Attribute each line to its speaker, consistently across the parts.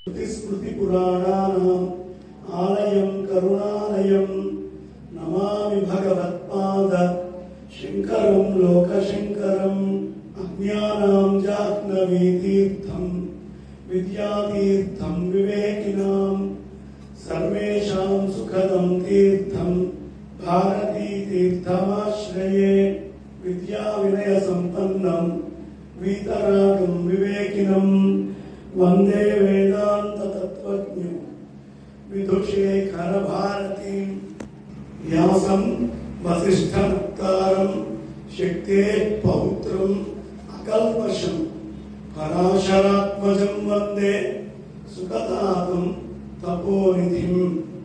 Speaker 1: స్మృతిపురాణానాం ఆలయం కరుణాలయం నమామి భగవత్పాద శంకరం లోకశంకరం అజ్ఞానాం జాహ్నవీతీర్థం విద్యాతీర్థం వివేకినాం సర్వేషాం సుఖదం తీర్థం భారతీ తీర్థమాశ్రయే విద్యా వినయ సంపన్నం వీతరాగం వివేకినం వందే వేదాంత తత్వజ్ఞం విదుషేఖర భారతీ వ్యాసం వసిష్ఠముక్తారం శక్తే పౌత్రం అకల్పషం పరాశరాత్మజం వందే సుఖతాతం తపోనిధిం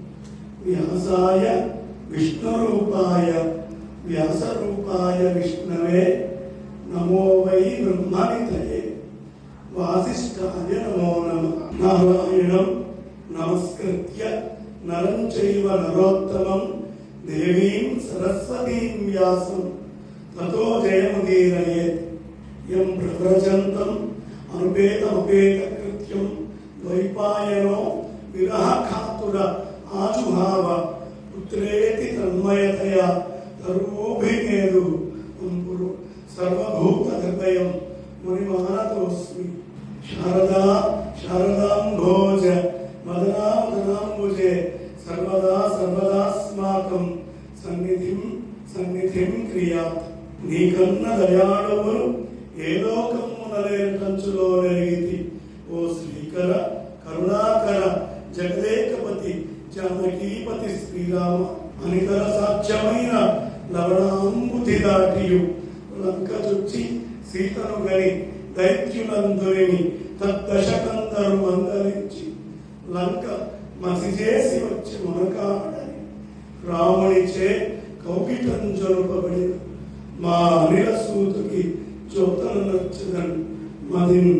Speaker 1: వ్యాసాయ విష్ణురూపాయ వ్యాసరూపాయ విష్ణవే నమో వై బ్రహ్మనిధయే వాసిష్ఠాయ నమో నమ నారాయణం నమస్కృత్య నరం చైవ నరోత్తమం దేవీం సరస్వతీం వ్యాసం తతో జయముదీరయేత్ యం ప్రవ్రజంతం అనుపేతమపేత కృత్యం ద్వైపాయనో విరహ కాతుర ఆజుహావ పుత్రేతి తన్మయతయా తరువోభినేదు అంపురు సర్వభూత హృదయం మునిమానతోస్మి శారదా శారదాంభోజ మదనామదనాంబుజే సర్వదా సర్వదాస్మాకం సన్నిధిం సన్నిధిం క్రియాత్ నీకన్న దయాళువులు ఏ లోకమున లేని కంచులో నెరిగితి ఓ శ్రీకర కరుణాకర జగదేకపతి జానకీపతి శ్రీరామ అనితర సాధ్యమైన లవణాంబుతి దాటియు లంక చుచ్చి సీతను గని దైత్యులందరిని తద్దశకందరు మందరించి లంక మసి చేసి వచ్చి మునకాడని రామునిచే కౌకిటం జరుపబడి మా అనిల సూతుకి చోతలు నచ్చదని మదిని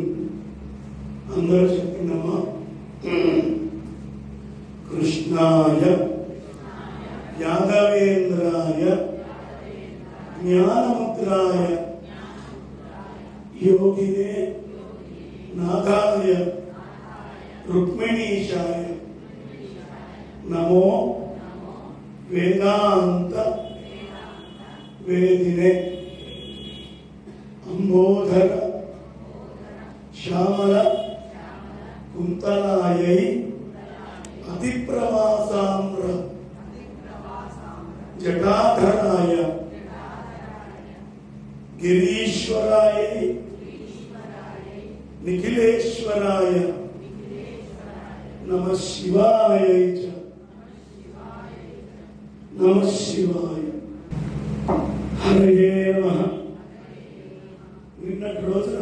Speaker 1: అందరూ చెప్పినమ్మా కృష్ణాయ యాదవేంద్రాయ జ్ఞానముద్రాయ యోగినే నాథాయ రుక్మిణీశాయ నమో వేదాంత వేదినే అంబోధర శ్యామల కుంతలాయై అతిప్రవాసామ్ర జటాధరాయ గిరీశ్వరాయ నిఖిలేశ్వరాయ నమ శివాయ చ నమ శివాయ హరయే నమ నిన్నటి రోజున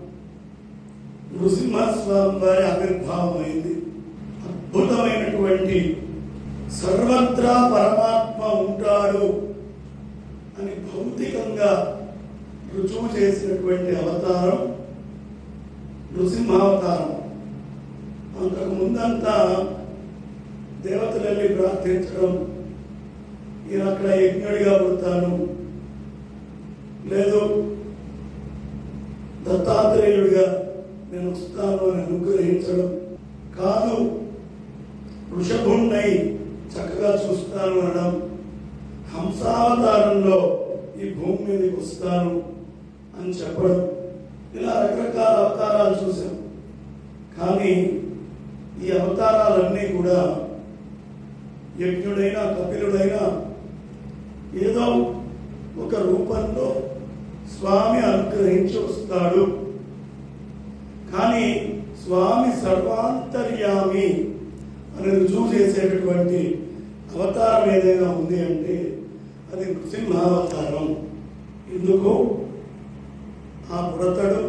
Speaker 1: నృసింహస్వామి వారి ఆవిర్భావం అయింది అద్భుతమైనటువంటి సర్వత్రా పరమాత్మ ఉంటాడు అని భౌతికంగా రుజువు చేసినటువంటి అవతారం నృసింహావతారం అంతకు ముందంతా దేవతలు వెళ్ళి ప్రార్థించడం ఈయన అక్కడ యజ్ఞుడిగా పుడతాను లేదు దత్తాత్రేయుడిగా నేను వస్తాను అని అనుగ్రహించడం కాదు వృషభుణ్ణై చక్కగా చూస్తాను అనడం హంసావతారంలో ఈ భూమి మీదకి వస్తాను అని చెప్పడం ఇలా రకరకాల అవతారాలు చూసాం కానీ ఈ అవతారాలన్నీ కూడా యజ్ఞుడైనా కపిలుడైనా ఏదో ఒక రూపంలో స్వామి అనుగ్రహించి వస్తాడు కానీ స్వామి సర్వాంతర్యామి అని రుజువు చేసేటటువంటి అవతారం ఏదైనా ఉంది అంటే అది నృసింహావతారం ఇందుకు ఆ పుడతడు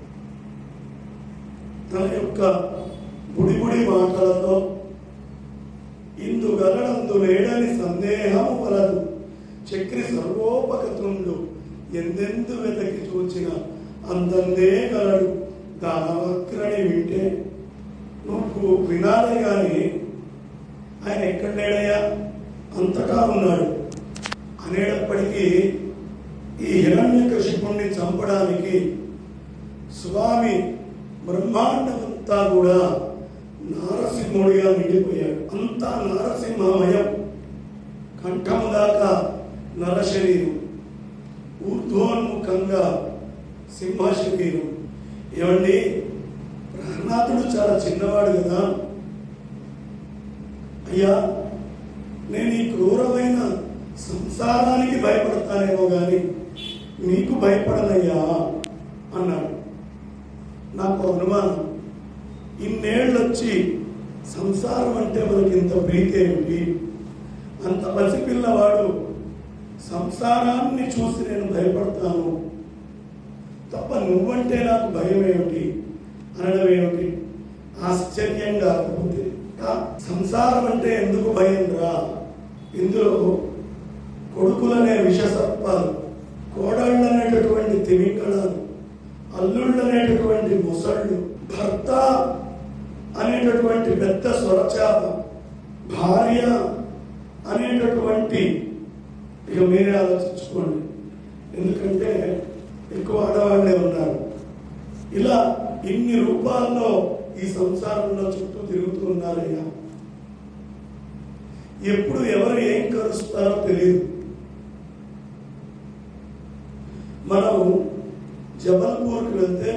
Speaker 1: తన యొక్క బుడిబుడి మాటలతో ఇందు గలడందు లేడని సందేహము వలదు చక్రి సర్వోపకతుండు ఎందెందు వెతకి చూచిన అందందే గలడు దానవక్రని వింటే నువ్వు వినాలే గాని ఆయన ఎక్కడ లేడయ్యా అంతటా ఉన్నాడు అనేటప్పటికీ ఈ హిరణ్య కశిపుణ్ణి చంపడానికి స్వామి బ్రహ్మాండమంతా కూడా నారసింహుడిగా నిండిపోయాడు అంతా నారసింహమయం కంఠము దాకా నరశరీరం ఊర్ధ్వోన్ముఖంగా సింహ శరీరం ఏమండి ప్రహ్లాదుడు చాలా చిన్నవాడు కదా అయ్యా నేను ఈ క్రూరమైన సంసారానికి భయపడతానేమో కానీ నీకు భయపడనయ్యా అన్నాడు నాకు అనుమానం ఇన్నేళ్ళు వచ్చి సంసారం అంటే మనకి ఇంత ప్రీతి ఏమిటి అంత పసిపిల్లవాడు సంసారాన్ని చూసి నేను భయపడతాను తప్ప నువ్వంటే నాకు భయం ఏమిటి అనడం ఏమిటి ఆశ్చర్యం కాకపోతే కా- సంసారం అంటే ఎందుకు భయం రా ఇందులో కొడుకులనే విషసర్పాలు కోడళ్ళు అనేటటువంటి తిమింగళాలు అల్లుళ్ళు అనేటటువంటి ముసళ్ళు భర్త అనేటటువంటి పెద్ద స్వరచాప భార్య అనేటటువంటి ఇక మీరే ఆలోచించుకోండి ఎందుకంటే ఎక్కువ ఆడవాళ్ళే ఉన్నారు ఇలా ఇన్ని రూపాల్లో ఈ సంసారంలో చుట్టూ తిరుగుతూ ఉన్నారయ్యా ఎప్పుడు ఎవరు ఏం కరుస్తారో తెలియదు మనం జబల్పూర్కి వెళ్తే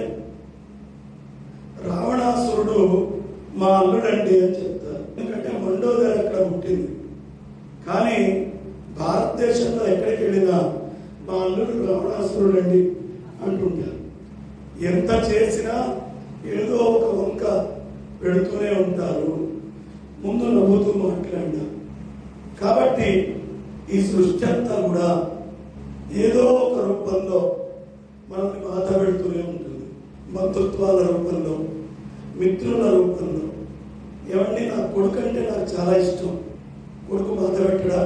Speaker 1: రావణాసురుడు మా అల్లుడండి అని చెప్తారు ఎందుకంటే మండోదర్ అక్కడ పుట్టింది కానీ భారతదేశంలో ఎక్కడికి వెళ్ళినా మా అల్లుడు రావణాసురుడు అండి అంటుంటారు ఎంత చేసినా ఏదో ఒక వంక పెడుతూనే ఉంటారు ముందు నవ్వుతూ మాట్లాడినా కాబట్టి ఈ సృష్టి అంతా కూడా ఏదో ఒక రూపంలో మనల్ని బాధ పెడుతూనే ఉంటుంది బంధుత్వాల రూపంలో మిత్రుల రూపంలో ఏమండి నా కొడుకు అంటే నాకు చాలా ఇష్టం కొడుకు బాధ పెట్టడా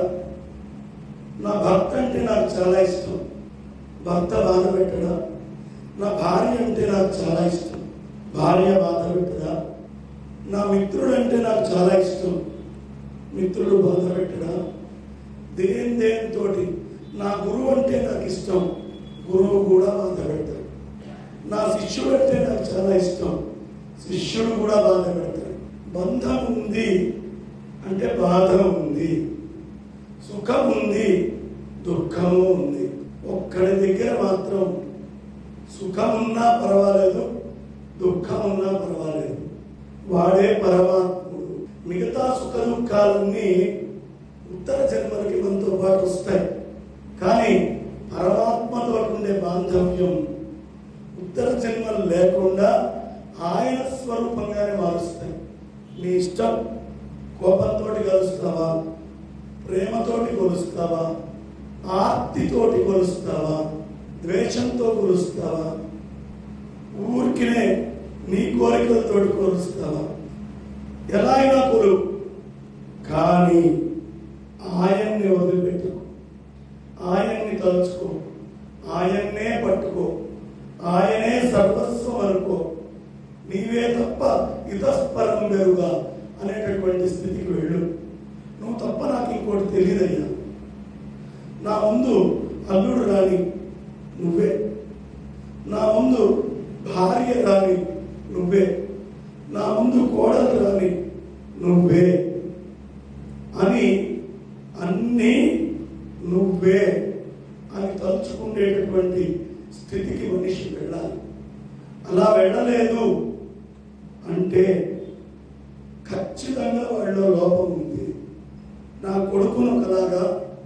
Speaker 1: నా భర్త అంటే నాకు చాలా ఇష్టం భర్త బాధ పెట్టడా నా భార్య అంటే నాకు చాలా ఇష్టం భార్య బాధ పెట్టడా నా మిత్రుడు అంటే నాకు చాలా ఇష్టం మిత్రుడు బాధ పెట్టడా దేని దేనితోటి నా గురువు అంటే నాకు ఇష్టం గురువు కూడా బాధ పెడతాడు నా శిష్యుడు అంటే నాకు చాలా ఇష్టం శిష్యుడు కూడా బాధ పెడతాడు బంధం ఉంది అంటే బాధ ఉంది సుఖం ఉంది దుఃఖము ఉంది ఒక్కడి దగ్గర మాత్రం సుఖం ఉన్నా పర్వాలేదు దుఃఖం ఉన్నా పర్వాలేదు వాడే పరమాత్ముడు మిగతా సుఖ దుఃఖాలన్నీ ఉత్తర జన్మలకి మనతో పాటు వస్తాయి కానీ పరమాత్మతో ఉండే బాంధవ్యం ఉత్తర జన్మలు లేకుండా ఆయన స్వరూపంగానే మారుస్తాయి నీ ఇష్టం కోపంతో కలుస్తావా ప్రేమతోటి కొలుస్తావా ఆర్తితోటి కొలుస్తావా ద్వేషంతో కొలుస్తావా ఊరికినే నీ కోరికలతోటి కొలుస్తావా ఎలా అయినా కొలు కానీ ఆయన్ని వదిలిపెట్టుకో ఆయన్ని తలుచుకో ఆయన్నే పట్టుకో ఆయనే సర్వస్వం అనుకో నీవే తప్ప ఇతస్పరం వెరుగా అనేటటువంటి స్థితికి వెళ్ళు నువ్వు తప్ప నాకు ఇంకోటి తెలియదయ్యా నా ముందు అల్లుడు రాని నువ్వే నా ముందు భార్య రాని నువ్వే నా ముందు కోడలు రాని నువ్వే అని అన్నీ నువ్వే అని తలుచుకునేటటువంటి స్థితికి మనిషి వెళ్ళాలి అలా వెళ్ళలేదు అంటే ఖచ్చితంగా వాళ్ళలో లోపం ఉంది నా కొడుకును ఒకలాగా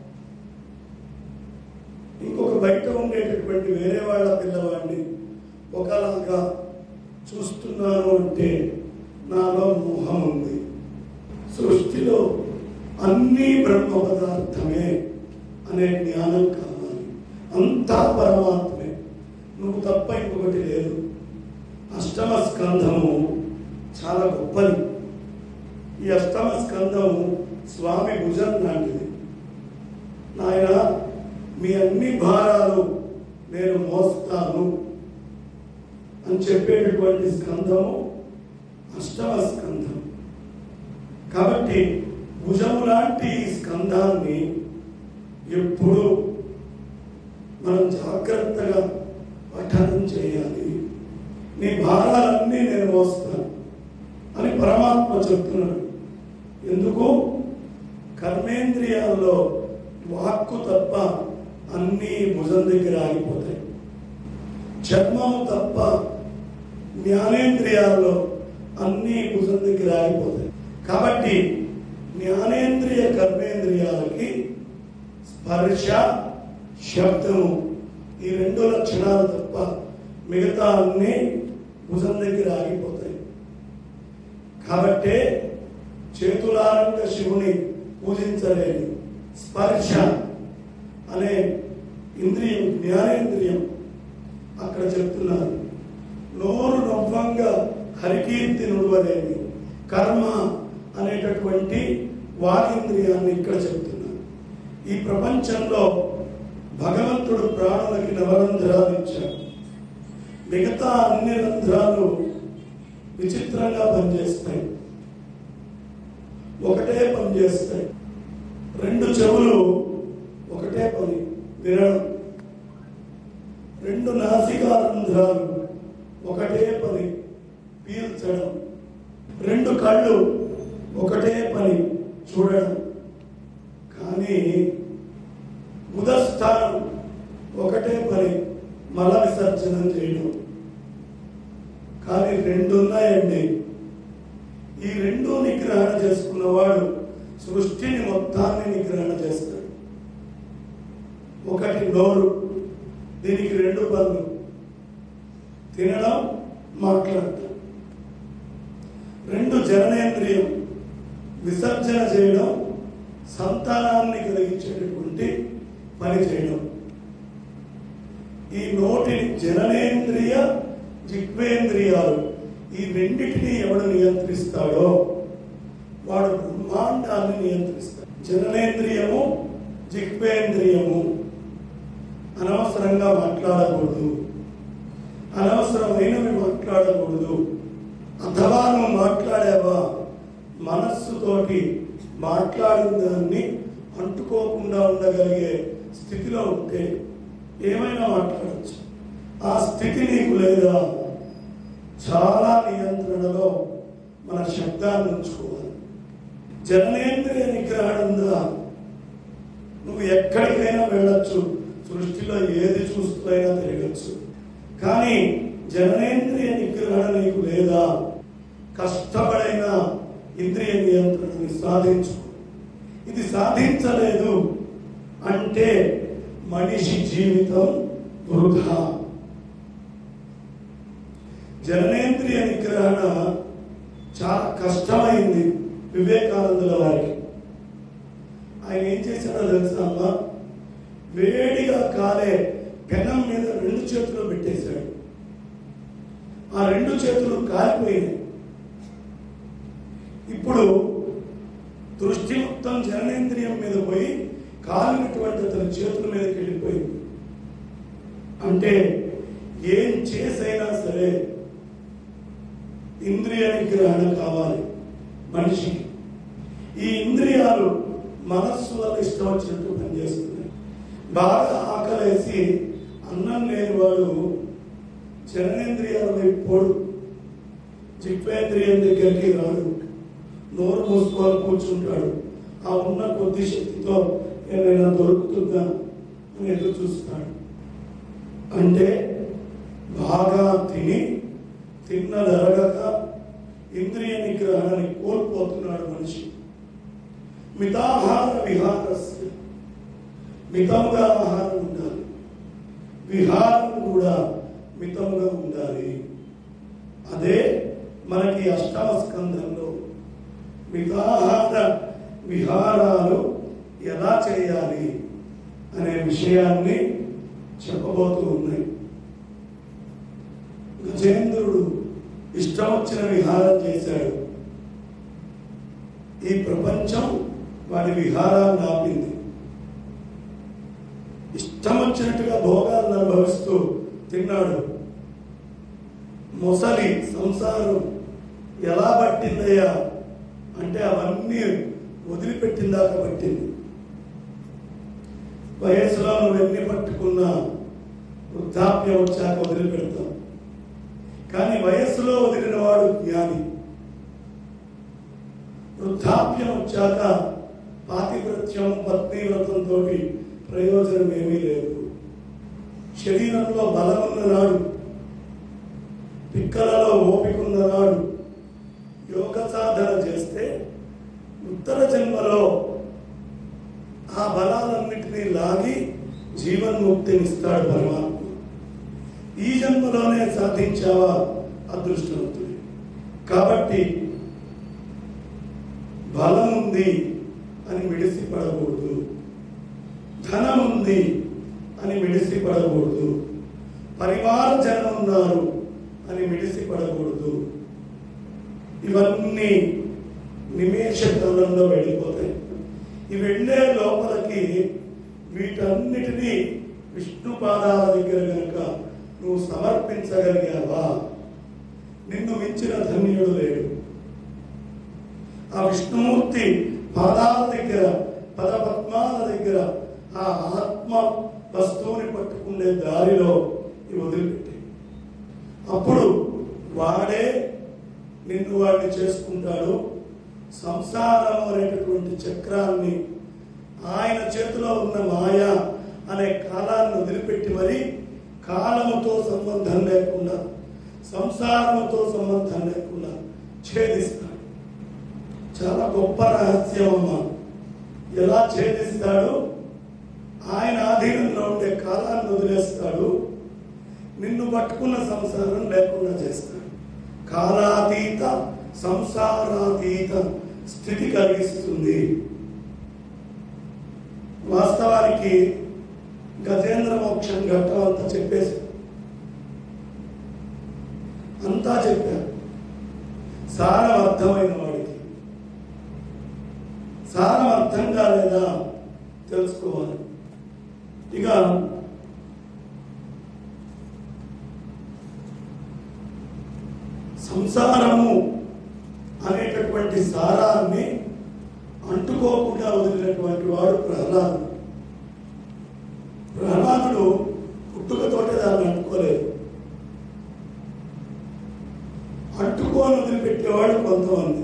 Speaker 1: ఇంకొక బయట ఉండేటటువంటి వేరే వాళ్ళ పిల్లవాడిని ఒకలాగా చూస్తున్నాను అంటే నాలో మోహం ఉంది సృష్టిలో అన్నీ బ్రహ్మ పదార్థమే అనే జ్ఞానం కావాలి అంతా పరమాత్మే నువ్వు తప్ప ఇంకొకటి లేదు అష్టమ స్కంధము చాలా గొప్పది ఈ అష్టమ స్కంధము స్వామి భుజం లాంటిది నాయన మీ అన్ని భారాలు నేను మోస్తాను అని చెప్పేటటువంటి స్కంధము అష్టమ స్కంధం కాబట్టి భుజము లాంటి ఈ స్కంధాన్ని ఎప్పుడు మనం జాగ్రత్తగా పఠనం చేయాలి నీ భారాలన్నీ నేను మోస్తాను అని పరమాత్మ చెప్తున్నాడు ఎందుకు కర్మేంద్రియాల్లో వాక్కు తప్ప అన్నీ భుజం దగ్గర ఆగిపోతాయి చర్మము తప్ప జ్ఞానేంద్రియాల్లో అన్నీ భుజం దగ్గర ఆగిపోతాయి కాబట్టి జ్ఞానేంద్రియ కర్మేంద్రియాలకి స్పర్శ శబ్దము ఈ రెండు లక్షణాలు తప్ప మిగతా అన్ని భుజం దగ్గర ఆగిపోతాయి కాబట్టే చేతులారంగా శివుని పూజించలేని స్పర్శ అనే ఇంద్రియం జ్ఞానేంద్రియం అక్కడ చెప్తున్నారు నోరు నవ్వంగా హరికీర్తి నుడవలేని కర్మ అనేటటువంటి వాగింద్రియాన్ని ఇక్కడ చెప్తున్నారు ఈ ప్రపంచంలో భగవంతుడు ప్రాణులకి నవరంధ్రాలు ఇచ్చాడు మిగతా అన్ని రంధ్రాలు విచిత్రంగా పనిచేస్తాయి ఒకటే పని చేస్తాయి రెండు చెవులు ఒకటే పని వినడం రెండు నాసికా రంధ్రాలు ఒకటే పని పీల్చడం రెండు కళ్ళు ఒకటే పని చూడడం కానీ ఉదస్థానం ఒకటే పని మల విసర్జనం చేయడం కానీ రెండు ఉన్నాయండి ఈ రెండు నిగ్రహణ చేసుకున్నవాడు సృష్టిని మొత్తాన్ని నిగ్రహణ చేస్తాడు ఒకటి నోరు దీనికి రెండు పనులు తినడం మాట్లాడటం రెండు జననేంద్రియం విసర్జన చేయడం సంతానాన్ని కలిగించేటటువంటి పని చేయడం ఈ నోటిని జననేంద్రియ జిగ్వేంద్రియాలు ఈ రెండింటిని ఎవడు నియంత్రిస్తాడో వాడు బ్రహ్మాండాన్ని నియంత్రిస్తాడు జననేంద్రియము జిగ్వేంద్రియము అనవసరంగా మాట్లాడకూడదు అనవసరమైనవి మాట్లాడకూడదు అథవా నువ్వు మాట్లాడావా మనస్సుతోటి మాట్లాడిన దాన్ని అంటుకోకుండా ఉండగలిగే స్థితిలో ఉంటే ఏమైనా మాట్లాడచ్చు ఆ స్థితి నీకు లేదా చాలా నియంత్రణలో మన శబ్దాన్ని ఉంచుకోవాలి జననేంద్రియ నిగ్రహణ ఉందా నువ్వు ఎక్కడికైనా వెళ్ళొచ్చు సృష్టిలో ఏది చూస్తూ అయినా తిరగచ్చు కానీ జననేంద్రియ నిగ్రహణ నీకు లేదా కష్టపడైన ఇంద్రియ నియంత్రణని సాధించు ఇది సాధించలేదు అంటే మనిషి జీవితం వృధా జననేంద్రియ నిగ్రహణ చాలా కష్టమైంది వివేకానందుల వారికి ఆయన ఏం చేశాడో తెలుసా అమ్మా వేడిగా కాలే పెనం మీద రెండు చేతులు పెట్టేశాడు ఆ రెండు చేతులు కాలిపోయినాయి ఇప్పుడు దృష్టి మొత్తం జననేంద్రియం మీద పోయి కాలినటువంటి అతని చేతుల మీదకి వెళ్ళిపోయింది అంటే ఏం చేసైనా సరే ఇంద్రియ నిగ్రహణ కావాలి మనిషికి ఈ ఇంద్రియాలు మనస్సు వల్ల ఇష్టం వచ్చినట్టు పనిచేస్తున్నాయి బాగా ఆకలేసి అన్నం లేనివాడు జననేంద్రియాల వైపు పోడు జిహ్వేంద్రియం దగ్గరికి రాడు నోరు మూసుకొని కూర్చుంటాడు ఆ ఉన్న కొద్ది శక్తితో ఏదైనా దొరుకుతుందా అని ఎదురు చూస్తాడు అంటే బాగా తిని తిన్నదరగక ఇంద్రియ నిగ్రహాన్ని కోల్పోతున్నాడు మనిషి మితాహార విహారస్య మితముగా ఆహారం ఉండాలి విహారం కూడా మితముగా ఉండాలి అదే మనకి అష్టమ స్కంధంలో మితాహార విహారాలు ఎలా చేయాలి అనే విషయాన్ని చెప్పబోతూ ఉన్నాయి గజేంద్రుడు ఇష్టం వచ్చిన విహారం చేశాడు ఈ ప్రపంచం వాడి విహారాన్ని ఆపింది ఇష్టం వచ్చినట్టుగా భోగాలను అనుభవిస్తూ తిన్నాడు మొసలి సంసారం ఎలా పట్టిందయ్యా అంటే అవన్నీ వదిలిపెట్టిందాక పట్టింది వయసులో నువ్వు ఎన్ని పట్టుకున్నా వృద్ధాప్యం వచ్చాక వదిలిపెడతాం కానీ వయస్సులో వదిలిన వాడు జ్ఞాని వృద్ధాప్యం వచ్చాక పాతివ్రత్యం పత్నివ్రతంతో ప్రయోజనం ఏమీ లేదు శరీరంలో బలం ఉన్ననాడు పిక్కలలో ఓపిక ఉన్ననాడు యోగ సాధన చేస్తే ఉత్తర జన్మలో ఆ బలాలన్నింటినీ లాగి జీవన్ముక్తినిస్తాడు పరమాత్మ ఈ జన్మలోనే సాధించావా అదృష్టవంతుడి కాబట్టి బలం ఉంది అని మిడిసి పడకూడదు ధనం ఉంది అని మిడిసి పడకూడదు పరివార జనం ఉన్నారు అని మిడిసి పడకూడదు ఇవన్నీ నిమేష కాలంలో వెళ్ళిపోతాయి ఈ వెళ్ళే లోపలికి వీటన్నిటినీ విష్ణు పాదాల దగ్గర కనుక నువ్వు సమర్పించగలిగావా నిన్ను మించిన ధన్యుడు లేడు ఆ విష్ణుమూర్తి పాదాల దగ్గర పదపద్మాల దగ్గర ఆ ఆత్మ వస్తువుని పట్టుకునే దారిలో ఇవి వదిలిపెట్టి అప్పుడు వాడే నిన్ను వాడిని చేసుకుంటాడు సంసారం అనేటటువంటి చక్రాన్ని ఆయన చేతిలో ఉన్న మాయ అనే కాలాన్ని వదిలిపెట్టి మరి కాలముతో సంబంధం లేకుండా సంసారముతో సంబంధం లేకుండా ఛేదిస్తాడు చాలా గొప్ప రహస్యం అమ్మ ఎలా ఛేదిస్తాడు ఆయన ఆధీనంలో ఉండే కాలాన్ని వదిలేస్తాడు నిన్ను పట్టుకున్న సంసారం లేకుండా చేస్తాడు కాలాతీత సంసారాతీత స్థితి కలిగిస్తుంది వాస్తవానికి గజేంద్ర మోక్షం ఘట్టం అంతా చెప్పేసి అంతా చెప్పారు సారం అర్థమైన వాడికి సారం అర్థం కాలేదా తెలుసుకోవాలి ఇక సంసారము అనేటటువంటి సారాన్ని అంటుకోకుండా వదిలినటువంటి వాడు ప్రహ్లాదుడు ప్రహ్లాదుడు పుట్టుకతోటే దాన్ని అంటుకోలేదు అంటుకోని వదిలిపెట్టేవాడు కొంతమంది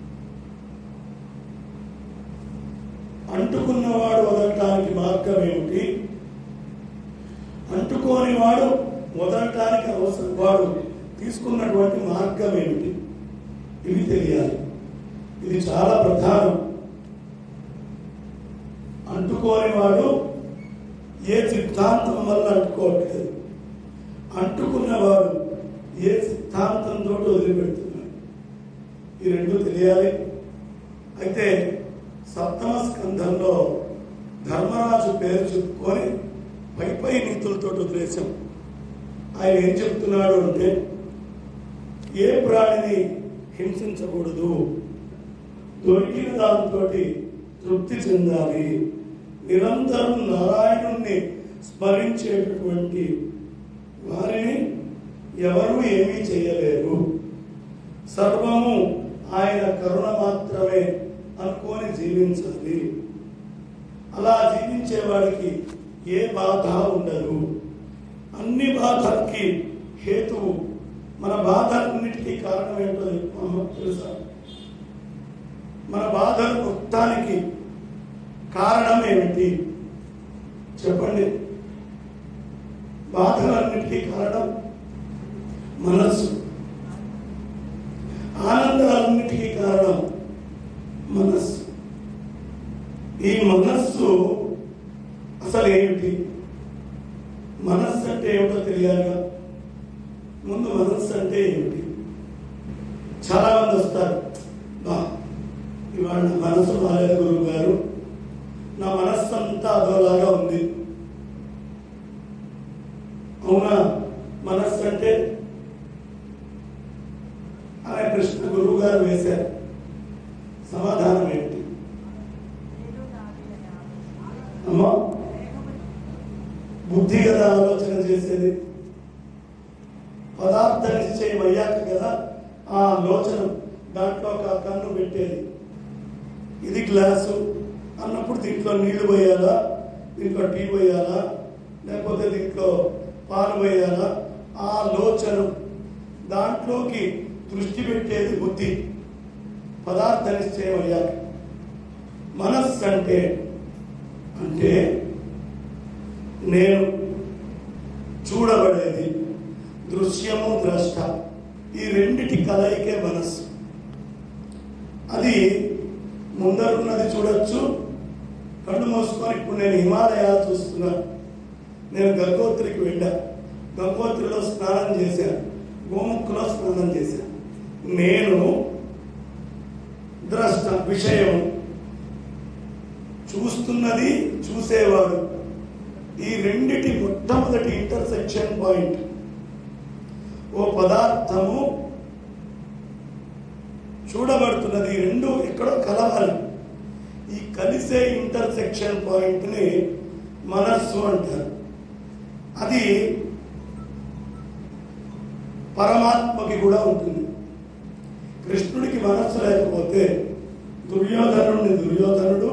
Speaker 1: అంటుకున్నవాడు వదలటానికి మార్గం ఏమిటి అంటుకోని వాడు వదలటానికి అవసరం వాడు తీసుకున్నటువంటి మార్గం ఏమిటి ఇవి తెలియాలి ఇది చాలా ప్రధానం అంటుకోని వాడు ఏ సిద్ధాంతం వల్ల అంటుకోవట్లేదు అంటుకున్నవాడు ఏ సిద్ధాంతంతో వదిలిపెడుతున్నాడు ఈ రెండు తెలియాలి అయితే సప్తమ స్కంధంలో ధర్మరాజు పేరు చెప్పుకొని పై పై నీతులతో వదిలేశాం ఆయన ఏం చెప్తున్నాడు అంటే ఏ ప్రాణిని హింసించకూడదు దొరికిన దాంతో తృప్తి చెందాలి నిరంతరం నారాయణుణ్ణి స్మరించేటటువంటి వారిని ఎవరు ఏమీ చేయలేరు సర్వము ఆయన కరుణ మాత్రమే అనుకొని జీవించాలి అలా జీవించే వాడికి ఏ బాధ ఉండదు అన్ని బాధలకి హేతువు మన బాధలన్నిటికీ కారణం ఏంటో అమ్మ తెలుసా మన బాధలు మొత్తానికి కారణం ఏమిటి చెప్పండి బాధలన్నిటికీ కారణం మనస్సు ఆనందాలన్నిటికీ కారణం మనస్సు ఈ మనస్సు అసలు ఏమిటి మనస్సు అంటే ఏమిటో తెలియాలిగా ముందు మనస్సు అంటే ఏమిటి చాలా మంది వస్తారు బా ఇవాళ నా మనసు బాలేదు గురువు గారు నా మనస్సు అంతా అదోలాగా ఉంది అవునా మనస్సు అంటే అనే ప్రశ్న గురువు గారు వేశారు సమాధానం ఏమిటి అమ్మా బుద్ధి కదా ఆలోచన చేసేది పదార్థ నిశ్చయం అయ్యాక కదా ఆ ఆలోచన దాంట్లో ఒక కన్ను పెట్టేది ఇది గ్లాసు అన్నప్పుడు దీంట్లో నీళ్లు పోయాలా దీంట్లో టీ పోయాలా లేకపోతే దీంట్లో పాలు పోయాలా ఆ లోచన దాంట్లోకి దృష్టి పెట్టేది బుద్ధి పదార్థ నిశ్చయం అయ్యాక మనస్సు అంటే అంటే నేను చూడబడేది దృశ్యము ద్రష్ట ఈ రెండిటి కలయికే మనస్సు అది ముందరున్నది చూడొచ్చు కళ్ళు మూసుకొని ఇప్పుడు నేను హిమాలయాలు చూస్తున్నా నేను గంగోత్రికి వెళ్ళా గంగోత్రిలో స్నానం చేశాను గోముఖలో స్నానం చేశాను నేను ద్రష్ట విషయం చూస్తున్నది చూసేవాడు ఈ రెండిటి మొట్టమొదటి ఇంటర్సెక్షన్ పాయింట్ ఓ పదార్థము చూడబడుతున్నది ఈ రెండు ఎక్కడో కలవాలి ఈ కలిసే ఇంటర్సెక్షన్ పాయింట్ని మనస్సు అంటారు అది పరమాత్మకి కూడా ఉంటుంది కృష్ణుడికి మనస్సు లేకపోతే దుర్యోధనుడిని దుర్యోధనుడు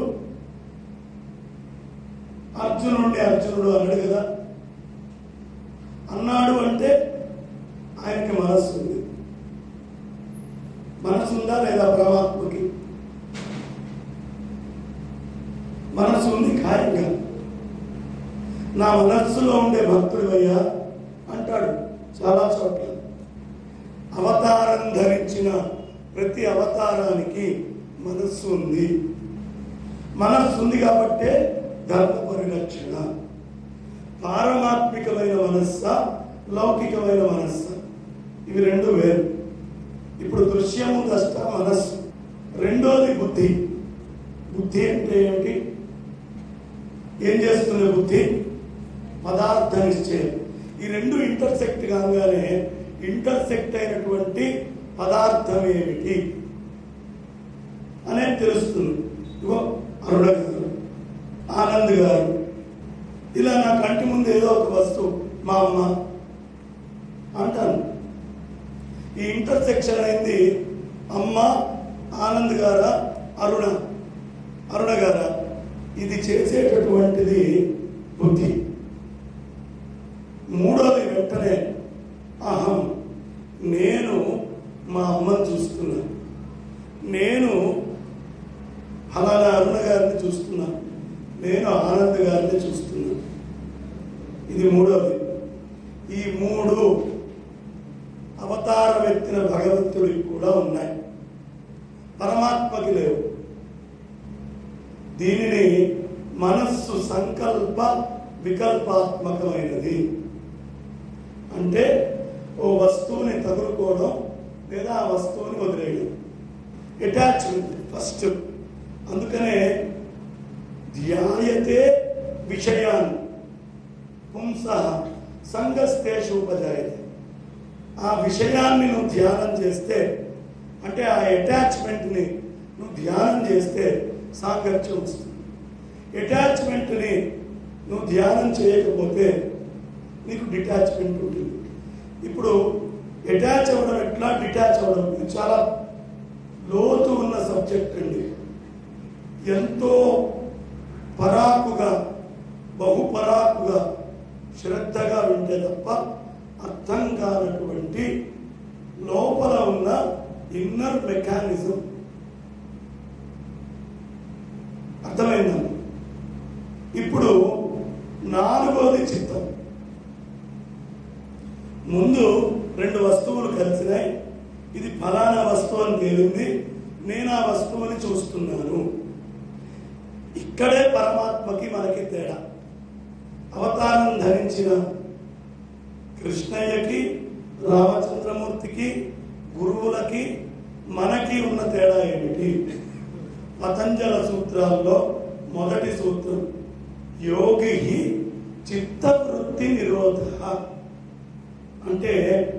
Speaker 1: అర్జునుడిని అర్జునుడు అన్నాడు కదా అన్నాడు అంటే ఆయనకి మనస్సు ఉంది మనసు ఉందా లేదా పరమాత్మకి మనసు ఉంది ఖాయంగా నా మనస్సులో ఉండే భక్తుడివయ్యా అంటాడు చాలా చోట్ల అవతారం ధరించిన ప్రతి అవతారానికి మనస్సు ఉంది మనస్సు ఉంది కాబట్టే ధర్మ పరిరక్షణ పారమాత్మికమైన మనస్స లౌకికమైన మనస్స ఇవి రెండు వేరు ఇప్పుడు దృశ్యము దష్ట మనస్సు రెండోది బుద్ధి బుద్ధి అంటే ఏమిటి ఏం చేస్తుంది బుద్ధి పదార్థ నిశ్చయం ఈ రెండు ఇంటర్సెక్ట్ కాగానే ఇంటర్సెక్ట్ అయినటువంటి పదార్థం ఏమిటి అనేది తెలుస్తుంది ఇగో అరుణ గారు ఆనంద్ గారు ఇలా నా కంటి ముందు ఏదో ఒక వస్తువు మా అమ్మ అంటాను ఈ ఇంటర్సెక్షన్ అయింది అమ్మ ఆనంద్ గారా అరుణ అరుణ గారా ఇది చేసేటటువంటిది బుద్ధి మూడోది వెంటనే అహం నేను మా అమ్మని చూస్తున్నా నేను ఫలానా అరుణ గారిని చూస్తున్నా నేను ఆనంద్ గారిని చూస్తున్నా ఇది మూడోది ఈ మూడు అవతారం ఎత్తిన భగవంతుడికి కూడా ఉన్నాయి పరమాత్మకి లేవు దీనిని మనస్సు సంకల్ప వికల్పాత్మకమైనది అంటే ఓ వస్తువుని తగులుకోవడం లేదా ఆ వస్తువుని వదిలేయడం అటాచ్మెంట్ ఫస్ట్ అందుకనే ధ్యాయతే విషయాన్ని పుంస సంగస్తేషు ఉపజాయతే ఆ విషయాన్ని నువ్వు ధ్యానం చేస్తే అంటే ఆ అటాచ్మెంట్ని నువ్వు ధ్యానం చేస్తే సాంగత్యం వస్తుంది అటాచ్మెంట్ని నువ్వు ధ్యానం చేయకపోతే నీకు డిటాచ్మెంట్ ఉంటుంది ఇప్పుడు అటాచ్ అవ్వడం ఎట్లా డిటాచ్ అవ్వడం ఇది చాలా లోతు ఉన్న సబ్జెక్ట్ అండి ఎంతో పరాకుగా బహుపరాకుగా శ్రద్ధగా వింటే తప్ప అర్థం కానటువంటి లోపల ఉన్న ఇన్నర్ మెకానిజం అర్థమైందా ఇప్పుడు నాలుగోది చిత్తం ముందు రెండు వస్తువులు కలిసినాయి ఇది ఫలానా వస్తువు అని తేలింది నేను ఆ వస్తువుని చూస్తున్నాను ఇక్కడే పరమాత్మకి మనకి తేడా అవతారం ధరించిన కృష్ణయ్యకి రామచంద్రమూర్తికి గురువులకి మనకి ఉన్న తేడా ఏమిటి పతంజల సూత్రాల్లో మొదటి సూత్రం యోగి చిత్తవృత్తి నిరోధ అంటే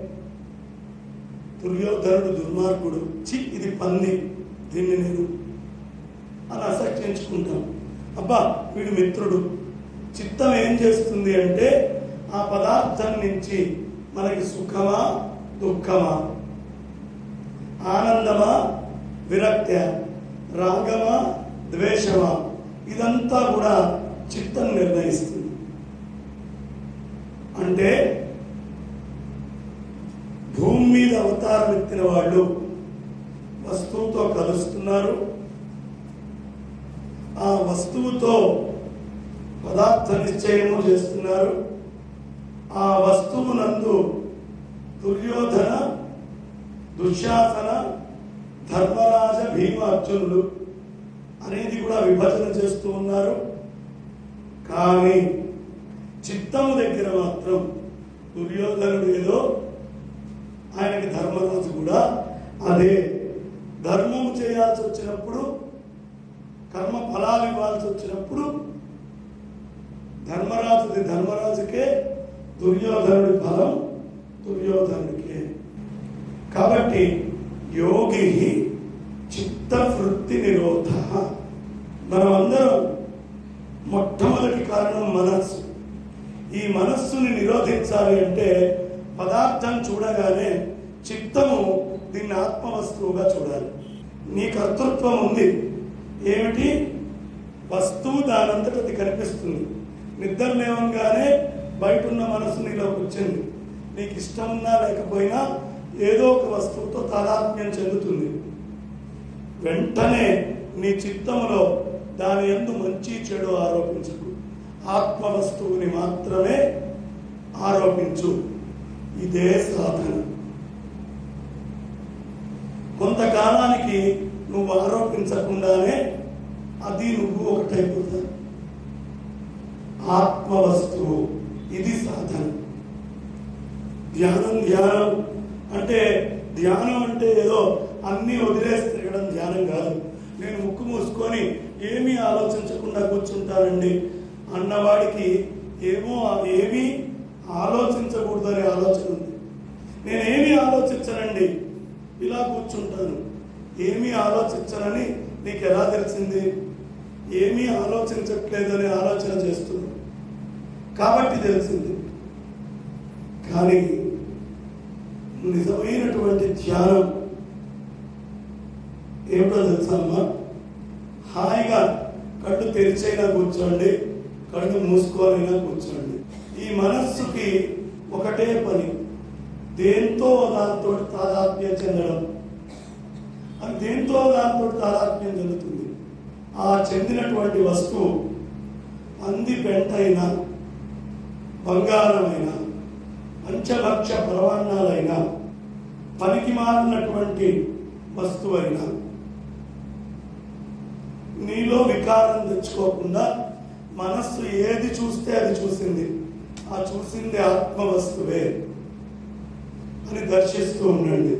Speaker 1: దుర్యోధనుడు దుర్మార్గుడు చి ఇది పంది దీన్ని నేను అని అసఖ్యించుకుంటాం అబ్బా వీడు మిత్రుడు చిత్తం ఏం చేస్తుంది అంటే ఆ పదార్థం నుంచి మనకి సుఖమా దుఃఖమా ఆనందమా విరక్త రాగమా ద్వేషమా ఇదంతా కూడా చిత్తం నిర్ణయిస్తుంది అంటే భూమి మీద అవతారం ఎత్తిన వాళ్ళు వస్తువుతో కలుస్తున్నారు ఆ వస్తువుతో పదార్థ నిశ్చయము చేస్తున్నారు ఆ వస్తువునందు దుర్యోధన దుశ్శాసన ధర్మరాజ భీమ అర్జునులు అనేది కూడా విభజన చేస్తూ ఉన్నారు కానీ చిత్తము దగ్గర మాత్రం దుర్యోధనుడు ఏదో ఆయనకి ధర్మరాజు కూడా అదే ధర్మము చేయాల్సి వచ్చినప్పుడు కర్మ ఫలాలు ఇవ్వాల్సి వచ్చినప్పుడు ధర్మరాజుది ధర్మరాజుకే దుర్యోధనుడి ఫలం దుర్యోధనుడికే కాబట్టి యోగి చిత్తవృత్తి నిరోధ మనమందరం మొట్టమొదటి కారణం మనస్సు ఈ మనస్సుని నిరోధించాలి అంటే పదార్థం చూడగానే చిత్తము దీన్ని ఆత్మవస్తువుగా చూడాలి నీ కర్తృత్వం ఉంది ఏమిటి వస్తువు దానంతట అది కనిపిస్తుంది నిద్ర లేవంగానే బయట ఉన్న మనసు నీలోకి వచ్చింది నీకు ఇష్టం ఉన్నా లేకపోయినా ఏదో ఒక వస్తువుతో తాదాత్మ్యం చెందుతుంది వెంటనే నీ చిత్తములో దాని ఎందు మంచి చెడు ఆరోపించకు ఆత్మ వస్తువుని మాత్రమే ఆరోపించు ఇదే సాధన కొంతకాలానికి నువ్వు ఆరోపించకుండానే అది నువ్వు ఒకటైపోతావు ఆత్మ వస్తువు ఇది సాధన ధ్యానం ధ్యానం అంటే ధ్యానం అంటే ఏదో అన్ని వదిలేసి తిరగడం ధ్యానం కాదు నేను ముక్కు మూసుకొని ఏమీ ఆలోచించకుండా కూర్చుంటానండి అన్నవాడికి ఏమో ఏమీ ఆలోచించకూడదనే ఆలోచన ఉంది నేనేమీ ఆలోచించనండి ఇలా కూర్చుంటాను ఏమీ ఆలోచించనని నీకు ఎలా తెలిసింది ఏమీ ఆలోచించట్లేదనే ఆలోచన చేస్తున్నాను కాబట్టి తెలిసింది కానీ నిజమైనటువంటి ధ్యానం ఏమిటో తెలుసమ్మా హాయిగా కళ్ళు తెరిచైనా కూర్చోండి కళ్ళు మూసుకోనైనా కూర్చోండి ఈ మనస్సుకి ఒకటే పని దేంతో దాంతో తాదాత్మ్యం చెందడం అది దేంతో దాంతో తాదాత్మ్యం చెందుతుంది ఆ చెందినటువంటి వస్తువు అంది పెంటైనా బంగారమైన పంచభక్ష పరమాన్నాలైన పనికి మారినటువంటి వస్తువైనా నీలో వికారం తెచ్చుకోకుండా మనస్సు ఏది చూస్తే అది చూసింది ఆ చూసింది ఆత్మ వస్తువే అని దర్శిస్తూ ఉండండి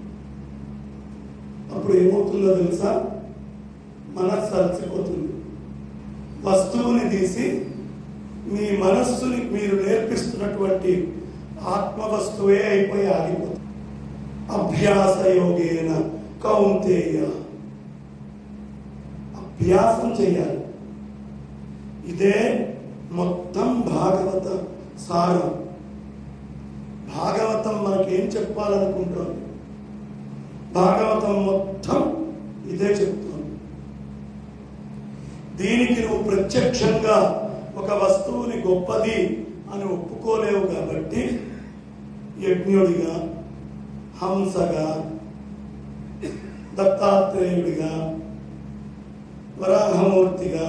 Speaker 1: అప్పుడు ఏమవుతుందో తెలుసా మనస్సు అలసిపోతుంది వస్తువుని తీసి మీ మనస్సుని మీరు నేర్పిస్తున్నటువంటి ఆత్మ వస్తువే అయిపోయి ఆగిపోతుంది అభ్యాస యోగేన కౌంతేయ అభ్యాసం చేయాలి ఇదే మొత్తం భాగవత సారం భాగవతం మనకేం చెప్పాలనుకుంటోంది భాగవతం మొత్తం ఇదే చెప్తోంది దీనికి నువ్వు ప్రత్యక్షంగా ఒక వస్తువుని గొప్పది అని ఒప్పుకోలేవు కాబట్టి యజ్ఞుడిగా హంసగా దత్తాత్రేయుడిగా వరాహమూర్తిగా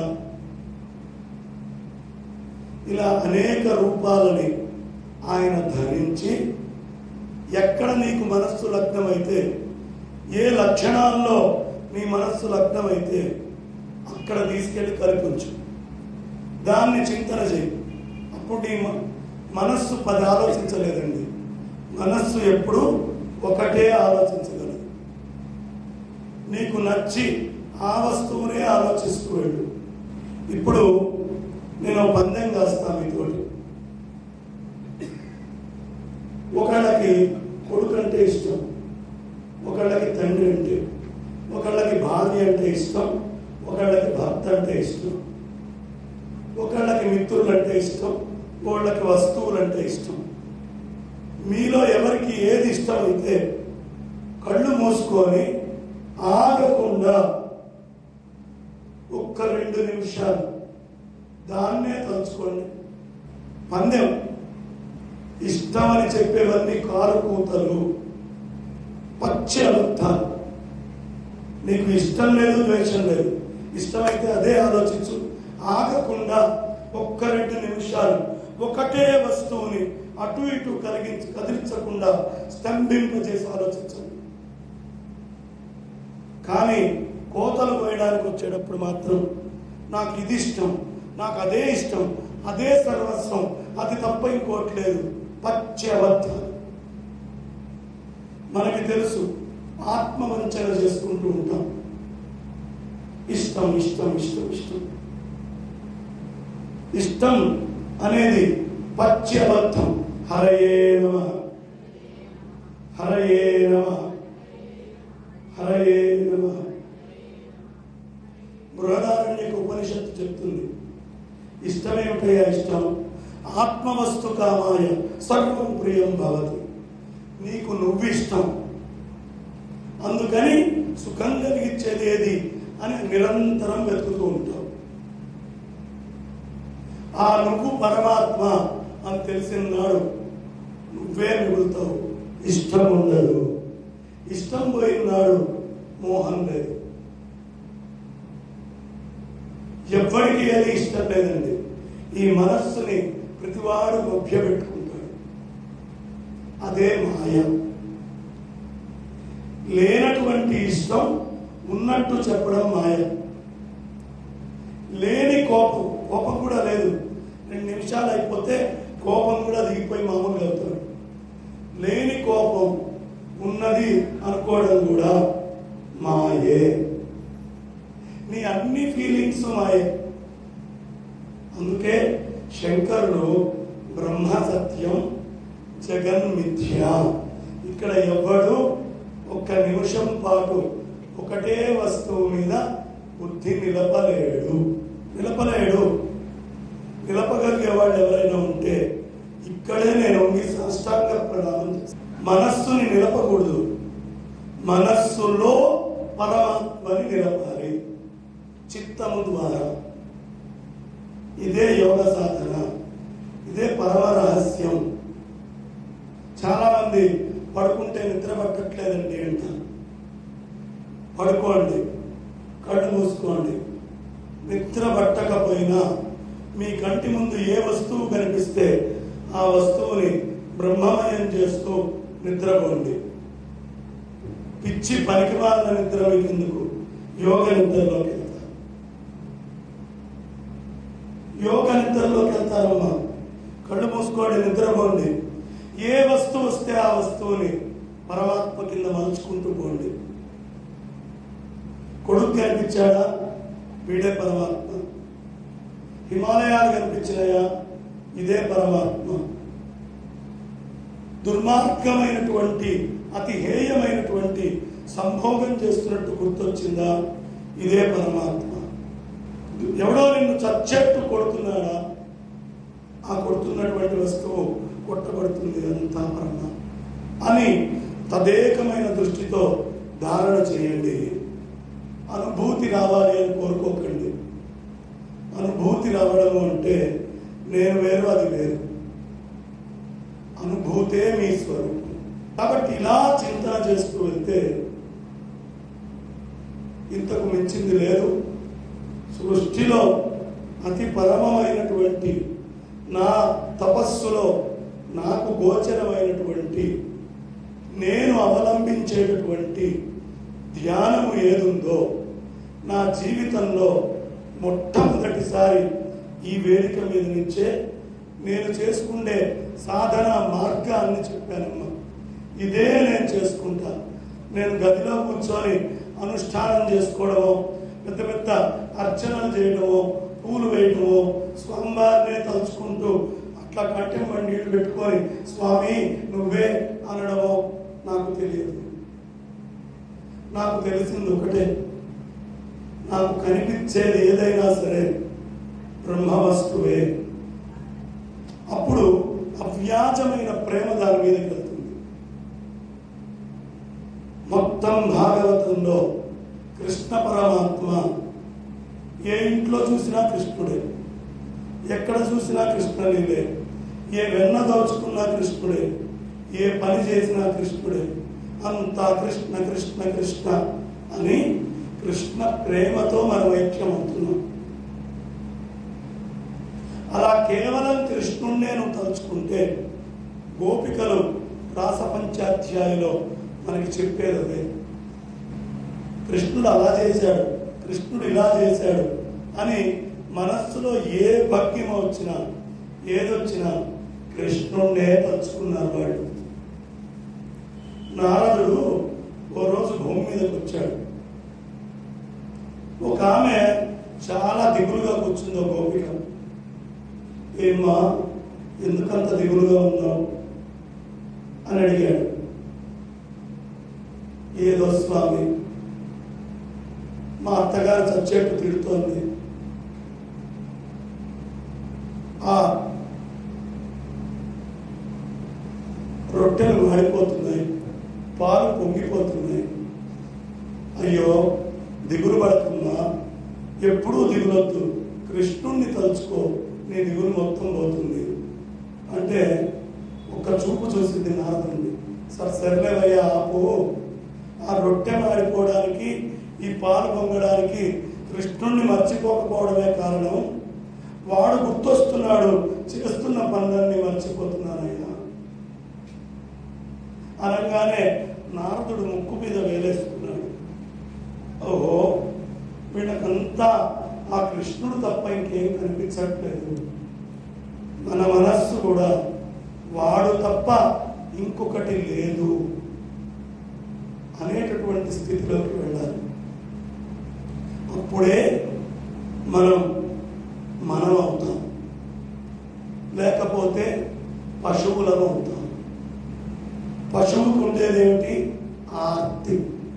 Speaker 1: ఇలా అనేక రూపాలని ఆయన ధరించి ఎక్కడ నీకు మనస్సు లగ్నమైతే ఏ లక్షణాల్లో నీ మనస్సు లగ్నమైతే అక్కడ తీసుకెళ్ళి కల్పించు దాన్ని చింతన చేయి అప్పుడు నీ మ- మనస్సు పది ఆలోచించలేదండి మనస్సు ఎప్పుడు ఒకటే ఆలోచించగలదు నీకు నచ్చి ఆ వస్తువునే ఆలోచిస్తూ వెళ్ళు ఇప్పుడు నేను ఒక పందెం కాస్తా మీతోటి ఒకళ్ళకి కొడుకు అంటే ఇష్టం ఒకళ్ళకి తండ్రి అంటే ఒకళ్ళకి భార్య అంటే ఇష్టం ఒకళ్ళకి భర్త అంటే ఇష్టం ఒకళ్ళకి మిత్రులు అంటే ఇష్టం వాళ్ళకి వస్తువులు అంటే ఇష్టం మీలో ఎవరికి ఏది ఇష్టమైతే కళ్ళు మూసుకొని ఆగకుండా ఒక్క రెండు నిమిషాలు దాన్నే తలుచుకోండి పందెం ఇష్టమని చెప్పేవన్నీ కారు కూతలు పచ్చి అబద్ధాలు నీకు ఇష్టం లేదు ద్వేషం లేదు ఇష్టమైతే అదే ఆలోచించు ఆగకుండా ఒక్క రెండు నిమిషాలు ఒకటే వస్తువుని అటు ఇటు కలిగించి కదిలించకుండా స్తంభింపజేసి ఆలోచించండి కానీ కోతలు కోయడానికి వచ్చేటప్పుడు మాత్రం నాకు ఇది ఇష్టం నాకు అదే ఇష్టం అదే సర్వస్వం అది తప్ప ఇంకోటి లేదు పచ్చి అబద్ధాలు మనకి తెలుసు ఆత్మవంచన చేసుకుంటూ ఉంటాం ఇష్టం ఇష్టం ఇష్టం ఇష్టం ఇష్టం అనేది పచ్చి అబద్ధం హరయే నమ హరయే నమ హరయే నమ బృహదారణ్యక ఉపనిషత్తు చెప్తుంది ఇష్టమేమిటయ్యా ఇష్టం ఆత్మవస్తు కామాయ సర్వం ప్రియం భవతి నీకు నువ్వు ఇష్టం అందుకని సుఖం కలిగించేది ఏది అని నిరంతరం వెతుకుతూ ఉంటావు ఆ నువ్వు పరమాత్మ అని తెలిసిన నాడు నువ్వే మిగులుతావు ఇష్టం ఉండదు ఇష్టం పోయిన నాడు మోహం లేదు ఎవ్వరికి ఏది ఇష్టం లేదండి ఈ మనస్సుని ప్రతివాడు మభ్య పెట్టుకుంటాడు అదే మాయ లేనటువంటి ఇష్టం ఉన్నట్టు చెప్పడం మాయ లేని కోపం కోపం కూడా లేదు రెండు నిమిషాలు అయిపోతే కోపం కూడా దిగిపోయి మామూలుగా అవుతాడు లేని కోపం ఉన్నది అనుకోవడం కూడా మాయే నీ అన్ని ఫీలింగ్స్ మాయే అందుకే శంకరుడు బ్రహ్మ సత్యం జగన్ మిథ్య ఇక్కడ ఎవ్వడు ఒక్క నిమిషం పాటు ఒకటే వస్తువు మీద బుద్ధి నిలపలేడు నిలపలేడు నిలపగలిగే వాళ్ళు ఎవరైనా ఉంటే ఇక్కడే నేను మీ సాష్టాంగ ప్రణామం చేస్తాను మనస్సుని నిలపకూడదు మనస్సులో పరమాత్మని నిలపాలి చిత్తము ద్వారా ఇదే యోగ సాధన ఇదే పరమ రహస్యం చాలా మంది పడుకుంటే నిద్ర పట్టట్లేదండి అంటారు పడుకోండి కళ్ళు మూసుకోండి నిద్ర పట్టకపోయినా మీ కంటి ముందు ఏ వస్తువు కనిపిస్తే ఆ వస్తువుని బ్రహ్మమయం చేస్తూ నిద్రపోండి పిచ్చి పనికిమాలిన నిద్ర మీకు ఎందుకు యోగ నిద్రలోకి వెళ్తారు యోగ నిద్రలోకి వెళ్తారమ్మా కళ్ళు మూసుకోండి నిద్రపోండి ఏ వస్తువు వస్తే ఆ వస్తువుని పరమాత్మ కింద మలుచుకుంటూ పోండి కొడుకు కనిపించాడా వీడే పరమాత్మ హిమాలయాలు కనిపించినాయా ఇదే పరమాత్మ దుర్మార్గమైనటువంటి అతి హేయమైనటువంటి సంభోగం చేస్తున్నట్టు గుర్తొచ్చిందా ఇదే పరమాత్మ ఎవడో నిన్ను చచ్చేట్టు కొడుతున్నాడా ఆ కొడుతున్నటువంటి వస్తువు కొట్టబడుతుంది అంతా పరమ అని తదేకమైన దృష్టితో ధారణ చేయండి అనుభూతి రావాలి అని కోరుకోకండి అనుభూతి రావడం అంటే నేను వేరు అది వేరు అనుభూతే మీ స్వరూపం కాబట్టి ఇలా చింతన చేస్తూ వెళ్తే ఇంతకు మించింది లేదు సృష్టిలో అతి పరమమైనటువంటి నా తపస్సులో నాకు గోచరమైనటువంటి నేను అవలంబించేటటువంటి ధ్యానము ఏదుందో నా జీవితంలో మొట్టమొదటిసారి ఈ వేదిక మీద నుంచే నేను చేసుకునే సాధన మార్గాన్ని చెప్పానమ్మా ఇదే నేను చేసుకుంటా నేను గదిలో కూర్చొని అనుష్ఠానం చేసుకోవడమో పెద్ద పెద్ద అర్చనలు చేయడమో పూలు వేయడమో స్వామివారినే తలుచుకుంటూ అట్లా కట్టెంబడి నీళ్లు పెట్టుకొని స్వామి నువ్వే అనడమో నాకు తెలియదు నాకు తెలిసింది ఒకటే నాకు కనిపించేది ఏదైనా సరే బ్రహ్మ వస్తువే అప్పుడు అవ్యాజమైన ప్రేమ దాని మీదకి వెళ్తుంది మొత్తం భాగవతంలో కృష్ణ పరమాత్మ ఏ ఇంట్లో చూసినా కృష్ణుడే ఎక్కడ చూసినా కృష్ణుడే ఏ వెన్న దోచుకున్నా కృష్ణుడే ఏ పని చేసినా కృష్ణుడే అంతా కృష్ణ కృష్ణ కృష్ణ అని కృష్ణ ప్రేమతో మనం ఐక్యమవుతున్నాం అలా కేవలం కృష్ణుణ్ణే నువ్వు తలుచుకుంటే గోపికలు రాసపంచాధ్యాయులో మనకి చెప్పేది అదే కృష్ణుడు అలా చేశాడు కృష్ణుడు ఇలా చేశాడు అని మనస్సులో ఏ భక్తిమ వచ్చినా ఏదొచ్చినా కృష్ణుణ్ణే తలుచుకున్నారు వాళ్ళు నారదుడు ఓ రోజు భూమి మీదకి వచ్చాడు ఒక ఆమె చాలా దిగులుగా కూర్చుందో గోపిక ఏమ్మా ఎందుకంత దిగులుగా ఉన్నావు అని అడిగాడు ఏదో స్వామి మా అత్తగారు చచ్చేట్టు తిడుతోంది ఆ రొట్టెలు మాడిపోతున్నాయి పాలు పొంగిపోతున్నాయి అయ్యో దిగులు పడుతున్నా ఎప్పుడూ దిగులొద్దు కృష్ణుణ్ణి తలుచుకో నీ దిగులు మొత్తం పోతుంది అంటే ఒక్క చూపు చూసింది నారదుని సరే సర్లేవయ్యా ఆపు ఆ రొట్టె మాడిపోవడానికి ఈ పాలు పొంగడానికి కృష్ణుణ్ణి మర్చిపోకపోవడమే కారణం వాడు గుర్తొస్తున్నాడు చేస్తున్న పనులన్నీ మర్చిపోతున్నానయ్యా అనగానే నారదుడు ముక్కు మీద వేలేసుకున్నాడు ఓహో వీళ్ళకంతా ఆ కృష్ణుడు తప్ప ఇంకేం కనిపించట్లేదు మన మనస్సు కూడా వాడు తప్ప ఇంకొకటి లేదు అనేటటువంటి స్థితిలోకి వెళ్ళాలి అప్పుడే మనం మనం అవుతాం లేకపోతే పశువులం అవుతాం పశువుకు ఉండేదేమిటి ఆర్తి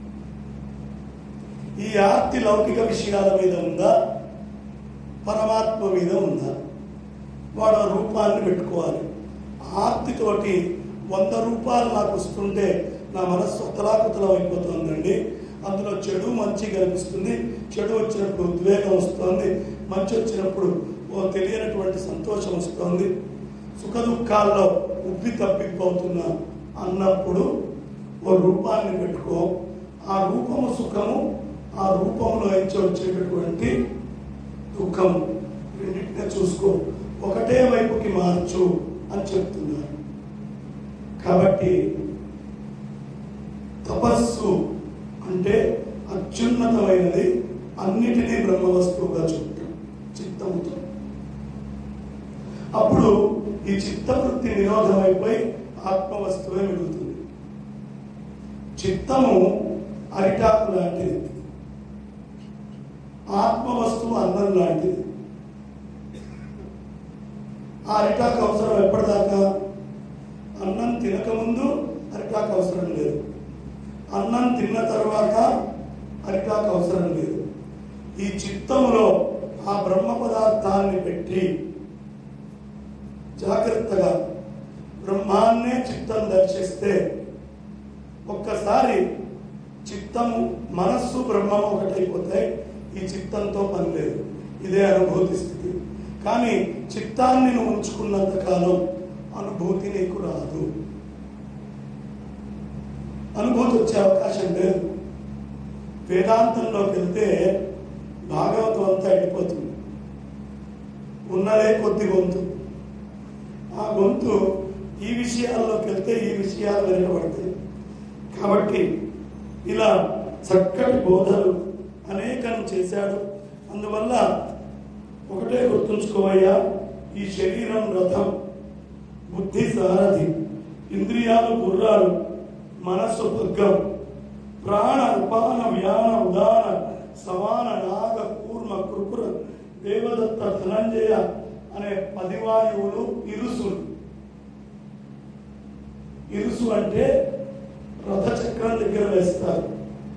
Speaker 1: ఈ ఆర్తి లౌకిక విషయాల మీద ఉందా పరమాత్మ మీద ఉందా వాడు ఆ రూపాన్ని పెట్టుకోవాలి ఆర్తితోటి వంద రూపాయలు నాకు వస్తుంటే నా మనస్సు అతలాకుతలం అయిపోతుందండి అందులో చెడు మంచి కనిపిస్తుంది చెడు వచ్చినప్పుడు ఉద్వేగం వస్తుంది మంచి వచ్చినప్పుడు ఓ తెలియనటువంటి సంతోషం వస్తుంది సుఖ దుఃఖాల్లో ఉబ్బి తప్పిపోతున్నా అన్నప్పుడు ఓ రూపాన్ని పెట్టుకో ఆ రూపము సుఖము ఆ రూపంలో నుంచి వచ్చేటటువంటి దుఃఖము రెండింటినే చూసుకో ఒకటే వైపుకి మార్చు అని చెప్తున్నారు కాబట్టి తపస్సు అంటే అత్యున్నతమైనది అన్నిటినీ బ్రహ్మ వస్తువుగా చూడటం చిత్తముతో అప్పుడు ఈ చిత్తవృత్తి నిరోధం అయిపోయి ఆత్మవస్తువే మిగులుతుంది చిత్తము అరిటాకు లాంటిది ఆత్మవస్తువు అన్నం లాంటిది ఆ అరిటాకు అవసరం ఎప్పటిదాకా అన్నం తినకముందు అరిటాకు అవసరం లేదు అన్నం తిన్న తర్వాత అరిటాకు అవసరం లేదు ఈ చిత్తములో ఆ బ్రహ్మ పదార్థాన్ని పెట్టి జాగ్రత్తగా బ్రహ్మాన్నే చిత్తం దర్శిస్తే ఒక్కసారి చిత్తము మనస్సు బ్రహ్మము ఒకటైపోతాయి ఈ చిత్తంతో పని లేదు ఇదే అనుభూతి స్థితి కానీ చిత్తాన్ని నువ్వు ఉంచుకున్నంత కాలం అనుభూతి నీకు రాదు అనుభూతి వచ్చే అవకాశం లేదు వేదాంతంలోకి వెళ్తే భాగవతం అంతా అయిపోతుంది ఉన్నదే కొద్ది గొంతు ఆ గొంతు ఈ విషయాల్లోకి వెళ్తే ఈ విషయాలు వెనుకబడతాయి కాబట్టి ఇలా చక్కటి బోధలు అనేకం చేశాడు అందువల్ల ఒకటే గుర్తుంచుకోవయ్యా ఈ శరీరం రథం బుద్ధి సారథి ఇంద్రియాలు గుర్రాలు మనస్సు పగ్గం ప్రాణ ఉపాన వ్యాన ఉదాన సమాన నాగ కూర్మ కృపుర దేవదత్త ధనంజయ అనే పదివాయువులు ఇరుసులు ఇరుసు అంటే రథచక్రం దగ్గర వేస్తారు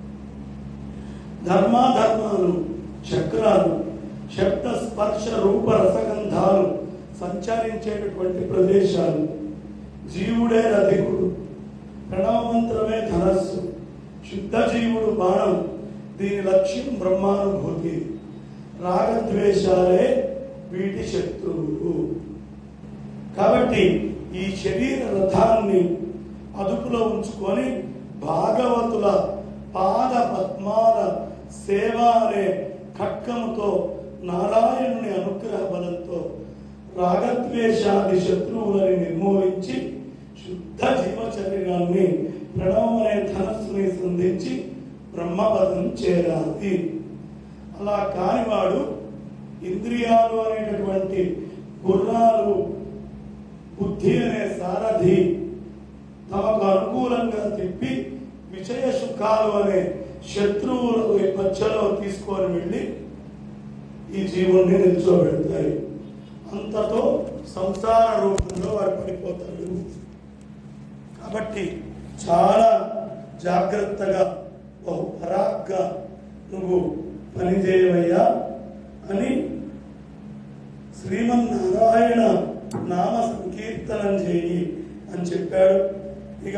Speaker 1: ధర్మాధర్మాలు చక్రాలు శబ్ద స్పర్శ రూప రసగంధాలు సంచరించేటటువంటి ప్రదేశాలు జీవుడే రధికుడు ప్రణవ మంత్రమే ధనస్సు శుద్ధ జీవుడు బాణం దీని లక్ష్యం బ్రహ్మానుభూతి రాగద్వేషాలే వీటి శత్రువులు కాబట్టి ఈ శరీర రథాన్ని అదుపులో ఉంచుకొని భాగవతుల పాద పద్మాల సేవ అనే ఖడ్గముతో నారాయణుని అనుగ్రహ బలంతో రాగద్వేషాది శత్రువులని నిర్మూలించి శుద్ధ జీవ శరీరాన్ని ప్రణవం అనే ధనస్సుని సంధించి బ్రహ్మపదం చేరాలి అలా కానివాడు ఇంద్రియాలు అనేటటువంటి గుర్రాలు బుద్ధి అనే సారథి తమకు అనుకూలంగా తిప్పి విషయ సుఖాలు అనే శత్రువుల మధ్యలో తీసుకొని వెళ్ళి ఈ జీవుణ్ణి నిల్చోబెడతాయి అంతతో సంసార రూపంలో వాడు పడిపోతాడు కాబట్టి చాలా జాగ్రత్తగా బహు పరాగ్గా నువ్వు పనిచేయవయ్యా అని శ్రీమన్నారాయణ నామ సంకీర్తనం చేయి అని చెప్పాడు ఇక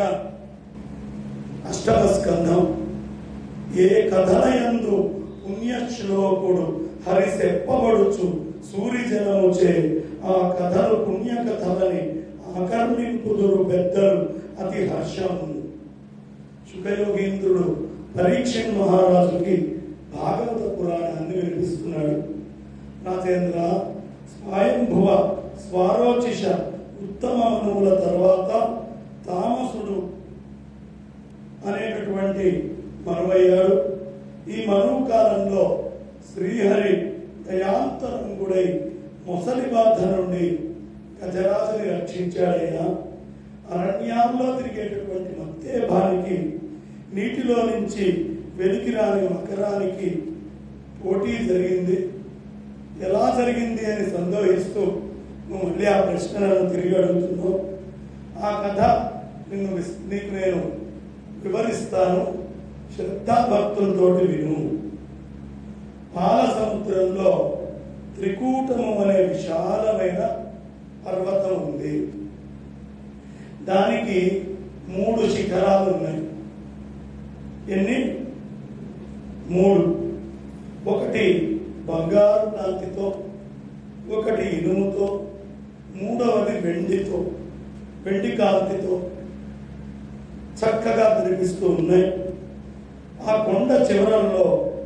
Speaker 1: అష్టమ స్కంధం ఏ కథలయందు పుణ్యశ్లోకుడు హరి చెప్పబడుచు సూర్యజనముచే ఆ కథలు పుణ్య కథలని ఆకర్ణింపుదురు పెద్దలు అతి హర్షము శుకయోగీంద్రుడు పరీక్షణ్ మహారాజుకి భాగవత పురాణాన్ని వినిపిస్తున్నాడు రాజేంద్ర స్వయంభువ స్వారోచిష ఉత్తమ మనువుల తర్వాత తామసుడు అనేటటువంటి మనువయ్యాడు ఈ మనువు కాలంలో శ్రీహరి దయాంతరంగుడై మొసలి బాధ నుండి గజరాజుని రక్షించాడైనా అరణ్యాల్లో తిరిగేటటువంటి మత్తేభానికి నీటిలో నుంచి వెలికి రాని మకరానికి పోటీ జరిగింది ఎలా జరిగింది అని సందేహిస్తూ నువ్వు మళ్ళీ ఆ ప్రశ్నలను తిరిగి అడుగుతున్నావు ఆ కథ నిన్ను విస్- నీకు నేను వివరిస్తాను శ్రద్ధాభక్తులతోటి విను పాల సముద్రంలో త్రికూటము అనే విశాలమైన పర్వతం ఉంది దానికి మూడు శిఖరాలు ఉన్నాయి ఎన్ని మూడు ఒకటి బంగారు కాంతితో ఒకటి ఇనుముతో మూడవది వెండితో వెండి కాంతితో చక్కగా కనిపిస్తూ ఉన్నాయి ఆ కొండ చివరల్లో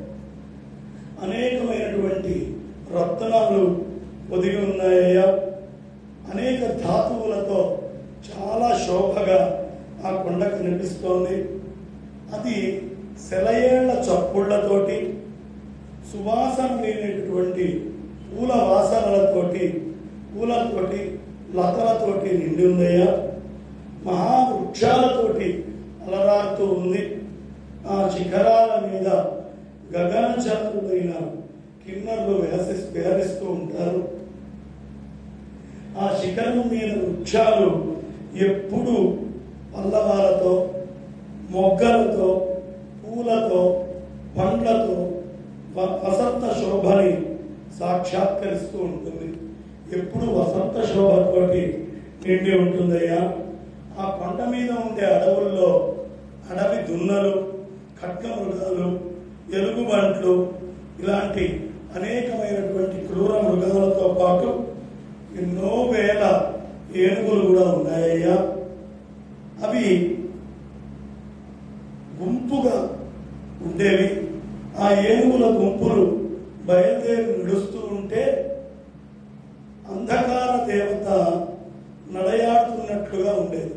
Speaker 1: అనేకమైనటువంటి రత్నాలు ఒదిగి ఉన్నాయ్యా అనేక ధాతువులతో చాలా శోభగా ఆ కొండ కనిపిస్తోంది అది సెలయేళ్ల చప్పుళ్లతోటి సువాసన లేనటువంటి పూల వాసనలతోటి పూలతోటి లతలతోటి నిండి ఉందయ్యా మహావృక్షాలతోటి అలరారుతూ ఉంది ఆ శిఖరాల మీద గగనచారులైన కిన్నర్లు విహసి విహరిస్తూ ఉంటారు ఆ శిఖరం మీద వృక్షాలు ఎప్పుడు పల్లవాలతో మొగ్గలతో పూలతో పండ్లతో వ- వసంత శోభని సాక్షాత్కరిస్తూ ఉంటుంది ఎప్పుడు వసంత శోభతోటి నిండి ఉంటుందయ్యా ఆ కొండ మీద ఉండే అడవుల్లో అడవి దున్నలు ఖడ్గమృగాలు ఎలుగుబంట్లు ఇలాంటి అనేకమైనటువంటి క్రూర మృగాలతో పాటు ఎన్నో వేల ఏనుగులు కూడా ఉన్నాయ్యా అవి గుంపుగా ఉండేవి ఆ ఏనుగుల గుంపులు బయలుదేరి నడుస్తూ ఉంటే అంధకార దేవత నడయాడుతున్నట్లుగా ఉండేది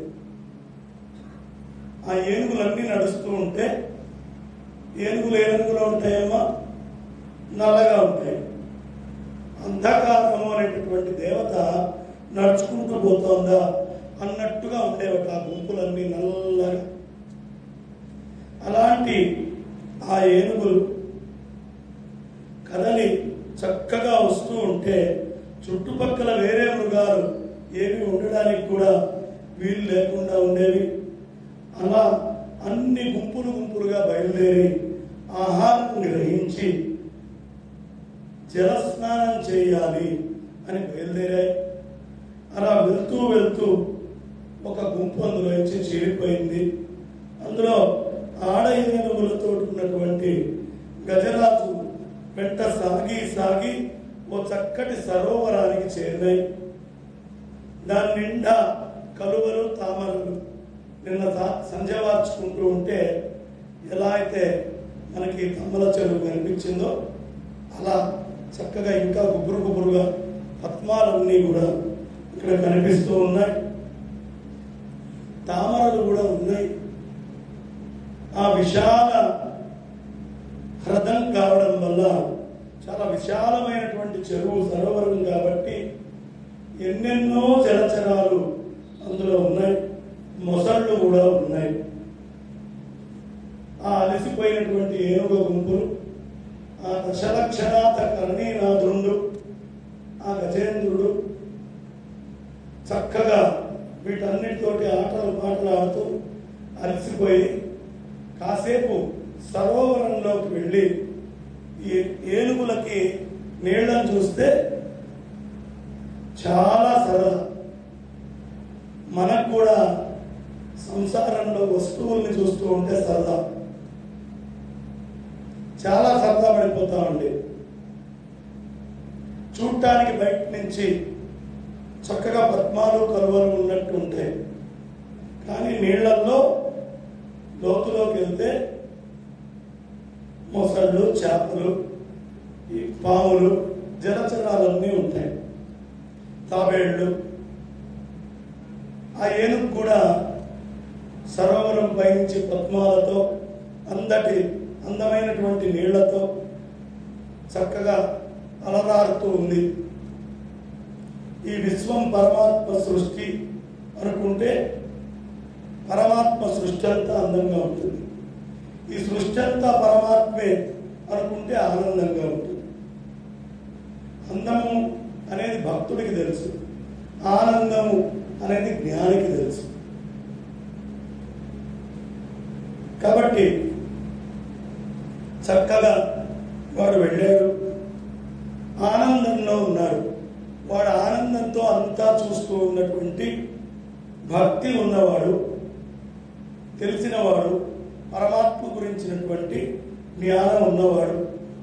Speaker 1: ఆ ఏనుగులన్నీ నడుస్తూ ఉంటే ఏనుగులు ఏ రంగులో ఉంటాయమ్మా నల్లగా ఉంటాయి అంధకారము అనేటటువంటి దేవత నడుచుకుంటూ పోతోందా అన్నట్టుగా ఉండేవట ఆ గుంపులన్నీ నల్లగా అలాంటి ఆ ఏనుగులు కదలి చక్కగా వస్తూ ఉంటే చుట్టుపక్కల వేరే మృగాలు ఏమి ఉండడానికి కూడా వీలు లేకుండా ఉండేవి అలా అన్ని గుంపులు గుంపులుగా బయలుదేరి ఆహారం గ్రహించి జలస్నానం చేయాలి అని బయలుదేరాయి అలా వెళ్తూ వెళ్తూ ఒక గుంపు అందులోంచి చీలిపోయింది అందులో ఆడ ఏనుగులతో ఉన్నటువంటి గజరాజు వెంట సాగి సాగి ఓ చక్కటి సరోవరానికి చేరినాయి దాని నిండా కలువలు తామరలు నిన్న సా- సంధ్య వార్చుకుంటూ ఉంటే ఎలా అయితే మనకి కమ్మల చెరువు కనిపించిందో అలా చక్కగా ఇంకా గుబురు గుబురుగా పద్మాలన్నీ కూడా ఇక్కడ కనిపిస్తూ ఉన్నాయి తామరలు కూడా ఉన్నాయి ఆ విశాల హ్రదం కావడం వల్ల చాలా విశాలమైనటువంటి చెరువు సరోవరం కాబట్టి ఎన్నెన్నో జలచరాలు అందులో ఉన్నాయి మొసళ్ళు కూడా ఉన్నాయి ఆ అలసిపోయినటువంటి ఏనుగు గుంపులు ఆ దశలక్షణాత కర్ణీనాథుండు ఆ గజేంద్రుడు చక్కగా వీటన్నిటితోటి ఆటలు పాటలు ఆడుతూ అలసిపోయి కాసేపు సరోవరంలోకి వెళ్ళి ఈ ఏనుగులకి నీళ్ళని చూస్తే చాలా సరదా మనకు కూడా సంసారంలో వస్తువుల్ని చూస్తూ ఉంటే సరదా చాలా సరదా పడిపోతామండి చూడటానికి బయట నుంచి చక్కగా పద్మాలు కలువలు ఉన్నట్టు ఉంటాయి కానీ నీళ్ళల్లో లోతులోకి వెళ్తే మొసళ్ళు చేపలు ఈ పాములు జలచరాలన్నీ ఉంటాయి తాబేళ్లు ఆ ఏనుగు కూడా సరోవరం పైనుంచి పద్మాలతో అందటి అందమైనటువంటి నీళ్లతో చక్కగా అలరారుతూ ఉంది ఈ విశ్వం పరమాత్మ సృష్టి అనుకుంటే పరమాత్మ సృష్టి అంతా అందంగా ఉంటుంది ఈ సృష్టి అంతా పరమాత్మే అనుకుంటే ఆనందంగా ఉంటుంది అందము అనేది భక్తుడికి తెలుసు ఆనందము అనేది జ్ఞానికి తెలుసు కాబట్టి చక్కగా వాడు వెళ్ళాడు ఆనందంలో ఉన్నాడు వాడు ఆనందంతో అంతా చూస్తూ ఉన్నటువంటి భక్తి ఉన్నవాడు తెలిసినవాడు పరమాత్మ గురించినటువంటి జ్ఞానం ఉన్నవాడు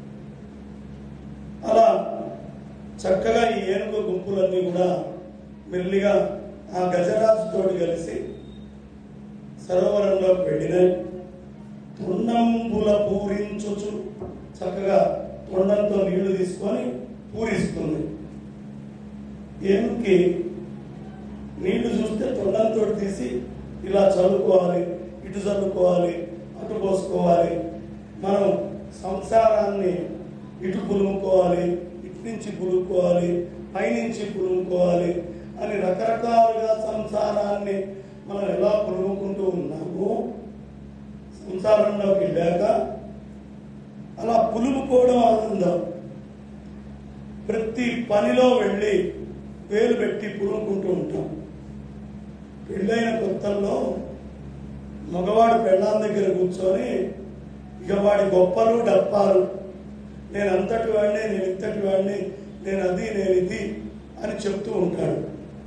Speaker 1: అలా చక్కగా ఈ ఏనుగు గుంపులన్నీ కూడా మెల్లిగా ఆ గజరాజుతోటి కలిసి సరోవరంలోకి వెళ్ళినాయి తొండంబుల పూరించుచు చక్కగా తొండంతో నీళ్లు తీసుకొని పూరిస్తుంది ఏనుగుకి నీళ్లు చూస్తే తొండంతో తీసి ఇలా చల్లుకోవాలి ఇటు చల్లుకోవాలి అటు పోసుకోవాలి మనం సంసారాన్ని ఇటు పులుముకోవాలి ఇటు నుంచి పులుముకోవాలి పైనుంచి పులుముకోవాలి అని రకరకాలుగా సంసారాన్ని మనం ఎలా పులుముకుంటూ ఉన్నామో సంసారంలోకి వెళ్ళాక అలా పులుముకోవడం ఆనందం ప్రతి పనిలో వెళ్ళి వేలు పెట్టి పులుముకుంటూ ఉంటాం పెళ్ళైన కొత్తల్లో మగవాడు పెళ్ళాం దగ్గర కూర్చొని ఇక వాడి గొప్పలు డప్పాలు నేను అంతటి వాడిని నేను ఇంతటి వాడిని నేను అది నేను ఇది అని చెప్తూ ఉంటాడు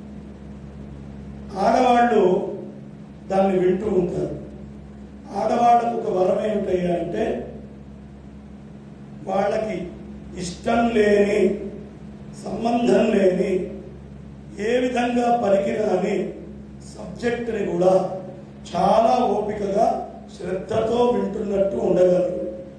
Speaker 1: ఆడవాళ్ళు దాన్ని వింటూ ఉంటారు ఆడవాళ్ళకు ఒక వరం ఏమిటయ్యా అంటే వాళ్ళకి ఇష్టం లేని సంబంధం లేని ఏ విధంగా పలికిరాని సబ్జెక్టుని కూడా చాలా ఓపికగా శ్రద్ధతో వింటున్నట్టు ఉండగలరు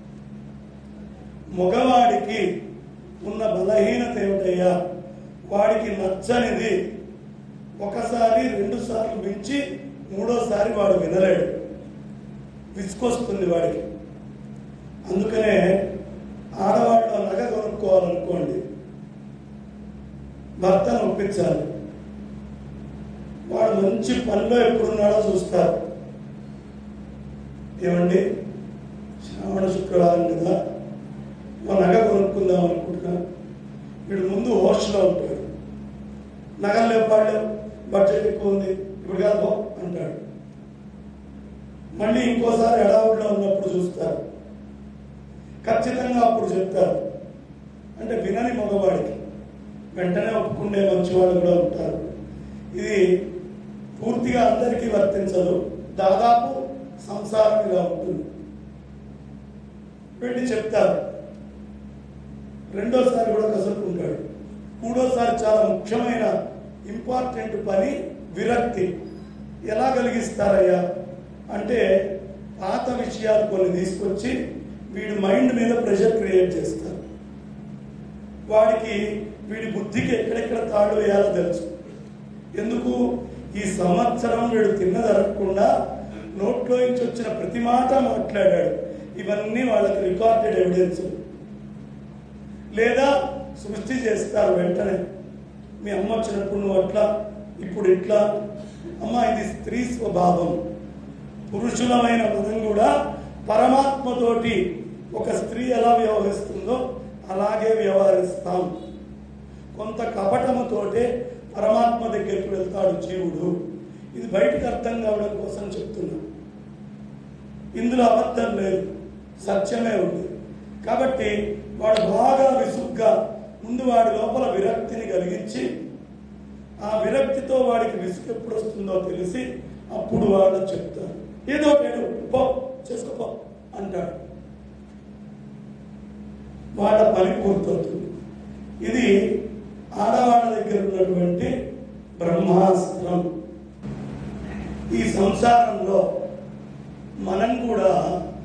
Speaker 1: మగవాడికి ఉన్న బలహీనత ఏమిటయ్యా వాడికి నచ్చనిది ఒకసారి రెండు సార్లు మించి మూడోసారి వాడు వినలేడు విసుకొస్తుంది వాడికి అందుకనే ఆడవాళ్ళు నగ కొనుక్కోవాలనుకోండి భర్తను ఒప్పించాలి వాడు మంచి పనిలో ఎప్పుడున్నాడో చూస్తారు ఏమండి శ్రావణ శుక్రవారం కదా మా నగ కొనుక్కుందాం అనుకుంటున్నా వీడు ముందు హోస్ట్లో ఉంటాడు నగలు లేపాడు బడ్జెట్ ఎక్కువ ఉంది ఇప్పుడు కాదు పో అంటాడు మళ్ళీ ఇంకోసారి ఎడావుడిలో ఉన్నప్పుడు చూస్తారు ఖచ్చితంగా అప్పుడు చెప్తారు అంటే వినని మగవాడికి వెంటనే ఒప్పుకునే మంచివాళ్ళు కూడా ఉంటారు ఇది పూర్తిగా అందరికీ వర్తించదు దాదాపు సంసారం ఇలా ఉంటుంది వెళ్ళి చెప్తారు రెండోసారి కూడా కసురుకుంటాడు మూడోసారి చాలా ముఖ్యమైన ఇంపార్టెంట్ పని విరక్తి ఎలా కలిగిస్తారయ్యా అంటే పాత విషయాలు కొన్ని తీసుకొచ్చి వీడి మైండ్ మీద ప్రెషర్ క్రియేట్ చేస్తారు వాడికి వీడి బుద్ధికి ఎక్కడెక్కడ తాడు వేయాలో తెలుసు ఎందుకు ఈ సంవత్సరం వీడు తిన్నదరగకుండా నోట్లో నుంచి వచ్చిన ప్రతి మాట మాట్లాడాడు ఇవన్నీ వాళ్ళకి రికార్డెడ్ ఎవిడెన్స్ లేదా సృష్టి చేస్తారు వెంటనే మీ అమ్మ వచ్చినప్పుడు నువ్వు అట్లా ఇప్పుడు ఇట్లా అమ్మ ఇది స్త్రీ స్వభావం పురుషులమైన మనం కూడా పరమాత్మతోటి ఒక స్త్రీ ఎలా వ్యవహరిస్తుందో అలాగే వ్యవహరిస్తాం కొంత కపటముతోటే పరమాత్మ దగ్గరికి వెళ్తాడు జీవుడు ఇది బయటకు అర్థం కావడం కోసం చెప్తున్నా ఇందులో అబద్ధం లేదు సత్యమే ఉంది కాబట్టి వాడు బాగా విసుగ్గా ముందు వాడి లోపల విరక్తిని కలిగించి ఆ విరక్తితో వాడికి విసుగు ఎప్పుడు వస్తుందో తెలిసి అప్పుడు వాళ్ళు చెప్తారు ఏదో పేరు పో చేసుకోపో అంటాడు వాళ్ళ పని పూర్తవుతుంది ఇది ఆడవాళ్ళ దగ్గర ఉన్నటువంటి బ్రహ్మాస్త్రం ఈ సంసారంలో మనం కూడా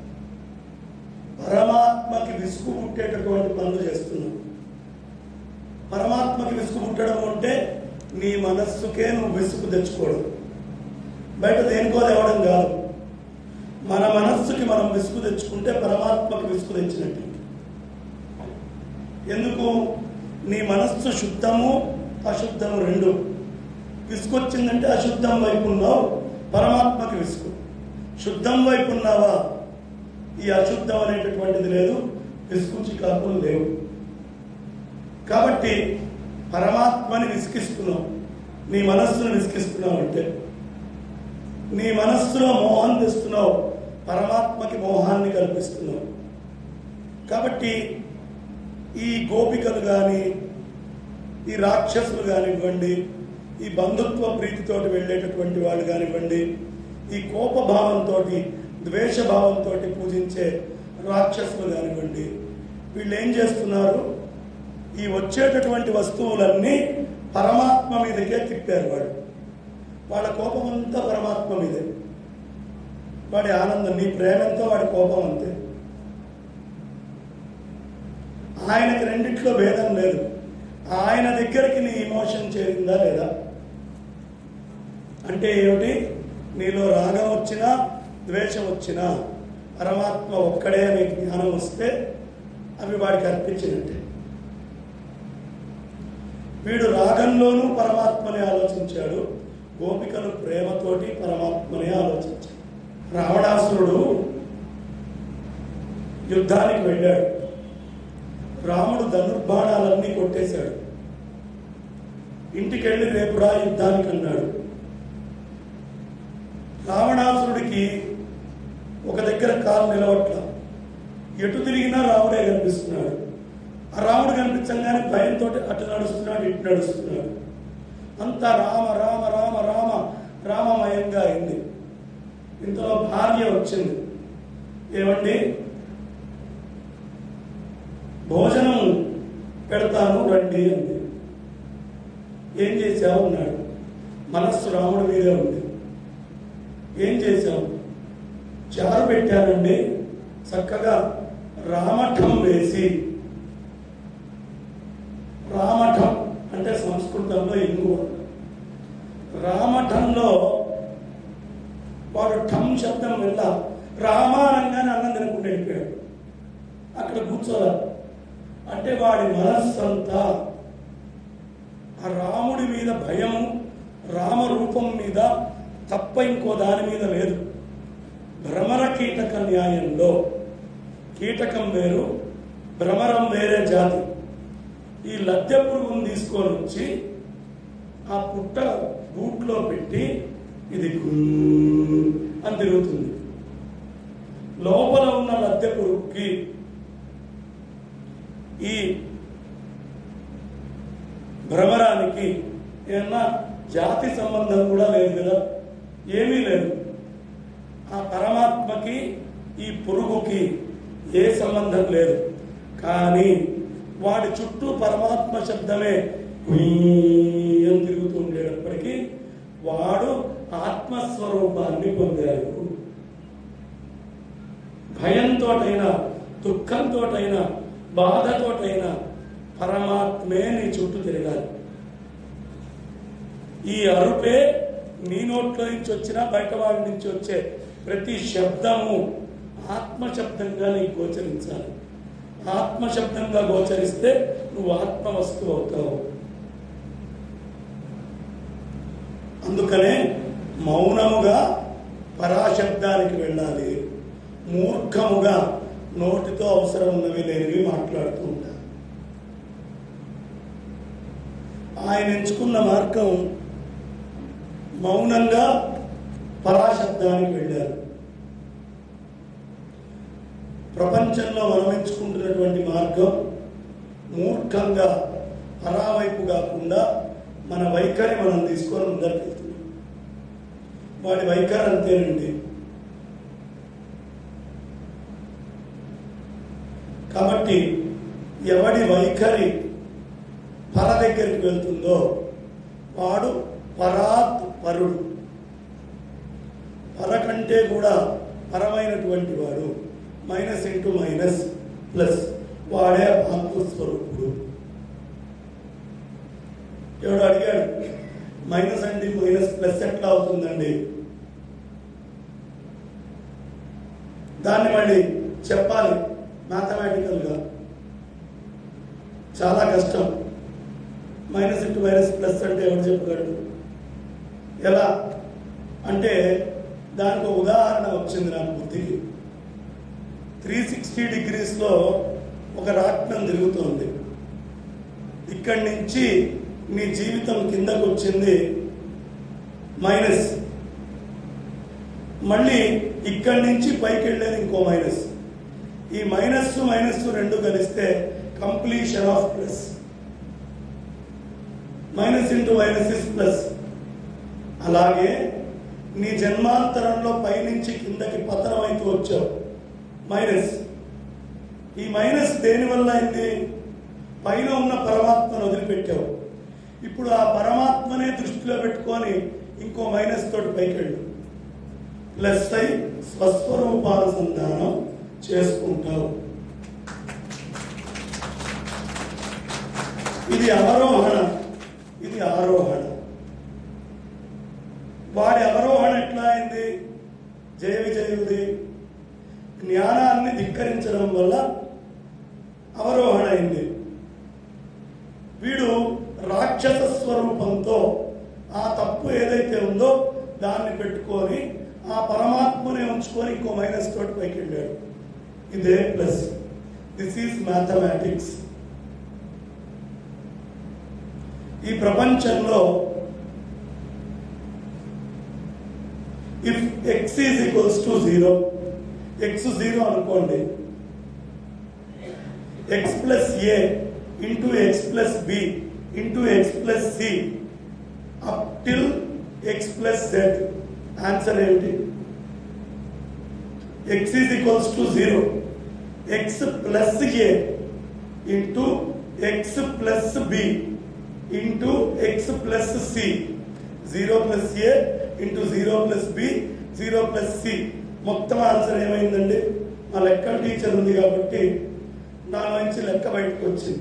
Speaker 1: పరమాత్మకి విసుగు పుట్టేటటువంటి పనులు చేస్తున్నాం పరమాత్మకి విసుగు పుట్టడం అంటే నీ మనస్సుకే నువ్వు విసుగు తెచ్చుకోవడం బయట దేనికో తేవడం కాదు మన మనస్సుకి మనం విసుగు తెచ్చుకుంటే పరమాత్మకి విసుగు తెచ్చినట్టు ఎందుకు నీ మనస్సు శుద్ధము అశుద్ధము రెండు విసుగొచ్చిందంటే అశుద్ధం వైపు ఉన్నావు పరమాత్మకి విసుగు శుద్ధం వైపు ఉన్నావా ఈ అశుద్ధం అనేటటువంటిది లేదు విసుగు చికాకులు లేవు కాబట్టి పరమాత్మని విసిగిస్తున్నావు నీ మనస్సును విసిగిస్తున్నావు అంటే నీ మనస్సులో మోహం తెస్తున్నావు పరమాత్మకి మోహాన్ని కల్పిస్తున్నావు కాబట్టి ఈ గోపికలు కానీ ఈ రాక్షసులు కానివ్వండి ఈ బంధుత్వ ప్రీతితోటి వెళ్ళేటటువంటి వాళ్ళు కానివ్వండి ఈ కోపభావంతో ద్వేషభావంతో పూజించే రాక్షసులు కానివ్వండి వీళ్ళు ఏం చేస్తున్నారు ఈ వచ్చేటటువంటి వస్తువులన్నీ పరమాత్మ మీదకే తిప్పారు వాడు వాళ్ళ కోపం అంతా పరమాత్మ మీదే వాడి ఆనందం నీ ప్రేమంతో వాడి కోపం అంతే ఆయనకి రెండిట్లో భేదం లేదు ఆయన దగ్గరికి నీ ఇమోషన్ చేరిందా లేదా అంటే ఏమిటి నీలో రాగం వచ్చినా ద్వేషం వచ్చినా పరమాత్మ ఒక్కడే అనే జ్ఞానం వస్తే అవి వాడికి అర్పించినట్టే వీడు రాగంలోనూ పరమాత్మని ఆలోచించాడు గోపికలు ప్రేమతోటి పరమాత్మని ఆలోచించాడు రావణాసురుడు యుద్ధానికి వెళ్ళాడు రాముడు ధనుర్బాణాలన్నీ కొట్టేశాడు ఇంటికెళ్ళి రేపురా యుద్ధానికి అన్నాడు రావణాసురుడికి ఒక దగ్గర కాలు నిలవట్ల ఎటు తిరిగినా రాముడే కనిపిస్తున్నాడు ఆ రాముడు కనిపించగానే భయంతో అటు నడుస్తున్నాడు ఇటు నడుస్తున్నాడు అంతా రామ రామ రామ రామ రామమయంగా అయింది ఇంతలో భార్య వచ్చింది ఏమండి భోజనం పెడతాను రండి అంది ఏం చేశావు అన్నాడు మనస్సు రాముడి మీదే ఉంది ఏం చేశావు చారు పెట్టానండి చక్కగా రామఠం వేసి రామఠం అంటే సంస్కృతంలో ఇంగువ రామఠంలో వాడు ఠం శబ్దం వెళ్ళ రామానంగానే అన్నం తినకుండా వెళ్ళిపోయాడు అక్కడ కూర్చోలే అంటే వాడి మనస్సంతా ఆ రాముడి మీద భయము రామరూపం మీద తప్ప ఇంకో దాని మీద లేదు భ్రమర కీటక న్యాయంలో కీటకం వేరు భ్రమరం వేరే జాతి ఈ లద్దె పురుగును తీసుకొని వచ్చి ఆ పుట్ట గూట్లో పెట్టి ఇది గుమ్ అని తిరుగుతుంది లోపల ఉన్న లద్దె పురుగుకి ఈ భ్రమరానికి ఏమన్నా జాతి సంబంధం కూడా లేదు కదా ఏమీ లేదు ఆ పరమాత్మకి ఈ పురుగుకి ఏ సంబంధం లేదు కానీ వాడి చుట్టూ పరమాత్మ శబ్దమే గుయ్ అని తిరుగుతూ ఉండేటప్పటికీ వాడు ఆత్మస్వరూపాన్ని పొందాడు భయంతోటైనా దుఃఖంతోటైనా బాధతోటైనా పరమాత్మే నీ చుట్టూ తిరగాలి ఈ అరుపే నీ నోట్లో నుంచి వచ్చినా బయట వాళ్ళ నుంచి వచ్చే ప్రతి శబ్దము ఆత్మ శబ్దంగా నీకు గోచరించాలి ఆత్మ శబ్దంగా గోచరిస్తే నువ్వు ఆత్మ వస్తువు అవుతావు అందుకనే మౌనముగా పరాశబ్దానికి వెళ్ళాలి మూర్ఖముగా నోటితో అవసరం ఉన్నవి లేనివి మాట్లాడుతూ ఉంటారు ఆయన ఎంచుకున్న మార్గం మౌనంగా పరాశబ్దానికి వెళ్ళారు ప్రపంచంలో మనం ఎంచుకుంటున్నటువంటి మార్గం మూర్ఖంగా పరావైపు కాకుండా మన వైఖరి మనం తీసుకొని ముందరికి వెళ్తున్నాం వాడి వైఖరి అంతేనండి కాబట్టి ఎవడి వైఖరి పర దగ్గరికి వెళ్తుందో వాడు పరాత్ పరుడు పర కంటే కూడా పరమైనటువంటి వాడు మైనస్ ఇంటూ మైనస్ ప్లస్ వాడే ఆత్మస్వరూపుడు ఎవడు అడిగాడు మైనస్ అండి మైనస్ ప్లస్ ఎట్లా అవుతుందండి దాన్ని మళ్ళీ చెప్పాలి మ్యాథమెటికల్గా చాలా కష్టం మైనస్ ఇంటూ మైనస్ ప్లస్ అంటే ఎవరు చెప్పగలడు ఎలా అంటే దానికి ఒక ఉదాహరణ వచ్చింది నాకు బుద్ధికి త్రీ సిక్స్టీ డిగ్రీస్లో ఒక రాట్నం తిరుగుతోంది ఇక్కడి నుంచి నీ జీవితం కిందకు వచ్చింది మైనస్ మళ్ళీ ఇక్కడి నుంచి పైకి వెళ్ళేది ఇంకో మైనస్ ఈ మైనస్ మైనస్ రెండు కలిస్తే completion of plus minus into minus is plus అలాగే నీ జన్మాంతరంలో పైనుంచి కిందకి పతనం అయితే వచ్చావు మైనస్ ఈ మైనస్ దేని వల్ల అయింది పైన ఉన్న పరమాత్మను వదిలిపెట్టావు ఇప్పుడు ఆ పరమాత్మనే దృష్టిలో పెట్టుకొని ఇంకో మైనస్ తోటి పైకి వెళ్ళు ప్లస్ అయి స్వస్వరూపానుసంధానం చేసుకుంటావు ఇది అవరోహణ ఇది ఆరోహణ వాడి అవరోహణ ఎట్లా అయింది జయ విజయుది జ్ఞానాన్ని ధిక్కరించడం వల్ల అవరోహణ అయింది వీడు రాక్షస స్వరూపంతో ఆ తప్పు ఏదైతే ఉందో దాన్ని పెట్టుకొని ఆ పరమాత్మనే ఉంచుకొని ఇంకో మైనస్ తోటి పైకి వెళ్ళాడు ఇదే ప్లస్ దిస్ ఈజ్ మ్యాథమెటిక్స్ ఈ ప్రపంచంలో if x is equals to zero x zero అనుకోండి x plus a into x plus b into x plus c up till x plus z answer ఏమిటి x is equals to zero x plus a into x plus b into x plus c zero plus a into zero plus b zero plus c మొత్తం answer ఏమైందండి మా లెక్కల teacher ఉంది కాబట్టి దాని నుంచి లెక్క బయటకు వచ్చింది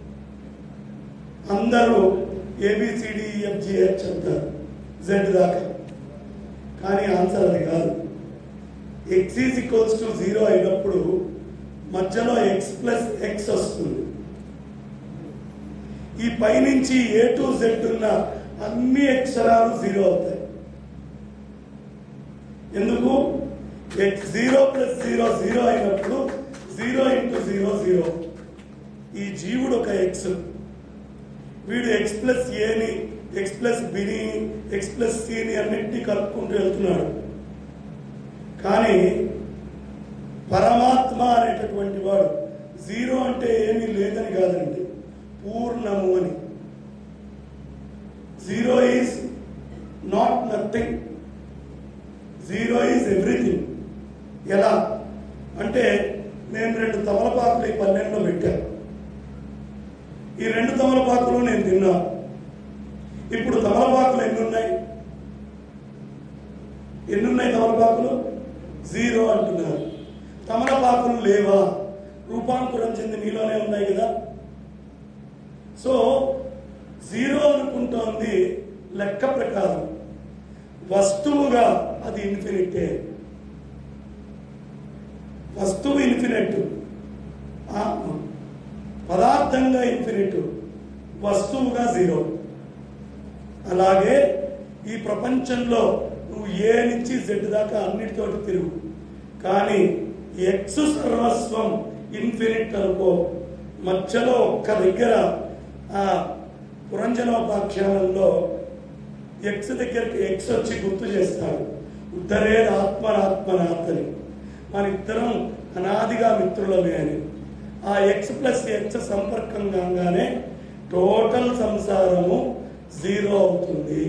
Speaker 1: అందరూ ఏబిసిడిఎఫ్జిహెచ్ చెప్తారు జెడ్ దాకా కానీ ఆన్సర్ అది కాదు x is equals to zero అయినప్పుడు మధ్యలో ఎక్స్ ప్లస్ ఎక్స్ వస్తుంది ఈ పైనుంచి ఏ టు జెడ్ ఉన్న అన్ని అక్షరాలు జీరో అవుతాయి ఎందుకు x zero plus zero zero అయినప్పుడు జీరో ఇంటూ జీరో జీరో ఈ జీవుడు ఒక ఎక్స్ వీడు ఎక్స్ ప్లస్ ఏని ఎక్స్ ప్లస్ బిని ఎక్స్ ప్లస్ సిని అన్నింటినీ కలుపుకుంటూ వెళ్తున్నాడు కానీ పరమాత్మ అనేటటువంటి వాడు జీరో అంటే ఏమీ లేదని కాదండి పూర్ణము అని zero is not nothing zero is everything ఎలా అంటే నేను రెండు తమలపాకులు ఈ పన్నెండులో పెట్టాను ఈ రెండు తమలపాకులు నేను తిన్నా ఇప్పుడు తమలపాకులు ఎన్ని ఉన్నాయి ఎన్ని ఉన్నాయి తమలపాకులు జీరో అంటున్నారు తమలపాకులు లేవా రూపాంతరం చెంది మీలోనే ఉన్నాయి కదా సో జీరో అనుకుంటోంది లెక్క ప్రకారం వస్తువుగా అది ఇన్ఫినిటే వస్తువు ఇన్ఫినిట్ పదార్థంగా ఇన్ఫినిట్ వస్తువుగా జీరో అలాగే ఈ ప్రపంచంలో నువ్వు ఏ నుంచి జెడ్ దాకా అన్నిటితోటి తిరుగు కానీ ఎక్స్ సర్వస్వం ఇన్ఫినిట్ అనుకో మధ్యలో ఒక్క దగ్గర ఆ పురంజనోపాఖ్యానంలో ఎక్స్ దగ్గరికి ఎక్స్ వచ్చి గుర్తు చేస్తాడు ఉద్ధరేది ఆత్మనాత్మనాథని మన ఇద్దరం అనాదిగా మిత్రులమే అని ఆ ఎక్స్ ప్లస్ ఎక్స్ సంపర్కం కాగానే టోటల్ సంసారము జీరో అవుతుంది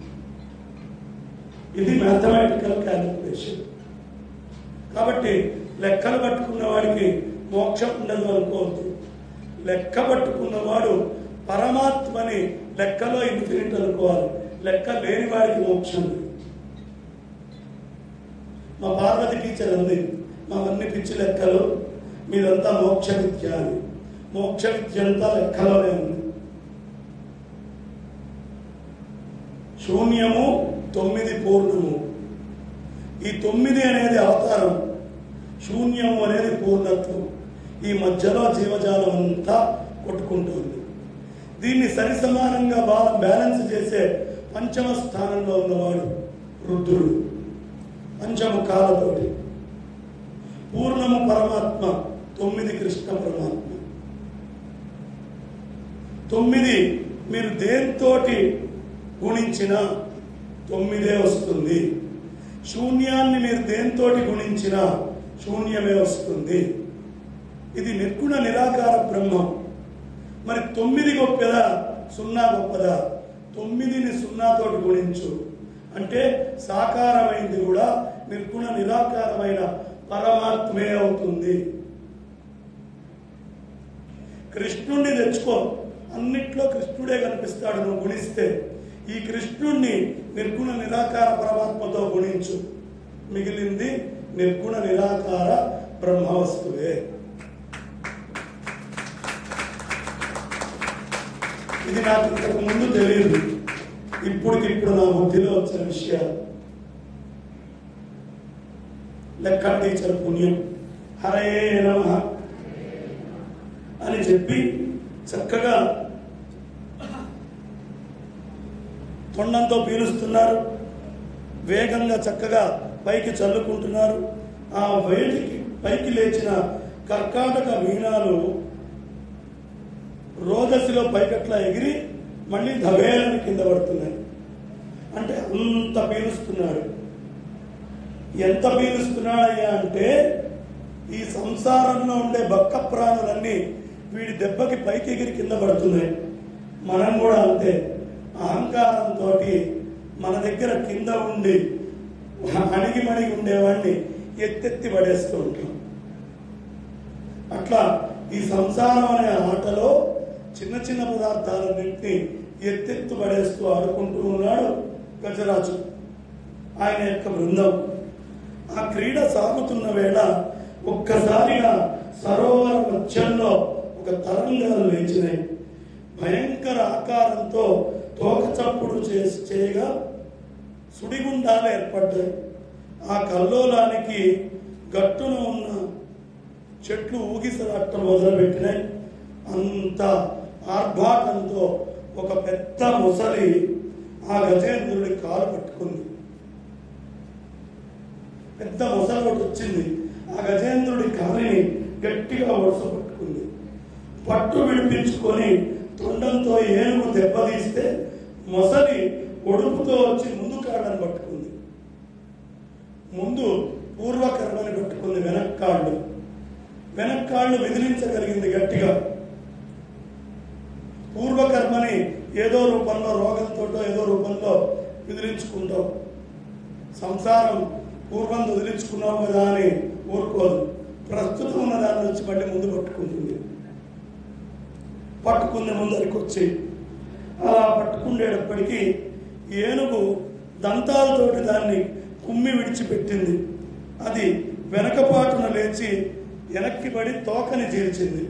Speaker 1: ఇది మ్యాథమెటికల్ క్యాలిక్యులేషన్ కాబట్టి లెక్కలు పట్టుకున్న వాడికి మోక్షం ఉండదు అనుకోవద్దు లెక్క పట్టుకున్నవాడు పరమాత్మని లెక్కలో ఇన్ఫినిట్ అనుకోవాలి లెక్క లేని వాడికి మోక్షం లేదు. మా పార్వతి టీచర్ అంది మావన్నీ పిచ్చి లెక్కలు మీదంతా మోక్ష విద్య అని మోక్ష విద్య అంతా లెక్కలోనే ఉంది శూన్యము తొమ్మిది పూర్ణము ఈ తొమ్మిది అనేది అవతారం శూన్యము అనేది పూర్ణత్వం ఈ మధ్యలో జీవజాలం అంతా కొట్టుకుంటుంది దీన్ని సరి సమానంగా బాగా బ్యాలెన్స్ చేసే పంచమ స్థానంలో ఉన్నవాడు రుద్రుడు పంచముఖాలతోటి పూర్ణము పరమాత్మ తొమ్మిది కృష్ణ పరమాత్మ తొమ్మిది మీరు దేంతోటి గుణించిన తొమ్మిదే వస్తుంది శూన్యాన్ని మీరు దేంతోటి గుణించిన శూన్యమే వస్తుంది ఇది నిర్గుణ నిరాకార బ్రహ్మం మరి తొమ్మిది గొప్పదా సున్నా గొప్పదా తొమ్మిదిని సున్నాతోటి గుణించు అంటే సాకారమైంది కూడా నిర్గుణ నిరాకారమైన పరమాత్మే అవుతుంది కృష్ణుణ్ణి తెచ్చుకో అన్నిట్లో కృష్ణుడే కనిపిస్తాడు నువ్వు గుణిస్తే ఈ కృష్ణుణ్ణి నిర్గుణ నిరాకార పరమాత్మతో గుణించు మిగిలింది నిర్గుణ నిరాకార బ్రహ్మ వస్తువే ఇది నాకు ఇంతకు ముందు తెలియదు ఇప్పటికిప్పుడు నా బుద్ధిలో వచ్చిన విషయాలు లెక్క టీచర్ పుణ్యం హరే నమ అని చెప్పి చక్కగా తొండంతో పీలుస్తున్నారు వేగంగా చక్కగా పైకి చల్లుకుంటున్నారు ఆ వేటికి పైకి లేచిన కర్కాటక మీనాలు రోదసిలో పైకట్లా ఎగిరి మళ్ళీ ధబేలని కింద పడుతున్నాయి అంటే అంత పీలుస్తున్నాడు ఎంత పీలుస్తున్నాడయ్యా అంటే ఈ సంసారంలో ఉండే బక్క ప్రాణులన్నీ వీడి దెబ్బకి పైకి ఎగిరి కింద పడుతున్నాయి మనం కూడా అంతే అహంకారంతో మన దగ్గర కింద ఉండి అణిగి మణిగి ఉండేవాడిని ఎత్తెత్తి పడేస్తూ ఉంటాం అట్లా ఈ సంసారం అనే ఆటలో చిన్న చిన్న పదార్థాలన్నింటినీ ఎత్తెత్తు పడేస్తూ ఆడుకుంటూ ఉన్నాడు గజరాజు ఆయన యొక్క బృందం ఆ క్రీడ సాగుతున్న వేళ ఒక్కసారిగా సరోవర మధ్యంలో ఒక తరంగాలు లేచినాయి భయంకర ఆకారంతో తోక చప్పుడు చేసి చేయగా సుడిగుండాలు ఏర్పడ్డాయి ఆ కల్లోలానికి గట్టున ఉన్న చెట్లు ఊగిసలాట్టం మొదలుపెట్టినాయి అంత ఆర్భాటంతో ఒక పెద్ద ముసలి ఆ గజేంద్రుడి కాలు పట్టుకుంది పెద్ద ముసలి ఒకటి వచ్చింది ఆ గజేంద్రుడి కాలిని గట్టిగా వరుస పట్టుకుంది పట్టు విడిపించుకొని తొండంతో ఏనుగు దెబ్బతీస్తే మొసలి ఒడుపుతో వచ్చి ముందు కాళ్ళని పట్టుకుంది ముందు పూర్వకర్మని పట్టుకుంది వెనక్కాళ్ళు వెనక్కాళ్ళు విదిలించగలిగింది గట్టిగా పూర్వకర్మని ఏదో రూపంలో రోగంతో ఏదో రూపంలో విదిలించుకుంటావు సంసారం పూర్వం వదిలించుకున్నావు కదా అని ఊరుకోదు ప్రస్తుతం ఉన్న దాన్ని వచ్చి మళ్ళీ ముందు పట్టుకుంటుంది పట్టుకుంది ముందరికి వచ్చి అలా పట్టుకుండేటప్పటికీ ఏనుగు దంతాలతోటి దాన్ని కుమ్మి విడిచిపెట్టింది అది వెనకపాటున లేచి వెనక్కి పడి తోకని చీల్చింది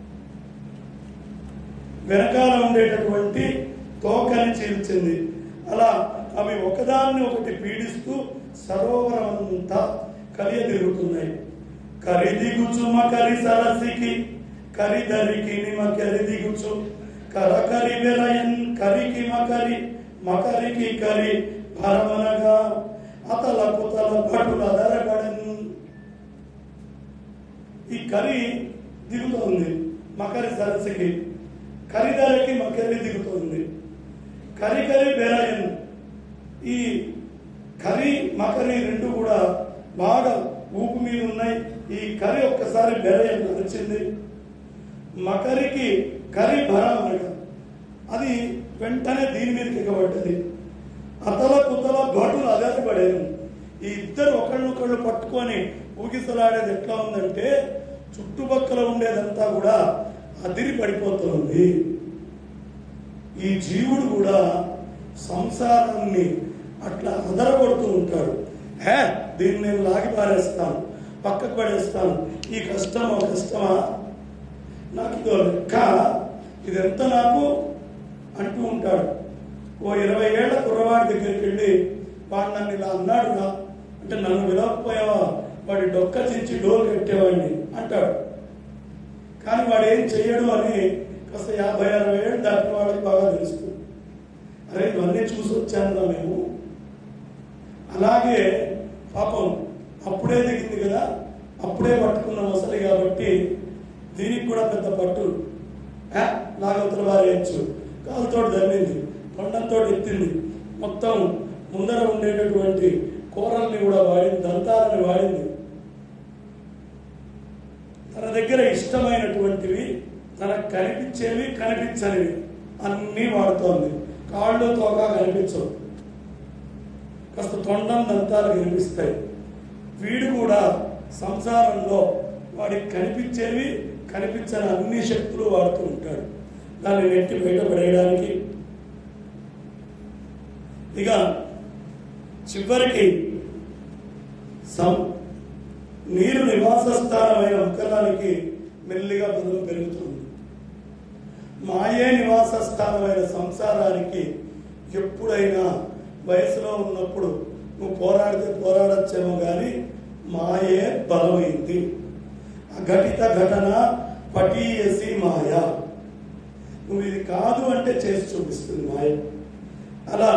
Speaker 1: వెనకాల ఉండేటటువంటి తోకని చీల్చింది అలా అవి ఒకదాన్ని ఒకటి పీడిస్తూ సరోవరం అంతా కలియదిరుగుతున్నాయి కరిదిగుచు మకరి సరసికి కరిదరికి నిమ కరిదిగుచు కరకరి వెలయన్ కరికి మకరి మకరికి కరి భరమనగా అతల కుతల భటుల ధరబడను ఈ కరి దిగుతోంది మకరి సరస్సుకి కరిధరకి మకరి దిగుతోంది కరి కరి బెరయన్ ఈ కరి మకరి రెండు కూడా బాగా ఊపు మీద ఉన్నాయి ఈ కరి ఒక్కసారి బెరయన్ వచ్చింది మకరికి కరి భరమనగా అది వెంటనే దీని మీదకి ఎగబడ్డది అతల కుతల భటులు అదరపడారు ఈ ఇద్దరు ఒకళ్ళనొకళ్ళు పట్టుకొని ఊగిసలాడేది ఎట్లా ఉందంటే చుట్టుపక్కల ఉండేదంతా కూడా అదిరి పడిపోతుంది ఈ జీవుడు కూడా సంసారాన్ని అట్లా అదరగొడుతూ ఉంటాడు హే దీన్ని నేను లాగి పారేస్తాను పక్కకు పడేస్తాను ఈ కష్టమా కష్టమా నాకు ఇదో లెక్క ఇదెంత నాకు అంటూ ఉంటాడు ఓ ఇరవై ఏళ్ల కుర్రవాడి దగ్గరికి వెళ్ళి వాడు నన్ను ఇలా అన్నాడు రా అంటే నన్ను విలవకపోయావా వాడి డొక్క చించి డోలు కట్టేవాడిని అంటాడు కానీ వాడు ఏం చెయ్యడు అని కాస్త యాభై అరవై ఏళ్ళు దాటిన వాళ్ళకి బాగా తెలుస్తుంది అరే ఇవన్నీ చూసి వచ్చాను మేము అలాగే పాపం అప్పుడే దిగింది కదా అప్పుడే పట్టుకున్న మొసలి కాబట్టి దీనికి కూడా పెద్ద పట్టు ఆ, నాగవతల వారేయచ్చు కాలుతో దండింది కొండంతో ఎత్తింది మొత్తం ముందర ఉండేటటువంటి కూరల్ని కూడా వాడింది దంతాలని వాడింది తన దగ్గర ఇష్టమైనటువంటివి తనకు కనిపించేవి కనిపించనివి అన్నీ వాడుతోంది కాళ్ళు తోక కనిపించవు కాస్త తొండం దంతాలు కనిపిస్తాయి వీడు కూడా సంసారంలో వాడికి కనిపించేవి కనిపించని అన్ని శక్తులు వాడుతూ ఉంటాడు దాన్ని నెట్టి బయటపడేయడానికి ఇక చివరికి సం నీరు నివాస స్థానమైన ముఖలానికి మెల్లిగా బదులు పెరుగుతుంది మాయే నివాస స్థానమైన సంసారానికి ఎప్పుడైనా వయసులో ఉన్నప్పుడు నువ్వు పోరాడితే పోరాడచ్చేమో కానీ మాయే బలమైంది అఘటిత ఘటన పటీయసి మాయ నువ్వు ఇది కాదు అంటే చేసి చూపిస్తుంది మాయ అలా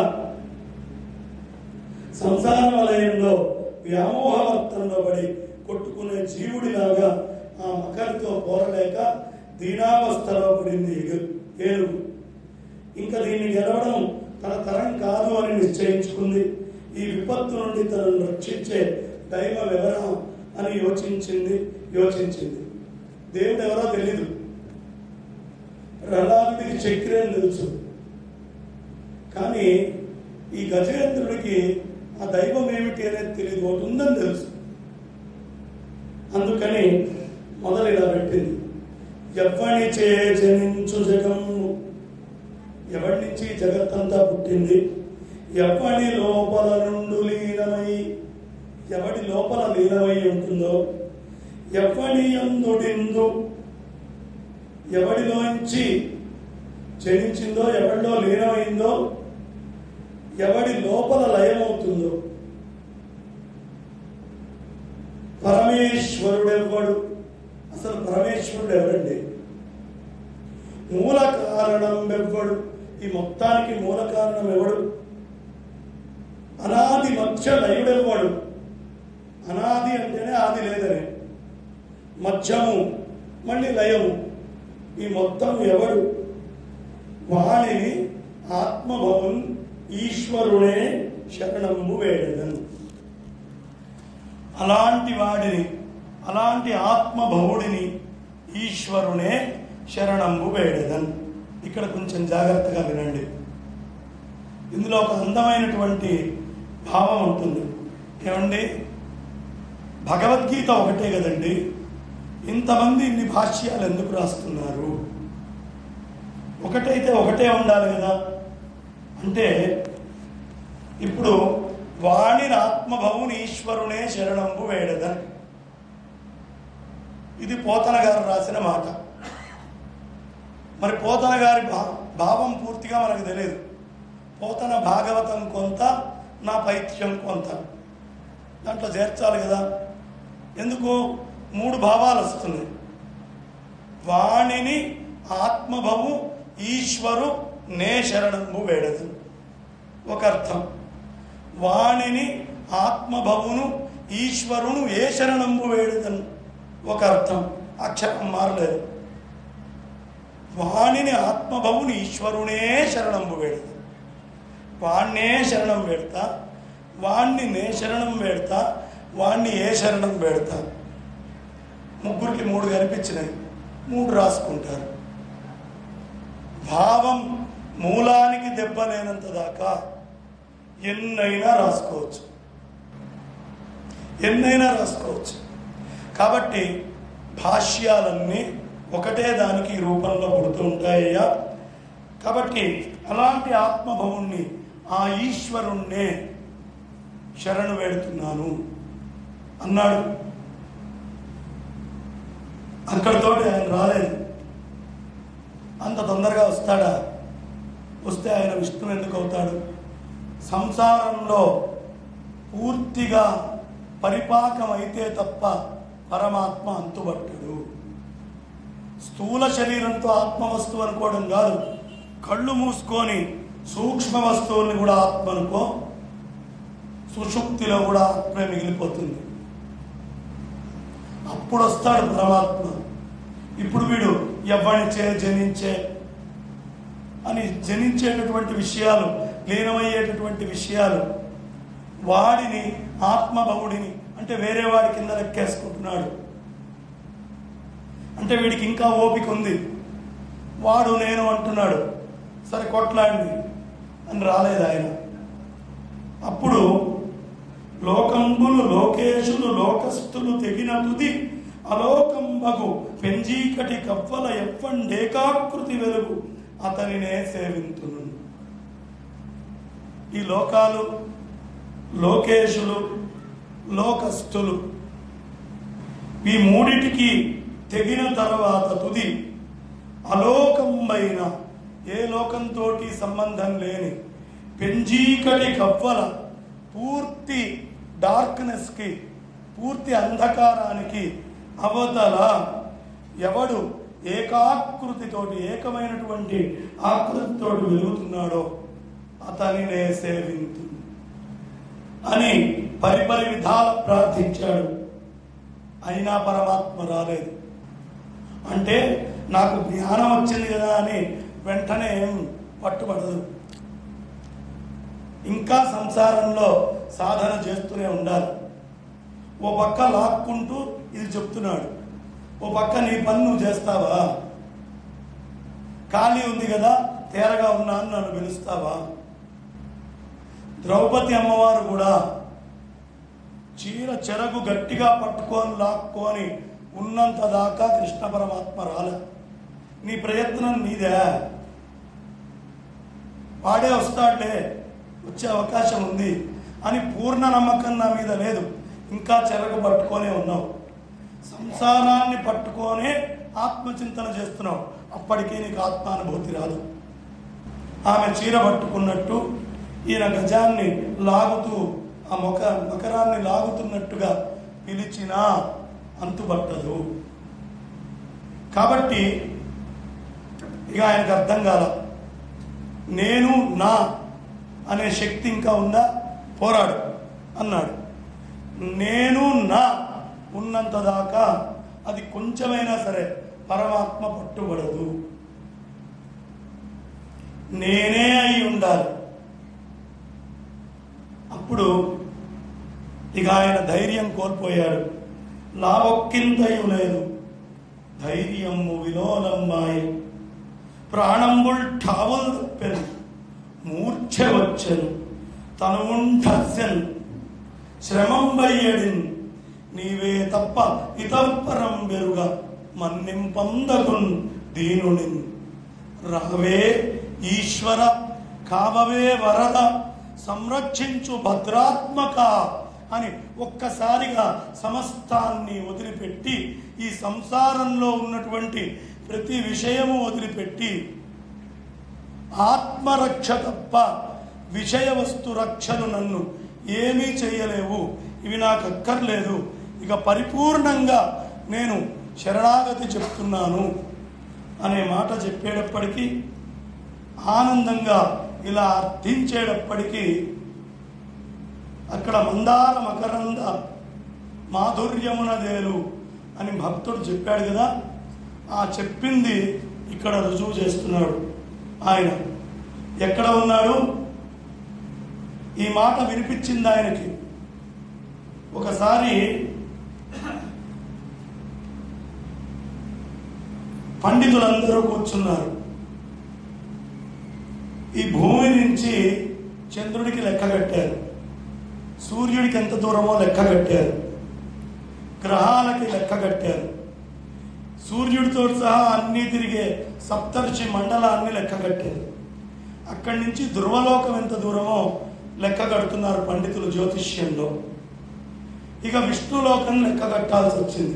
Speaker 1: సంసార వలయంలో వ్యామోహవర్తంలో పడి కొట్టుకునే జీవుడిలాగా ఆ మకరితో పోరలేక దీనావస్థలో పడింది ఎగు- ఏనుగు ఇంకా దీన్ని గెలవడం తన తరం కాదు అని నిశ్చయించుకుంది ఈ విపత్తు నుండి తనను రక్షించే దైవం ఎవరా అని యోచించింది యోచించింది దేవుడు ఎవరో తెలీదు ప్రహ్లాదుడికి చక్రి అని తెలుసు కానీ ఈ గజేంద్రుడికి ఆ దైవం ఏమిటి అనేది తెలియదు ఒకటి ఉందని తెలుసు అందుకని మొదలు ఇలా పెట్టింది ఎవ్వని చే జనించు జగము ఎవరి నుంచి ఈ జగత్తంతా పుట్టింది ఎవడి లోపల నుండు లీనమై ఎవడి లోపల లీనమై ఉంటుందో ఎవడి అందుడిందు ఎవడిలోంచి జనించిందో ఎవడిలో లీనమైందో ఎవడి లోపల లయమవుతుందో పరమేశ్వరుడెవ్వడు అసలు పరమేశ్వరుడు ఎవరండి మూల కారణం ఎవ్వడు ఈ మొత్తానికి మూల కారణం ఎవడు అనాది మధ్య లయుడెవ్వడు అనాది అంటేనే ఆది లేదనే మధ్యము మళ్ళీ లయము ఈ మొత్తం ఎవడు వాణిని ఆత్మభవన్ ఈశ్వరుడే శరణంబు వేడదను అలాంటి వాడిని అలాంటి ఆత్మభవుడిని ఈశ్వరునే శరణంబు వేడదన్ ఇక్కడ కొంచెం జాగ్రత్తగా వినండి ఇందులో ఒక అందమైనటువంటి భావం ఉంటుంది ఏమండి భగవద్గీత ఒకటే కదండి ఇంతమంది ఇన్ని భాష్యాలు ఎందుకు రాస్తున్నారు ఒకటైతే ఒకటే ఉండాలి కదా అంటే ఇప్పుడు వాణిని ఆత్మభవుని ఈశ్వరునే శరణంబు వేడద ఇది పోతన గారు రాసిన మాట మరి పోతన గారి భా భావం పూర్తిగా మనకు తెలియదు పోతన భాగవతం కొంత నా పైత్యం కొంత దాంట్లో చేర్చాలి కదా ఎందుకు మూడు భావాలు వస్తున్నాయి వాణిని ఆత్మభవు ఈశ్వరు నే శరణంబు వేడదు ఒక అర్థం వాణిని ఆత్మభవును ఈశ్వరును ఏ శరణంబు వేడదను ఒక అర్థం అక్షరం మారలేదు వాణిని ఆత్మభవుని ఈశ్వరునే శరణంబు వేడదు వాణ్ణే శరణం పెడతా వాణ్ణి నే శరణం పెడతా వాణ్ణి ఏ శరణం పెడతా ముగ్గురికి మూడు కనిపించినాయి మూడు రాసుకుంటారు భావం మూలానికి దెబ్బలేనంత దాకా ఎన్నైనా రాసుకోవచ్చు ఎన్నైనా రాసుకోవచ్చు కాబట్టి భాష్యాలన్నీ ఒకటే దానికి ఈ రూపంలో పుడుతూ ఉంటాయ్యా కాబట్టి అలాంటి ఆత్మభవుణ్ణి ఆ ఈశ్వరుణ్ణే శరణు వేడుతున్నాను అన్నాడు అక్కడితోటి ఆయన రాలేదు అంత తొందరగా వస్తాడా వస్తే ఆయన విష్ణు ఎందుకు అవుతాడు సంసారంలో పూర్తిగా పరిపాకం అయితే తప్ప పరమాత్మ అంతుబట్టడు స్థూల శరీరంతో ఆత్మ వస్తువు అనుకోవడం కాదు కళ్ళు మూసుకొని సూక్ష్మ వస్తువుల్ని కూడా ఆత్మ అనుకో సుషుప్తిలో కూడా ఆత్మే మిగిలిపోతుంది అప్పుడు వస్తాడు పరమాత్మ ఇప్పుడు వీడు ఎవ్వనిచే జనించే అని జనించేటటువంటి విషయాలు లీనమయ్యేటటువంటి విషయాలు వాడిని ఆత్మభవుడిని అంటే వేరే వాడి కింద లెక్కేసుకుంటున్నాడు అంటే వీడికి ఇంకా ఓపిక ఉంది వాడు నేను అంటున్నాడు సరే కొట్లాడింది అని రాలేదు ఆయన అప్పుడు లోకంబులు లోకేశులు లోకస్థులు తెగిన తుది అలోకంబగు పెంజీకటి కవ్వల ఎవ్వండేకాకృతి వెలుగు అతనినే సేవింతును ఈ లోకాలు లోకేశులు లోకస్థులు ఈ మూడిటికి తెగిన తర్వాత తుది అలోకంబైన ఏ లోకంతో సంబంధం లేని పెంజీకటి కవ్వల పూర్తి డార్క్నెస్కి పూర్తి అంధకారానికి అవతల ఎవడు ఏకాకృతితోటి ఏకమైనటువంటి ఆకృతితోటి వెలుగుతున్నాడో అతనినే సేవింతు అని పరిపరి విధాల ప్రార్థించాడు అయినా పరమాత్మ రాలేదు అంటే నాకు జ్ఞానం వచ్చింది కదా అని వెంటనే ఏం పట్టుబడదు ఇంకా సంసారంలో సాధన చేస్తూనే ఉండాలి ఓ పక్క లాక్కుంటూ ఇది చెప్తున్నాడు ఓ పక్క నీ పని నువ్వు చేస్తావా ఖాళీ ఉంది కదా తేరగా ఉన్నాను నన్ను పిలుస్తావా ద్రౌపది అమ్మవారు కూడా చీర చెరకు గట్టిగా పట్టుకొని లాక్కొని ఉన్నంత దాకా కృష్ణ పరమాత్మ రాలే నీ ప్రయత్నం నీదే వాడే వస్తాడులే వచ్చే అవకాశం ఉంది అని పూర్ణ నమ్మకం నా మీద లేదు ఇంకా చెరకు పట్టుకొనే ఉన్నావు సంసారాన్ని పట్టుకొనే ఆత్మచింతన చేస్తున్నావు అప్పటికీ నీకు ఆత్మానుభూతి రాదు ఆమె చీర పట్టుకున్నట్టు ఈయన గజాన్ని లాగుతూ ఆ మొక మకరాన్ని లాగుతున్నట్టుగా పిలిచినా అంతుపట్టదు కాబట్టి ఇక ఆయనకు అర్థం కాల నేను నా అనే శక్తి ఇంకా ఉందా పోరాడు అన్నాడు నేను నా ఉన్నంత దాకా అది కొంచెమైనా సరే పరమాత్మ పట్టుబడదు నేనే అయి ఉండాలి అప్పుడు ఇక ఆయన ధైర్యం కోల్పోయాడు లావొక్కింతయు లేదు ధైర్యము విలోలమ్మాయి ప్రాణంబుల్ ఠావుల్ తప్పెను మూర్ఛ వచ్చెను తనువుంఠస్యన్ శ్రమం బయ్యడిన్ నీవే తప్ప ఇతపరం బెరుగ మన్నింపందగున్ దీనునిన్ రావే ఈశ్వర కావవే వరద సంరక్షించు భద్రాత్మక అని ఒక్కసారిగా సమస్తాన్ని వదిలిపెట్టి ఈ సంసారంలో ఉన్నటువంటి ప్రతి విషయము వదిలిపెట్టి ఆత్మరక్ష తప్ప విషయ వస్తు రక్షలు నన్ను ఏమీ చేయలేవు ఇవి నాకు అక్కర్లేదు ఇక పరిపూర్ణంగా నేను శరణాగతి చెప్తున్నాను అనే మాట చెప్పేటప్పటికీ ఆనందంగా ఇలా అర్థించేటప్పటికీ అక్కడ మందార మకరంద మాధుర్యమునదేలు అని భక్తుడు చెప్పాడు కదా ఆ చెప్పింది ఇక్కడ రుజువు చేస్తున్నాడు ఆయన ఎక్కడ ఉన్నాడు ఈ మాట వినిపించింది ఆయనకి ఒకసారి పండితులందరూ కూర్చున్నారు ఈ భూమి నుంచి చంద్రుడికి లెక్క కట్టారు సూర్యుడికి ఎంత దూరమో లెక్క కట్టారు గ్రహాలకి లెక్క కట్టారు సూర్యుడితో సహా అన్నీ తిరిగే సప్తర్షి మండలాన్ని లెక్క కట్టారు అక్కడి నుంచి ధ్రువలోకం ఎంత దూరమో లెక్క కడుతున్నారు పండితులు జ్యోతిష్యంలో ఇక విష్ణులోకం లెక్క కట్టాల్సి వచ్చింది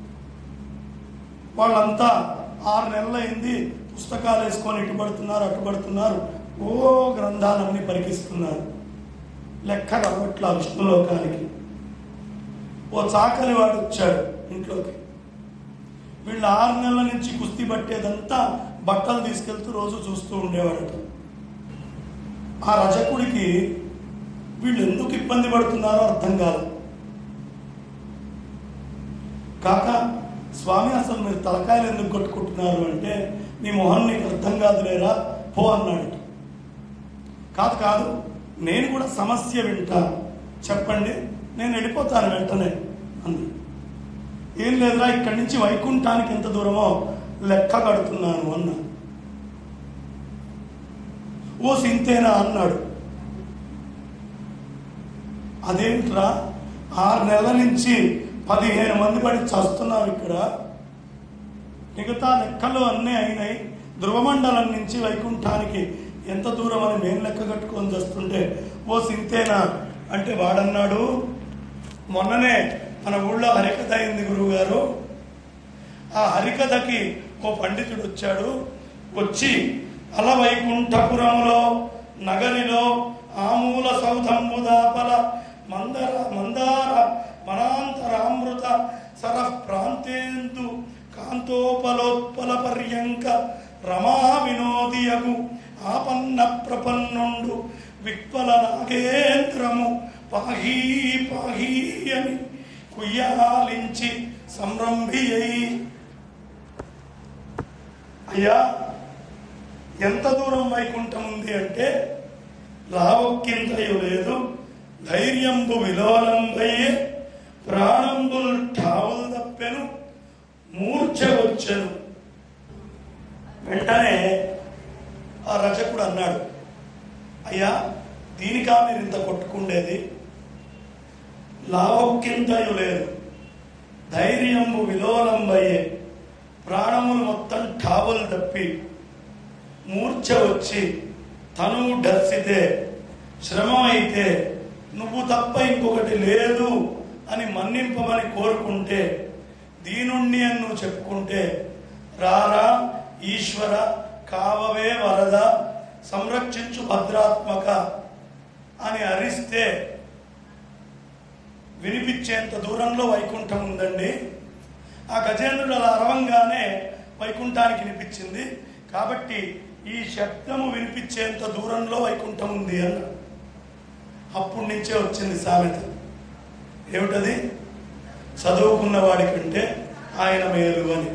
Speaker 1: వాళ్ళంతా ఆరు నెలలైంది పుస్తకాలు వేసుకొని ఇటు పడుతున్నారు అటు పడుతున్నారు ఓ గ్రంథాలన్నీ పరికిస్తున్నారు లెక్క రావట్లా విష్ణులోకానికి ఓ చాకలి వాడు వచ్చాడు ఇంట్లోకి వీళ్ళు ఆరు నెలల నుంచి కుస్తీ పట్టేదంతా బట్టలు తీసుకెళ్తూ రోజు చూస్తూ ఉండేవాడట ఆ రజకుడికి వీళ్ళు ఎందుకు ఇబ్బంది పడుతున్నారో అర్థం కాదు కాక స్వామి అసలు మీరు తలకాయలు ఎందుకు కొట్టుకుంటున్నారు అంటే నీ మొహం నీకు అర్థం కాదు లేరా పో అన్నాడు కాదు కాదు నేను కూడా సమస్య వింటా చెప్పండి నేను వెళ్ళిపోతాను వెంటనే అంది ఏం లేదురా ఇక్కడి నుంచి వైకుంఠానికి ఎంత దూరమో లెక్క కడుతున్నాను అన్నా ఓ సింతేనా అన్నాడు అదేంట్రా ఆరు నెలల నుంచి పదిహేను మంది పడి చస్తున్నారు ఇక్కడ మిగతా లెక్కలు అన్నీ అయినాయి ధ్రువమండలం నుంచి వైకుంఠానికి ఎంత దూరం అని మేము లెక్క కట్టుకొని చేస్తుంటే ఓ సింతేనా అంటే వాడన్నాడు మొన్ననే మన ఊళ్ళో హరికథ అయింది గురువుగారు ఆ హరికథకి ఓ పండితుడు వచ్చాడు వచ్చి అల వైకుంఠపురములో నగరిలో ఆమూల సౌధంబు దాపల మందర మందార మనాంతరామృత సర ప్రాంతేందు కాంతోపలోత్పల పర్యంక రమా వినోదియగు ఆపన్న ప్రపన్నుండు విక్వల నాగేంద్రము పాహీ పాహీ అని కుయ్యాలించి సంరంభి అయి అయ్యా ఎంత దూరం వైకుంఠం ఉంది అంటే రావొక్కింతయు లేదు ధైర్యంబు విలోలంబయ్యే ప్రాణంబుల్ ఠావులు తప్పెను మూర్ఛ వచ్చెను వెంటనే ఆ రచకుడు అన్నాడు అయ్యా దీనికా మీరు ఇంత కొట్టుకుండేది లావొక్కింతయు లేదు ధైర్యము విలోలంబయ్యే ప్రాణములు మొత్తం ఠావులు తప్పి మూర్ఛ వచ్చి తనువు డర్సితే శ్రమమైతే నువ్వు తప్ప ఇంకొకటి లేదు అని మన్నింపమని కోరుకుంటే దీనుణ్ణి అని నువ్వు చెప్పుకుంటే రారా ఈశ్వర కావవే వరద సంరక్షించు భద్రాత్మక అని అరిస్తే వినిపించేంత దూరంలో వైకుంఠం ఉందండి ఆ గజేంద్రుడు అలా అరవంగానే వైకుంఠానికి వినిపించింది కాబట్టి ఈ శబ్దము వినిపించేంత దూరంలో వైకుంఠం ఉంది అన్న అప్పటి నుంచే వచ్చింది సామెత ఏమిటది చదువుకున్న వాడి కంటే ఆయన మేలు అని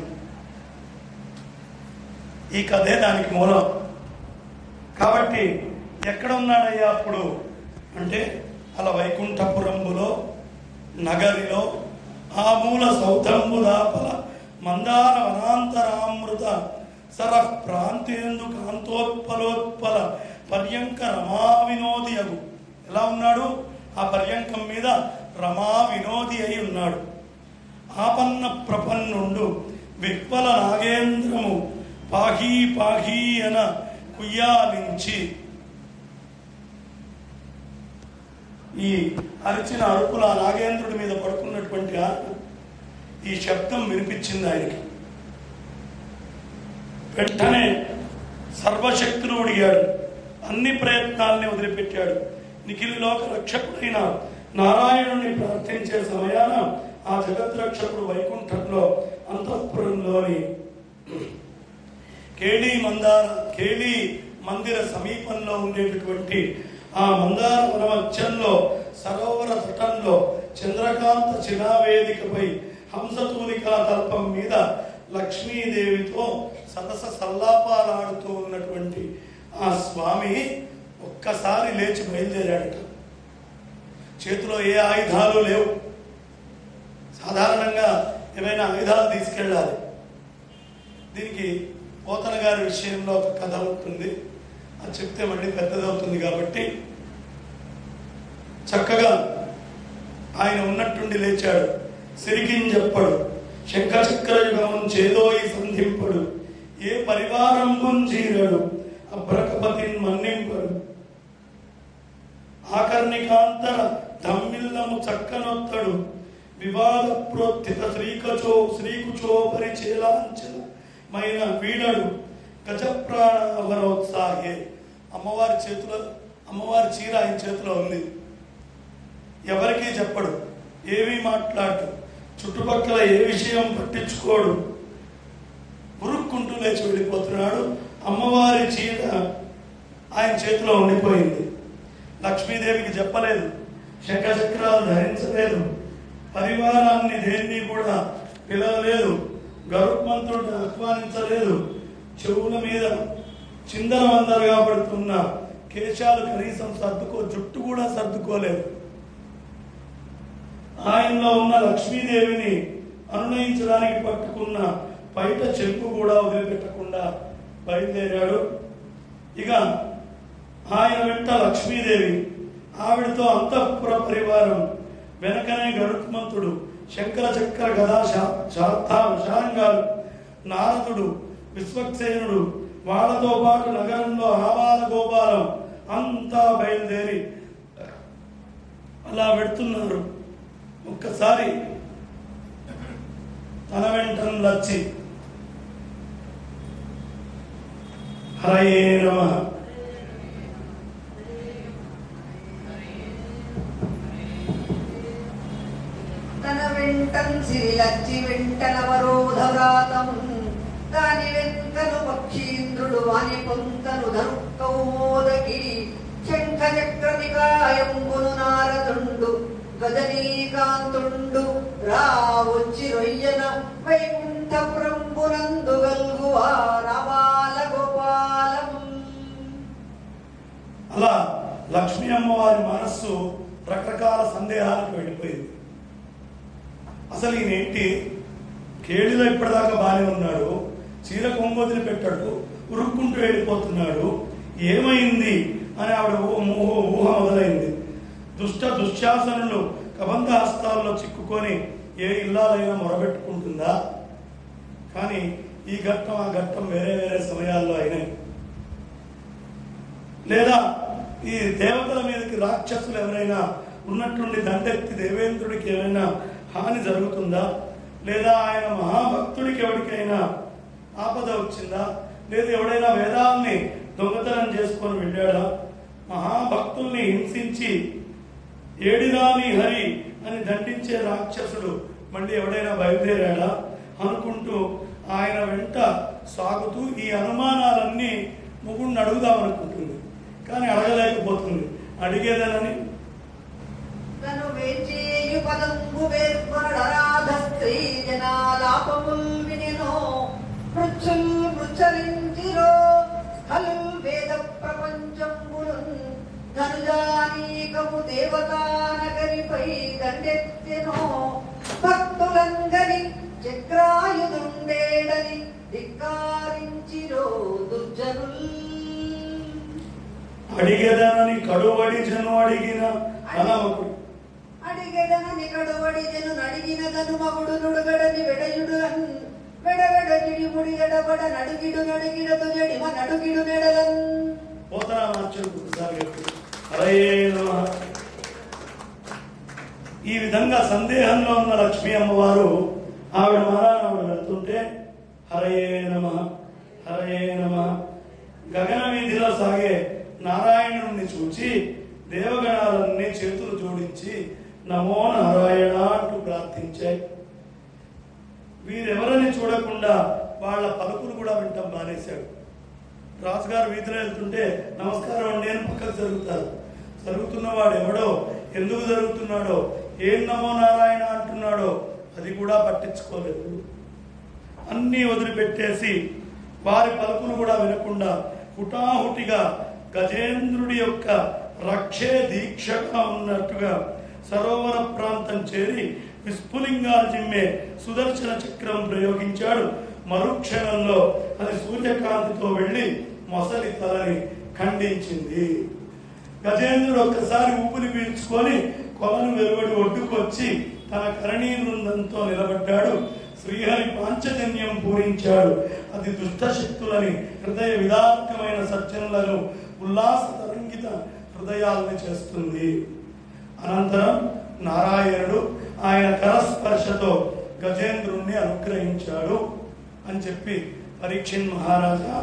Speaker 1: ఈ కథే దానికి మూలం కాబట్టి ఎక్కడ ఉన్నాడయ్యా అప్పుడు అంటే అలా వైకుంఠపురంబులో నగరిలో ఆ మూల సౌధంబు దాపల మందార వనాంతరామృత సర ప్రాంతేందు కాంతోత్పలోత్పల పర్యంక రమా వినోది అగు ఎలా ఉన్నాడు ఆ పర్యంకం మీద రమా వినోది అయి ఉన్నాడు ఆపన్న ప్రపన్నుండు విక్వల నాగేంద్రము పాహీ పాహీ అన కుయ్యాలించి ఈ అరిచిన అరుపుల ఆ నాగేంద్రుడి మీద పడుకున్నటువంటి ఆ ఈ శబ్దం వినిపించింది ఆయనకి వెంటనే సర్వశక్తులు అడిగాడు అన్ని ప్రయత్నాల్ని వదిలిపెట్టాడు నిఖిలి లోక రక్షకుడైన నారాయణుని ప్రార్థించే సమయాన ఆ జగత్ రక్షకుడు వైకుంఠంలో అంతఃపురంలోని కేళీ మందార కేళీ మందిర సమీపంలో ఉండేటటువంటి ఆ మందార వనమధ్యంలో సరోవర తటంలో చంద్రకాంత శిలావేదికపై హంసతూలికా తల్పం మీద లక్ష్మీదేవితో సదస సల్లాపాలాడుతూ ఉన్నటువంటి ఆ స్వామి ఒక్కసారి లేచి బయలుదేరాడట చేతిలో ఏ ఆయుధాలు లేవు సాధారణంగా ఏమైనా ఆయుధాలు తీసుకెళ్ళాలి దీనికి పోతన గారి విషయంలో ఒక కథ ఉంటుంది అది చెప్తే మళ్ళీ పెద్దదవుతుంది కాబట్టి చక్కగా ఆయన ఉన్నట్టుండి లేచాడు సిరికింజప్పడు శంఖచక్ర యుగం చేదోయి సంధింపడు ఏ పరివారం చీరడు అభ్రకపతిన్ మన్నింపడు ఆకర్ణికాంతర దమ్మిల్లము చక్కనొత్తడు వివాద ప్రోత్థిత శ్రీకచో శ్రీకుచో పరిచేలాంచలమైన వీడడు గజప్రాణవరోత్సాహే అమ్మవారి చేతిలో అమ్మవారి చీర ఆయన చేతిలో ఉంది ఎవరికీ చెప్పడు ఏమీ మాట్లాడు చుట్టుపక్కల ఏ విషయం పట్టించుకోడు ఉరుక్కుంటూ లేచి వెళ్ళిపోతున్నాడు అమ్మవారి చీర ఆయన చేతిలో ఉండిపోయింది లక్ష్మీదేవికి చెప్పలేదు శంఖచక్రాలు ధరించలేదు పరివారాన్ని దేన్ని కూడా పిలవలేదు గరుత్మంతుడిని ఆహ్వానించలేదు చెవుల మీద చిందర వందరగా పడుతున్న కేశాలు కనీసం సర్దుకో జుట్టు కూడా సర్దుకోలేదు ఆయనలో ఉన్న లక్ష్మీదేవిని అనునయించడానికి పట్టుకున్న బయట చెంపు కూడా వదిలిపెట్టకుండా బయలుదేరాడు ఇక ఆయన వెంట లక్ష్మీదేవి ఆవిడతో అంతఃపుర పరివారం వెనకనే గరుత్మంతుడు శంకర చక్ర గదా శాంగాలు నారదుడు విశ్వక్సేనుడు వాళ్ళతో పాటు నగరంలో ఆవాల గోపాలం అంతా బయలుదేరి అలా పెడుతున్నారు ఒక్కసారి తన వెంట లచ్చి హరయే నమ
Speaker 2: తన వెంటం సిరిలచ్చి వెంటనవరోధవ్రాతము దాని వెంకను పక్షీంద్రుడు వాని పొంతను ధరుక్కౌమోదకి శంఖ చక్రనికాయంబును నారదుండు గజనీకాంతుండు రావొచ్చి రొయ్యన వైకుంఠపురంబునందు గల్గువా రామాల గోపాలం
Speaker 1: అలా లక్ష్మీ అమ్మవారి మనస్సు రకరకాల సందేహాలకు వెళ్ళిపోయింది అసలు ఈయనేంటి కేళిలో ఇప్పటిదాకా బాగానే ఉన్నాడు చీర కొంగోదిని పెట్టాడు ఉరుక్కుంటూ వెళ్ళిపోతున్నాడు ఏమైంది అని ఆవిడ ఊహ ఊహ ఊహ మొదలైంది దుష్ట దుశ్శాసనులు కబంధ హస్తాల్లో చిక్కుకొని ఏ ఇల్లాలైనా మొరబెట్టుకుంటుందా కానీ ఈ ఘట్టం ఆ ఘట్టం వేరే వేరే సమయాల్లో అయినాయి లేదా ఈ దేవతల మీదకి రాక్షసులు ఎవరైనా ఉన్నట్టుండి దండెత్తి దేవేంద్రుడికి ఏమైనా హాని జరుగుతుందా లేదా ఆయన మహాభక్తుడికి ఎవరికైనా ఆపద వచ్చిందా లేదా ఎవడైనా వేదాల్ని దొంగతనం చేసుకొని వెళ్ళాడా మహాభక్తుల్ని హింసించి ఏడిరాని హరి అని దండించే రాక్షసుడు మళ్ళీ ఎవడైనా బయలుదేరాడా అనుకుంటూ ఆయన వెంట సాగుతూ ఈ అనుమానాలన్నీ ముగ్గుడిని అడుగుదాం అనుకుంటుంది కానీ అడగలేకపోతుంది అడిగేదనని
Speaker 2: తను వేచేయు పదంబు వేర్పడరాధ స్త్రీ జనాలాపముల్ వినెనో మృచ్చుల్ మృచ్చరించిరో హల్ వేద ప్రపంచంబులున్ ధనుజానీకము దేవతానగరిపై దండెత్తెనో భక్తులంగని చక్రాయుధుండేడని ధిక్కారించిరో దుర్జనుల్
Speaker 1: అడిగేదనని కడువడి జను అడిగిన అనమకుడు
Speaker 2: అడిగెదనని కడువడిజను నడిగిన గనుమగుడు నుడుగడని వెడయుడు అన్ వెడవెడగిడి ముడి ఎడబడ నడుగిడు నడిగిడదు జడిమ నడుగిడు నెడలన్
Speaker 1: పోతనా మార్చుడు ఒకసారి చెప్పు. హరయే నమః ఈ విధంగా సందేహంలో ఉన్న లక్ష్మీ అమ్మవారు ఆవిడ మహారాణావిడ వెళ్తుంటే హరయే నమ హరయే నమ గగన వీధిలో సాగే నారాయణుడిని చూచి దేవగణాలన్నీ చేతులు జోడించి నమో నారాయణ అంటూ ప్రార్థించాయి వీరెవరని చూడకుండా వాళ్ళ పలుకులు కూడా వింటాం మానేశాడు రాజుగారు వీధిలో వెళ్తుంటే నమస్కారం అండి అని పక్కకు జరుగుతారు జరుగుతున్నవాడు ఎవడో ఎందుకు జరుగుతున్నాడో ఏం నమో నారాయణ అంటున్నాడో అది కూడా పట్టించుకోలేదు అన్నీ వదిలిపెట్టేసి వారి పలుకులు కూడా వినకుండా హుటాహుటిగా గజేంద్రుడి యొక్క రక్షే దీక్షగా ఉన్నట్టుగా సరోవర ప్రాంతం చేరి విస్ఫులింగాలు జిమ్మే సుదర్శన చక్రం ప్రయోగించాడు మరుక్షణంలో అది సూర్యకాంతితో వెళ్ళి మొసలి తలని ఖండించింది గజేంద్రుడు ఒక్కసారి ఊపిరి పీల్చుకొని కొలను వెలువడి ఒడ్డుకొచ్చి తన కరణీ బృందంతో నిలబడ్డాడు శ్రీహరి పాంచజన్యం పూరించాడు అది దుష్ట శక్తులని హృదయ విదారకమైన సజ్జనులను ఉల్లాస తరంగిత హృదయాలని చేస్తుంది అనంతరం నారాయణుడు ఆయన కరస్పర్శతో గజేంద్రుణ్ణి అనుగ్రహించాడు అని చెప్పి పరీక్షిన్ మహారాజా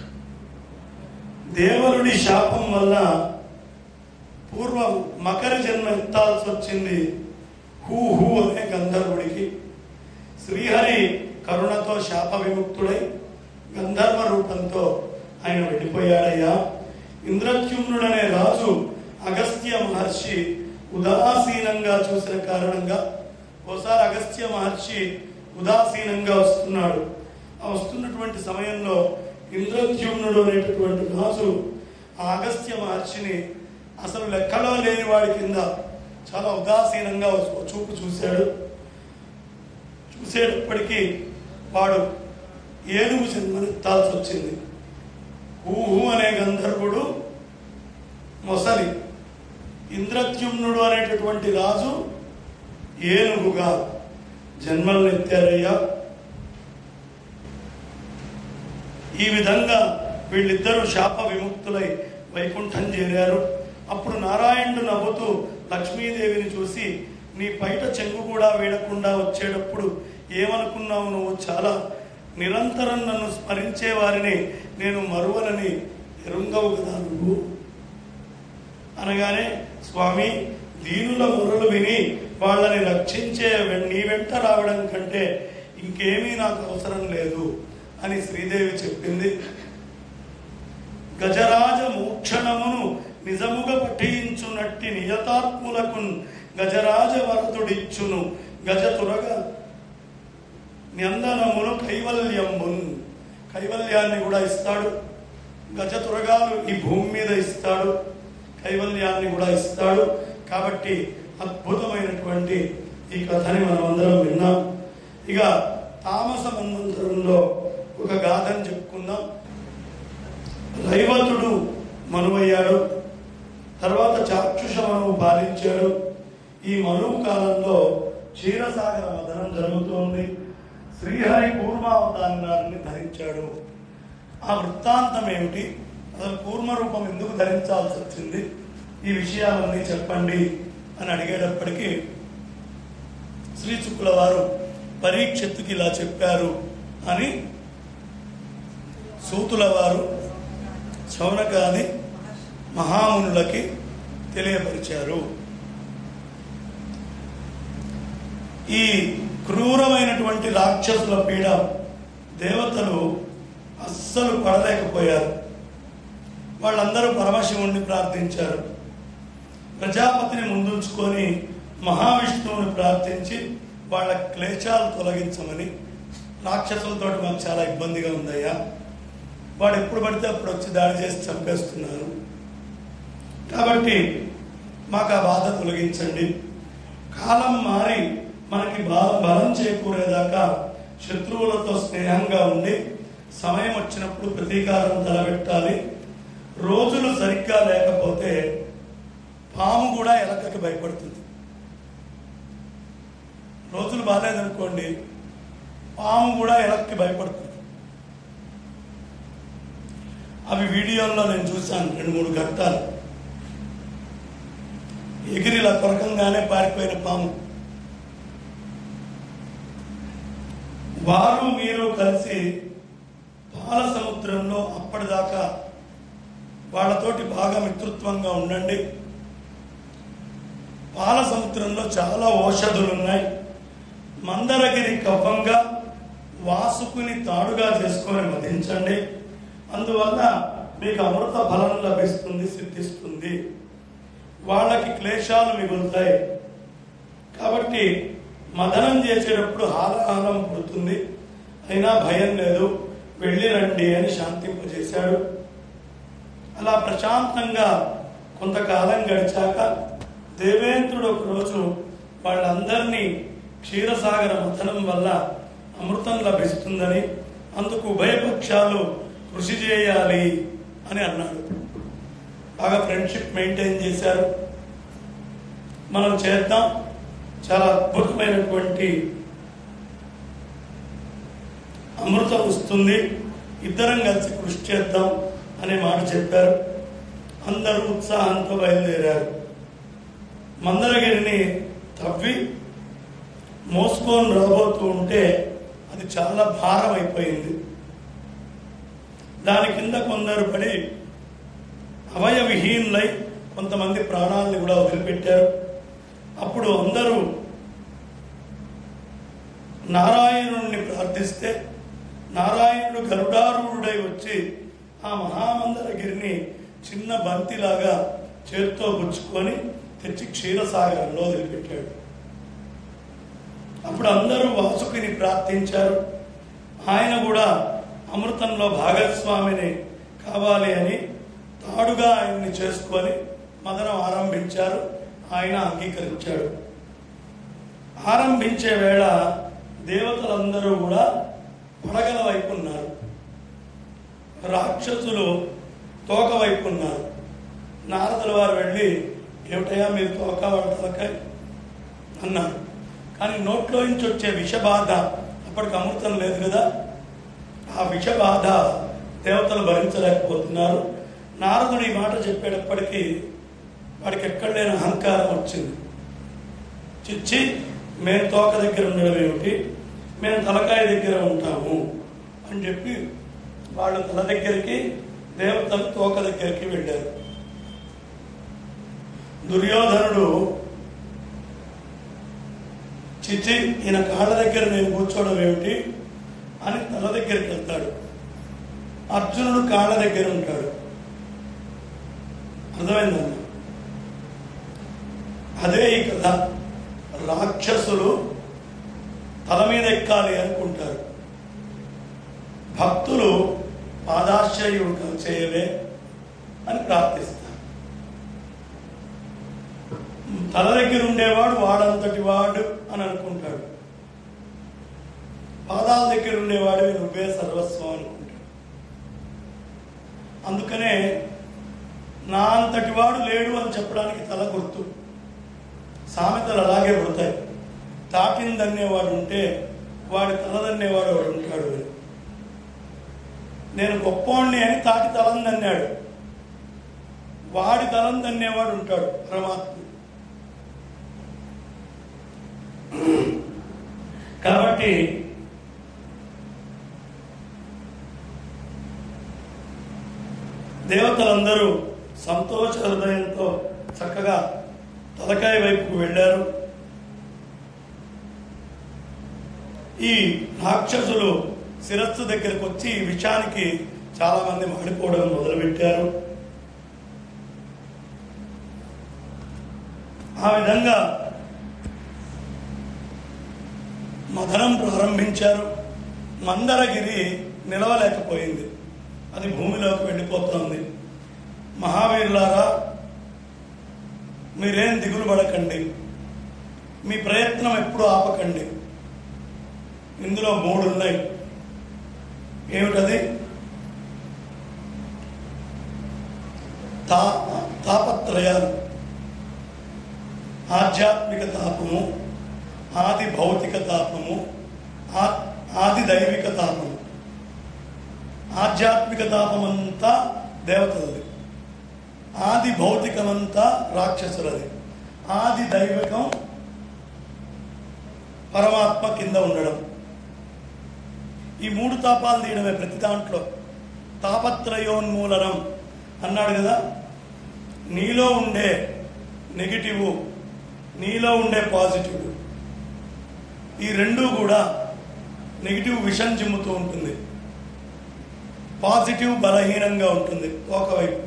Speaker 1: దేవరుడి శాపం వల్ల పూర్వం మకర జన్మ ఎత్తాల్సి వచ్చింది హూ హూ అనే గంధర్వుడికి శ్రీహరి కరుణతో శాప విముక్తుడై గంధర్వ రూపంతో ఆయన వెళ్ళిపోయాడయ్యా ఇంద్రత్యుమ్నుడనే రాజు అగస్త్య మహర్షి ఉదాసీనంగా చూసిన కారణంగా ఓసారి అగస్త్య మహర్షి ఉదాసీనంగా వస్తున్నాడు ఆ వస్తున్నటువంటి సమయంలో ఇంద్రద్యుమ్నుడు అనేటటువంటి రాజు ఆ అగస్త్య మహర్షిని అసలు లెక్కలో లేని వాడి కింద చాలా ఉదాసీనంగా ఓ చూపు చూశాడు చూసేటప్పటికీ వాడు ఏనుగు జన్మనెత్తాల్సి వచ్చింది ఊహు అనే గంధర్వుడు మొసలి ఇంద్రద్యుమ్నుడు అనేటటువంటి రాజు ఏనుగుగా జన్మలను ఎత్తారయ్యా ఈ విధంగా వీళ్ళిద్దరూ శాప విముక్తులై వైకుంఠం చేరారు అప్పుడు నారాయణుడు నవ్వుతూ లక్ష్మీదేవిని చూసి నీ బయట చెంగు కూడా వీడకుండా వచ్చేటప్పుడు ఏమనుకున్నావు నువ్వు చాలా నిరంతరం నన్ను స్మరించే వారిని నేను మరువనని ఎరుంగవు కదా నువ్వు అనగానే స్వామి దీనుల మొరలు విని వాళ్ళని రక్షించే వె- నీ వెంట రావడం కంటే ఇంకేమీ నాకు అవసరం లేదు అని శ్రీదేవి చెప్పింది గజరాజ మోక్షణమును నిజముగా పఠించునట్టి నియతాత్ములకు గజరాజ వరదుడిచ్చును గజ తురగ నందనమును కైవల్యమున్ కైవల్యాన్ని కూడా ఇస్తాడు గజ తురగాలు ఈ భూమి మీద ఇస్తాడు కైవల్యాన్ని కూడా ఇస్తాడు కాబట్టి అద్భుతమైనటువంటి ఈ కథని మనం అందరం విన్నాం ఇక తామస మన్వంతరంలో ఒక గాథని చెప్పుకుందాం రైవతుడు మనువయ్యాడు తర్వాత చాక్షుష మనువు పాలించాడు ఈ మనువు కాలంలో క్షీరసాగర మదనం జరుగుతోంది శ్రీహరి కూర్మావతారాన్ని ధరించాడు ఆ వృత్తాంతం ఏమిటి అసలు కూర్మ రూపం ఎందుకు ధరించాల్సి వచ్చింది ఈ విషయాలన్నీ చెప్పండి అని అడిగేటప్పటికీ శ్రీచుక్కుల వారు పరీక్షత్తుకి ఇలా చెప్పారు అని సూతుల వారు శౌనకాది మహామునులకి తెలియపరిచారు ఈ క్రూరమైనటువంటి రాక్షసుల పీడ దేవతలు అస్సలు పడలేకపోయారు వాళ్ళందరూ పరమశివుణ్ణి ప్రార్థించారు ప్రజాపతిని ముందుంచుకొని మహావిష్ణువుని ప్రార్థించి వాళ్ళ క్లేశాలు తొలగించమని రాక్షసులతో మాకు చాలా ఇబ్బందిగా ఉందయ్యా వాడు ఎప్పుడు పడితే అప్పుడు వచ్చి దాడి చేసి చంపేస్తున్నారు కాబట్టి మాకు ఆ బాధ తొలగించండి కాలం మారి మనకి బా- బలం చేకూరేదాకా శత్రువులతో స్నేహంగా ఉండి సమయం వచ్చినప్పుడు ప్రతీకారం తలబెట్టాలి రోజులు సరిగ్గా లేకపోతే పాము కూడా ఎలకకి భయపడుతుంది రోజులు బాగాలేదనుకోండి పాము కూడా ఎలక్కి భయపడుతుంది అవి వీడియోల్లో నేను చూశాను రెండు మూడు ఘట్టాలు ఎగిరిలా కొరకంగానే పారిపోయిన పాము వారు మీరు కలిసి పాల సముద్రంలో అప్పటిదాకా వాళ్ళతోటి బాగా మిత్రత్వంగా ఉండండి పాల సముద్రంలో చాలా ఔషధులు ఉన్నాయి మందరగిరి కవ్వంగా వాసుకుని తాడుగా చేసుకొని మధించండి అందువల్ల మీకు అమృత ఫలం లభిస్తుంది సిద్ధిస్తుంది వాళ్ళకి క్లేశాలు మిగులుతాయి కాబట్టి మదనం చేసేటప్పుడు హాలాహలం పుడుతుంది అయినా భయం లేదు వెళ్ళి రండి అని శాంతింపజేశాడు అలా ప్రశాంతంగా కొంతకాలం గడిచాక దేవేంద్రుడు ఒకరోజు వాళ్ళందరినీ క్షీరసాగర మథనం వల్ల అమృతం లభిస్తుందని అందుకు ఉభయపక్షాలు కృషి చేయాలి అని అన్నాడు బాగా ఫ్రెండ్షిప్ మెయింటైన్ చేశారు మనం చేద్దాం చాలా అద్భుతమైనటువంటి అమృతం వస్తుంది ఇద్దరం కలిసి కృషి చేద్దాం అనే మాట చెప్పారు అందరూ ఉత్సాహంతో బయలుదేరారు మందరగిరిని తవ్వి మోసుకొని రాబోతూ ఉంటే అది చాలా భారం అయిపోయింది దాని కింద కొందరు పడి అవయవిహీనులై కొంతమంది ప్రాణాలను కూడా వదిలిపెట్టారు అప్పుడు అందరూ నారాయణుణ్ణి ప్రార్థిస్తే నారాయణుడు గరుడారూఢుడై వచ్చి ఆ మహామందరగిరిని చిన్న బంతిలాగా చేత్తో గుచ్చుకొని తెచ్చి క్షీరసాగరంలో వదిలిపెట్టాడు అప్పుడు అందరూ వాసుకిని ప్రార్థించారు ఆయన కూడా అమృతంలో భాగస్వామిని కావాలి అని తాడుగా ఆయన్ని చేసుకొని మదనం ఆరంభించారు ఆయన అంగీకరించాడు ఆరంభించే వేళ దేవతలందరూ కూడా పడగల వైపు ఉన్నారు రాక్షసులు తోక వైపు ఉన్నారు నారదుల వారు వెళ్ళి ఏమిటయా మీరు తోక వాళ్ళ తలకాయ అన్నారు కానీ నోట్లో నుంచి వచ్చే విషబాధ అప్పటికి అమృతం లేదు కదా ఆ విషబాధ దేవతలు భరించలేకపోతున్నారు నారదుడు ఈ మాట చెప్పేటప్పటికీ వాడికి ఎక్కడ లేని అహంకారం వచ్చింది చిచ్చి మేము తోక దగ్గర ఉండడం ఏమిటి మేము తలకాయ దగ్గర ఉంటాము అని చెప్పి వాళ్ళు తల దగ్గరికి దేవతలు తోక దగ్గరికి వెళ్ళారు దుర్యోధనుడు చిచి ఈయన కాళ్ళ దగ్గర నేను కూర్చోవడం ఏమిటి అని తల దగ్గరికి వెళ్తాడు అర్జునుడు కాళ్ళ దగ్గర ఉంటాడు అర్థమైందన్న అదే ఈ కథ రాక్షసులు తల మీద ఎక్కాలి అనుకుంటారు భక్తులు పాదాశ్రయుడు చేయవే అని ప్రార్థిస్తారు తల దగ్గర ఉండేవాడు వాడంతటి వాడు అని అనుకుంటాడు పాదాల దగ్గర ఉండేవాడు నువ్వే సర్వస్వం అనుకుంటాడు అందుకనే నా అంతటి వాడు లేడు అని చెప్పడానికి తల గుర్తు సామెతలు అలాగే పుడతాయి తాటిని దన్నేవాడు ఉంటే వాడి తల దన్నేవాడు వాడు ఉంటాడు అని నేను గొప్పోణ్ణి అని తాటి తలం దన్నాడు వాడి తలం దన్నేవాడు ఉంటాడు పరమాత్మ కాబట్టి దేవతలందరూ సంతోష హృదయంతో చక్కగా తలకాయ వైపుకు వెళ్ళారు ఈ రాక్షసులు శిరస్సు దగ్గరకు వచ్చి ఈ విషయానికి చాలా మంది మాడిపోవడం మొదలుపెట్టారు ఆ విధంగా మదనం ప్రారంభించారు మందరగిరి నిలవలేకపోయింది అది భూమిలోకి వెళ్ళిపోతుంది మహావీరులారా మీరేం దిగులు పడకండి మీ ప్రయత్నం ఎప్పుడు ఆపకండి ఇందులో మూడు ఉన్నాయి ఏమిటది తా తాపత్రయాలు ఆధ్యాత్మిక తాపము ఆది భౌతిక తాపము ఆ- ఆది దైవిక తాపము ఆధ్యాత్మిక తాపమంతా దేవతలది ఆది భౌతికమంతా రాక్షసులది ఆది దైవికం పరమాత్మ కింద ఉండడం ఈ మూడు తాపాలు తీయడమే ప్రతి దాంట్లో తాపత్రయోన్మూలనం అన్నాడు కదా నీలో ఉండే నెగిటివ్ నీలో ఉండే పాజిటివ్ ఈ రెండు కూడా నెగిటివ్ విషం చిమ్ముతూ ఉంటుంది పాజిటివ్ బలహీనంగా ఉంటుంది ఒకవైపు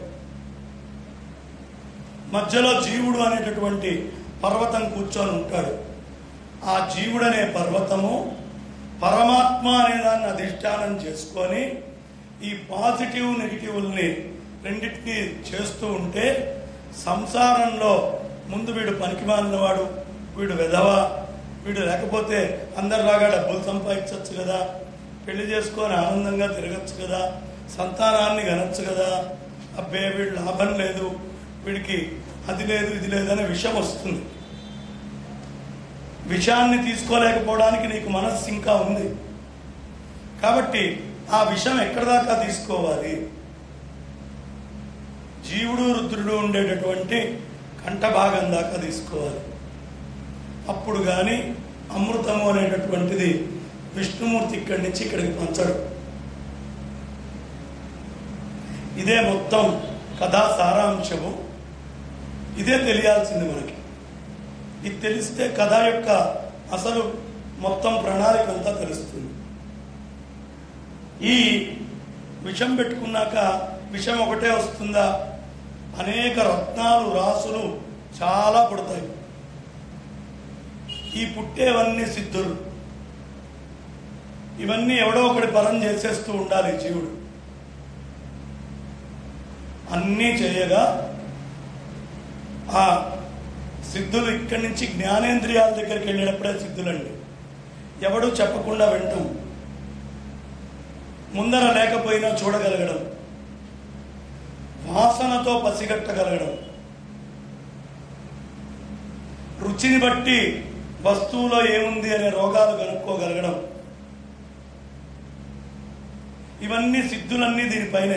Speaker 1: మధ్యలో జీవుడు అనేటటువంటి పర్వతం కూర్చొని ఉంటాడు ఆ జీవుడు అనే పర్వతము పరమాత్మ అనే దాన్ని అధిష్టానం చేసుకొని ఈ పాజిటివ్ నెగిటివ్ని రెండింటినీ చేస్తూ ఉంటే సంసారంలో ముందు వీడు పనికిమాలినవాడు వీడు వెధవ వీడు లేకపోతే అందరిలాగా డబ్బులు సంపాదించవచ్చు కదా పెళ్లి చేసుకొని ఆనందంగా తిరగచ్చు కదా సంతానాన్ని గనొచ్చు కదా అబ్బే వీడు లాభం లేదు వీడికి అది లేదు ఇది లేదనే విషయం వస్తుంది విషయాన్ని తీసుకోలేకపోవడానికి నీకు మనస్సు ఇంకా ఉంది కాబట్టి ఆ విషయం ఎక్కడి దాకా తీసుకోవాలి జీవుడు రుద్రుడు ఉండేటటువంటి కంఠ భాగం దాకా తీసుకోవాలి అప్పుడు కానీ అమృతము అనేటటువంటిది విష్ణుమూర్తి ఇక్కడి నుంచి ఇక్కడికి పంచడు ఇదే మొత్తం కథా సారాంశము ఇదే తెలియాల్సింది మనకి ఇది తెలిస్తే కథ యొక్క అసలు మొత్తం ప్రణాళిక అంతా తెలుస్తుంది ఈ విషం పెట్టుకున్నాక విషం ఒకటే వస్తుందా అనేక రత్నాలు రాసులు చాలా పుడతాయి ఈ పుట్టేవన్నీ సిద్ధులు ఇవన్నీ ఎవడో ఒకటి పరం చేసేస్తూ ఉండాలి జీవుడు అన్నీ చేయగా ఆ సిద్ధులు ఇక్కడి నుంచి జ్ఞానేంద్రియాల దగ్గరికి వెళ్ళినప్పుడే సిద్ధులండి ఎవడు చెప్పకుండా వింటాం ముందర లేకపోయినా చూడగలగడం వాసనతో పసిగట్టగలగడం రుచిని బట్టి వస్తువులో ఏముంది అనే రోగాలు కనుక్కోగలగడం ఇవన్నీ సిద్ధులన్నీ దీనిపైనే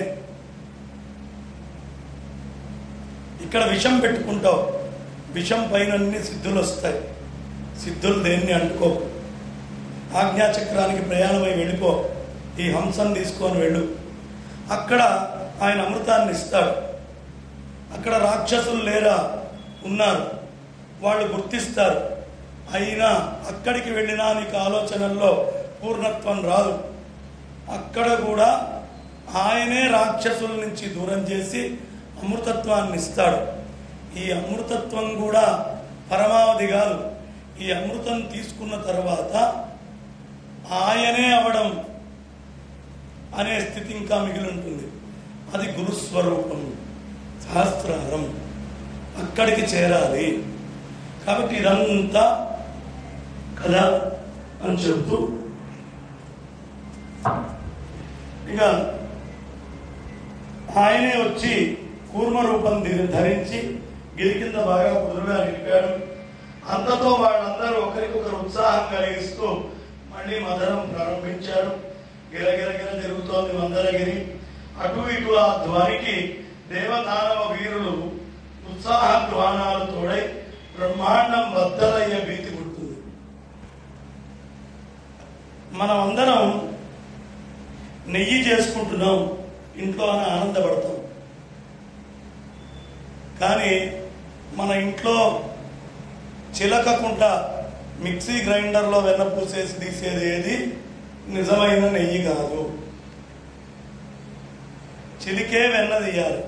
Speaker 1: ఇక్కడ విషం పెట్టుకుంటావు విషం పైన అన్ని సిద్ధులు వస్తాయి సిద్ధులు దేన్ని అంటుకో ఆజ్ఞాచక్రానికి ప్రయాణమై వెళ్ళిపో ఈ హంసం తీసుకొని వెళ్ళు అక్కడ ఆయన అమృతాన్ని ఇస్తాడు అక్కడ రాక్షసులు లేరా ఉన్నారు వాళ్ళు గుర్తిస్తారు అయినా అక్కడికి వెళ్ళినా నీకు ఆలోచనల్లో పూర్ణత్వం రాదు అక్కడ కూడా ఆయనే రాక్షసుల నుంచి దూరం చేసి అమృతత్వాన్ని ఇస్తాడు ఈ అమృతత్వం కూడా పరమావధి కాదు ఈ అమృతం తీసుకున్న తర్వాత ఆయనే అవడం అనే స్థితి ఇంకా మిగిలి ఉంటుంది అది గురుస్వరూపం సహస్రారం అక్కడికి చేరాలి కాబట్టి ఇదంతా కదా అని చెబుతూ ఇక ఆయనే వచ్చి కూర్మ రూపం ధి- ధరించి గిరి కింద బాగా కుదురుగా నిలిపాడు అంతతో వాళ్ళందరూ ఒకరికొకరు ఉత్సాహం కలిగిస్తూ మళ్ళీ మదనం ప్రారంభించారు గిరగిర గిర తిరుగుతోంది మందరగిరి అటు ఇటు ఆ ధ్వనికి దేవదానవ వీరులు ఉత్సాహ ధ్వానాలు తోడై బ్రహ్మాండం బద్దలయ్యే భీతి పుడుతుంది మనం అందరం నెయ్యి చేసుకుంటున్నాం ఇంట్లో అని ఆనందపడతాం కానీ మన ఇంట్లో చిలకకుండా మిక్సీ గ్రైండర్లో వెన్న పూసేసి తీసేది ఏది నిజమైన నెయ్యి కాదు చిలికే వెన్న తీయాలి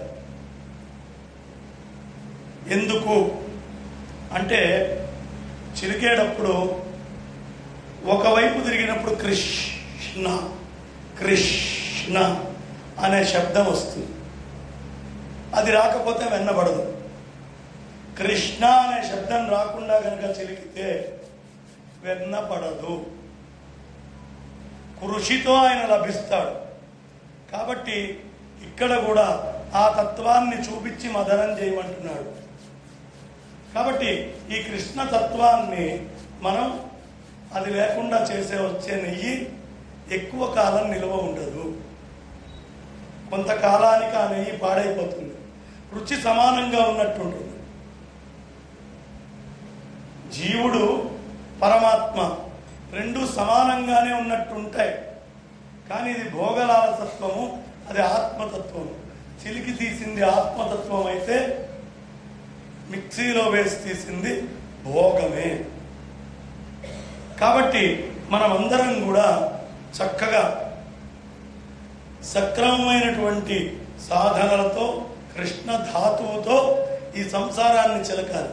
Speaker 1: ఎందుకు అంటే చిలికేటప్పుడు ఒకవైపు తిరిగినప్పుడు కృష్ణ కృష్ణ అనే శబ్దం వస్తుంది అది రాకపోతే వెన్నబడదు కృష్ణ అనే శబ్దం రాకుండా కనుక చిలికితే వెన్న పడదు కృషితో ఆయన లభిస్తాడు కాబట్టి ఇక్కడ కూడా ఆ తత్వాన్ని చూపించి మదనం చేయమంటున్నాడు కాబట్టి ఈ కృష్ణ తత్వాన్ని మనం అది లేకుండా చేసే వచ్చే నెయ్యి ఎక్కువ కాలం నిల్వ ఉండదు కొంతకాలానికి ఆ నెయ్యి పాడైపోతుంది రుచి సమానంగా ఉన్నట్టు ఉంటుంది జీవుడు పరమాత్మ రెండు సమానంగానే ఉన్నట్టు ఉంటాయి కానీ ఇది భోగలాలసత్వము అది ఆత్మతత్వము చిలికి తీసింది ఆత్మతత్వం అయితే మిక్సీలో వేసి తీసింది భోగమే కాబట్టి మనమందరం కూడా చక్కగా సక్రమమైనటువంటి సాధనలతో కృష్ణ ధాతువుతో ఈ సంసారాన్ని చిలకాలి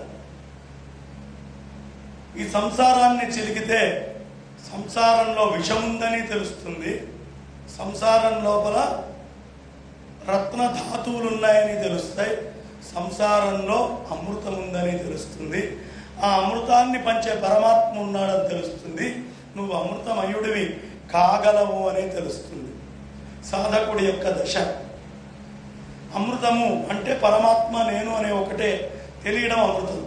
Speaker 1: ఈ సంసారాన్ని చిలికితే సంసారంలో విషం ఉందని తెలుస్తుంది సంసారం లోపల రత్న ధాతువులు ఉన్నాయని తెలుస్తాయి సంసారంలో అమృతం ఉందని తెలుస్తుంది ఆ అమృతాన్ని పంచే పరమాత్మ ఉన్నాడని తెలుస్తుంది నువ్వు అమృతమయుడివి కాగలవు అని తెలుస్తుంది సాధకుడి యొక్క దశ అమృతము అంటే పరమాత్మ నేను అనే ఒకటే తెలియడం అమృతం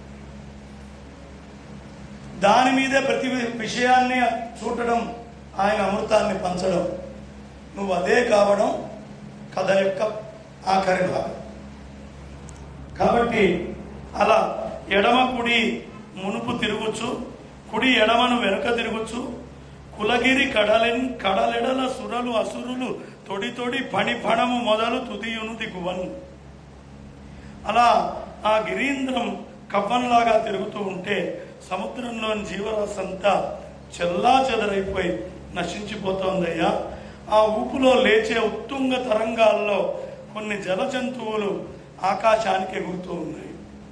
Speaker 1: దాని మీదే ప్రతి విషయాన్ని చూడడం ఆయన అమృతాన్ని పంచడం నువ్వు అదే కావడం కథ యొక్క ఆఖరి భాగం కాబట్టి అలా ఎడమ కుడి మునుపు తిరుగుచు కుడి ఎడమను వెనుక తిరుగుచు కులగిరి కడలెన్ కడలెడల సురలు అసురులు తొడి తొడి పణి పణము మొదలు తుదియును దిగువన్ అలా ఆ గిరీంద్రం కవ్వంలాగా తిరుగుతూ ఉంటే సముద్రంలోని జీవరాశి అంతా చెల్లా చెదరైపోయి నశించిపోతోందయ్యా ఆ ఊపులో లేచే ఉత్తుంగ తరంగాల్లో కొన్ని జల జంతువులు ఆకాశానికి ఎగురుతూ ఉన్నాయి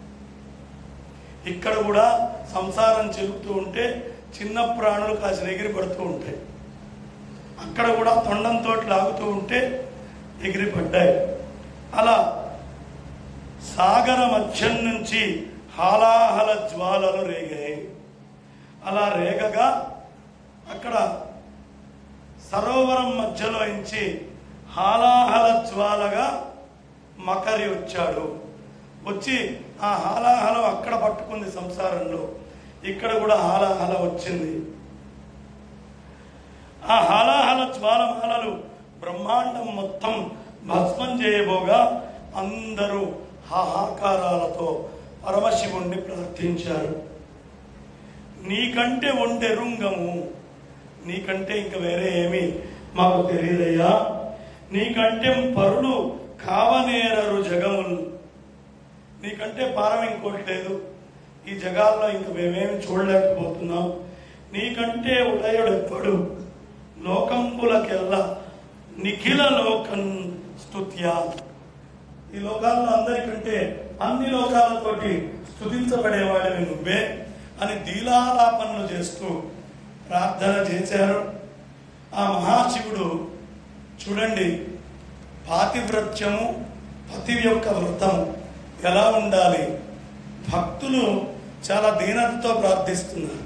Speaker 1: ఇక్కడ కూడా సంసారం చెలుపుతూ ఉంటే చిన్న ప్రాణులు కాసిన ఎగిరి పడుతూ ఉంటాయి అక్కడ కూడా తొండంతో లాగుతూ ఉంటే ఎగిరి పడ్డాయి అలా సాగర మధ్యం నుంచి హాలాహల జ్వాలలు రేగాయి అలా రేగగా అక్కడ సరోవరం మధ్యలో నుంచి హాలాహల జ్వాలగా మకరి వచ్చాడు వచ్చి ఆ హాలాహలం అక్కడ పట్టుకుంది సంసారంలో ఇక్కడ కూడా హాలాహల వచ్చింది ఆ హాలాహల జ్వాలమాలలు బ్రహ్మాండం మొత్తం భస్మం చేయబోగా అందరూ హాహాకారాలతో పరమశివుణ్ణి ప్రార్థించారు నీకంటే ఒంటెరుంగము నీకంటే ఇంక వేరే ఏమి మాకు తెలియదయ్యా నీకంటే పరులు కావనేరరు జగములు నీకంటే పారం ఇంకోటి లేదు ఈ జగాల్లో ఇంక మేమేమి చూడలేకపోతున్నాం నీకంటే ఉదయుడెప్పుడు లోకంబులకెల్లా నిఖిల లోకన్ స్తుత్యా ఈ లోకాల్లో అందరికంటే అన్ని లోకాలతోటి స్తుతించబడేవాడివి నువ్వే అని దీలాలాపనలు చేస్తూ ప్రార్థన చేశారు ఆ మహాశివుడు చూడండి పాతివ్రత్యము పతి యొక్క వ్రతం ఎలా ఉండాలి భక్తులు చాలా దీనతతో ప్రార్థిస్తున్నారు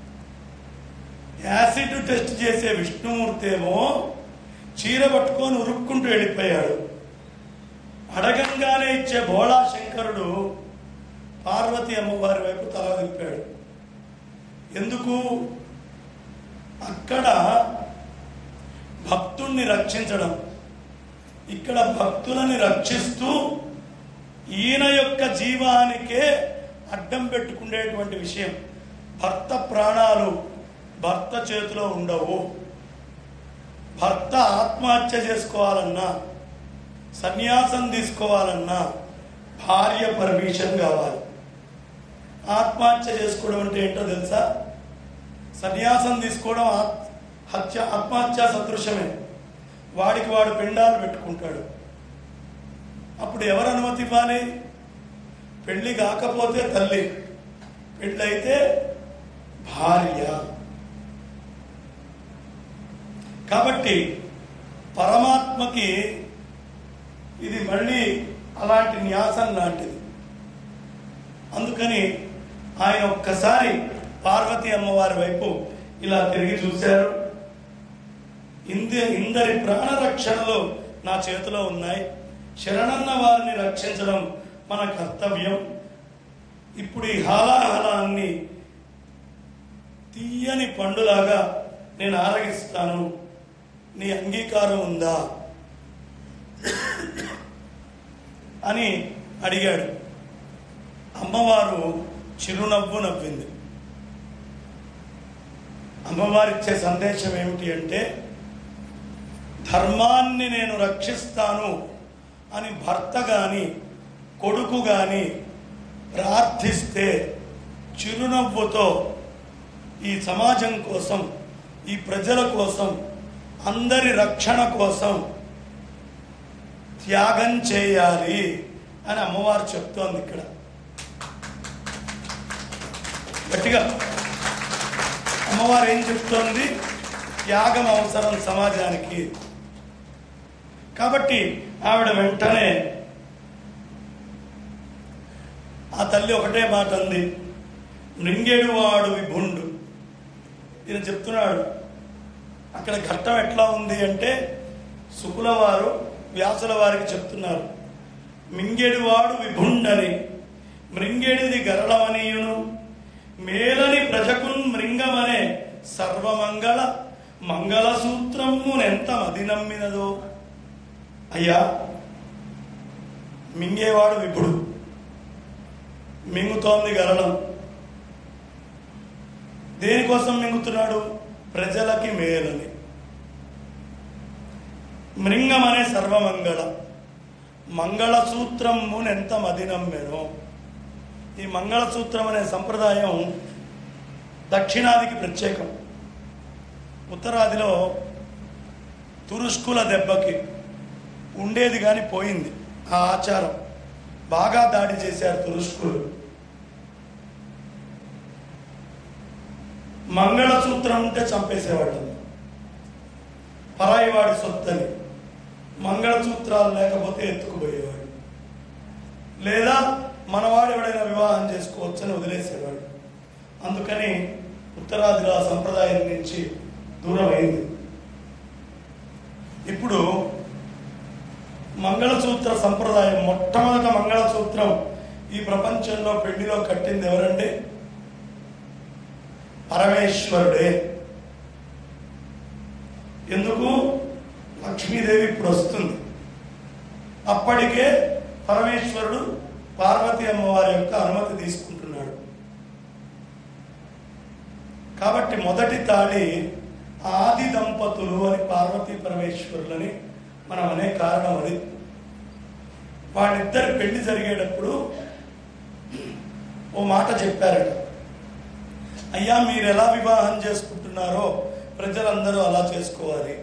Speaker 1: యాసిడ్ టెస్ట్ చేసే విష్ణుమూర్తి ఏమో చీర పట్టుకొని ఉరుక్కుంటూ వెళ్ళిపోయాడు అడగంగానే ఇచ్చే భోళా శంకరుడు పార్వతి అమ్మవారి వైపు తల తిప్పాడు ఎందుకు అక్కడ భక్తుణ్ణి రక్షించడం ఇక్కడ భక్తులని రక్షిస్తూ ఈయన యొక్క జీవానికే అడ్డం పెట్టుకునేటువంటి విషయం భర్త ప్రాణాలు భర్త చేతిలో ఉండవు భర్త ఆత్మహత్య చేసుకోవాలన్నా సన్యాసం తీసుకోవాలన్నా భార్య పర్మిషన్ కావాలి ఆత్మహత్య చేసుకోవడం అంటే ఏంటో తెలుసా సన్యాసం తీసుకోవడం ఆత్- హత్య ఆత్మహత్య సదృశమే వాడికి వాడు పిండాలు పెట్టుకుంటాడు అప్పుడు ఎవరు అనుమతి ఇవ్వాలి పెళ్లి కాకపోతే తల్లి పెళ్ళైతే భార్య కాబట్టి పరమాత్మకి ఇది మళ్ళీ అలాంటి న్యాసం లాంటిది అందుకని ఆయన ఒక్కసారి పార్వతి అమ్మవారి వైపు ఇలా తిరిగి చూశారు ఇంది ఇందరి ప్రాణరక్షణలు నా చేతిలో ఉన్నాయి శరణన్న వారిని రక్షించడం మన కర్తవ్యం ఇప్పుడు ఈ హాలాహలాన్ని తీయని పండులాగా నేను ఆరగిస్తాను నీ అంగీకారం ఉందా అని అడిగాడు అమ్మవారు చిరునవ్వు నవ్వింది అమ్మవారిచ్చే సందేశం ఏమిటి అంటే ధర్మాన్ని నేను రక్షిస్తాను అని భర్త గాని కొడుకు గాని ప్రార్థిస్తే చిరునవ్వుతో ఈ సమాజం కోసం ఈ ప్రజల కోసం అందరి రక్షణ కోసం త్యాగం చేయాలి అని అమ్మవారు చెప్తోంది ఇక్కడ గట్టిగా అమ్మవారు ఏం చెప్తోంది త్యాగం అవసరం సమాజానికి కాబట్టి ఆవిడ వెంటనే ఆ తల్లి ఒకటే మాట అంది మృంగేడువాడు విభుండు ఈయన చెప్తున్నాడు అక్కడ ఘట్టం ఎట్లా ఉంది అంటే శుకుల వారు వ్యాసుల వారికి చెప్తున్నారు మింగెడువాడు విభుండని మృంగెడిది గరళమనీయును మేలని ప్రజకున్ మృంగమనే సర్వమంగళ మంగళసూత్రమునెంత మది నమ్మినదో అయ్యా మింగేవాడు విభుడు మింగుతోంది గరళం దేనికోసం మింగుతున్నాడు ప్రజలకి మేలని మృంగం అనే సర్వమంగళ మంగళసూత్రమునెంత మది నమ్మెనో ఈ మంగళసూత్రం అనే సంప్రదాయం దక్షిణాదికి ప్రత్యేకం ఉత్తరాదిలో తురుష్కుల దెబ్బకి ఉండేది కానీ పోయింది ఆ ఆచారం బాగా దాడి చేశారు తురుష్కులు మంగళసూత్రం ఉంటే చంపేసేవాళ్ళు పరాయి వాడి సొత్తని మంగళసూత్రాలు లేకపోతే ఎత్తుకుపోయేవాడు లేదా మనవాడు ఎవడైనా వివాహం చేసుకోవచ్చని వదిలేసేవాడు అందుకని ఉత్తరాదిలో ఆ సంప్రదాయం నుంచి దూరం అయింది ఇప్పుడు మంగళసూత్ర సంప్రదాయం మొట్టమొదట మంగళసూత్రం ఈ ప్రపంచంలో పెళ్లిలో కట్టింది ఎవరండి పరమేశ్వరుడే ఎందుకు లక్ష్మీదేవి ఇప్పుడు వస్తుంది అప్పటికే పరమేశ్వరుడు పార్వతీ అమ్మవారి యొక్క అనుమతి తీసుకుంటున్నాడు కాబట్టి మొదటి తాళి ఆది దంపతులు అని పార్వతీ పరమేశ్వరులని మనం అనే కారణం అది వాళ్ళిద్దరు పెళ్లి జరిగేటప్పుడు ఓ మాట చెప్పారట అయ్యా మీరు ఎలా వివాహం చేసుకుంటున్నారో ప్రజలందరూ అలా చేసుకోవాలి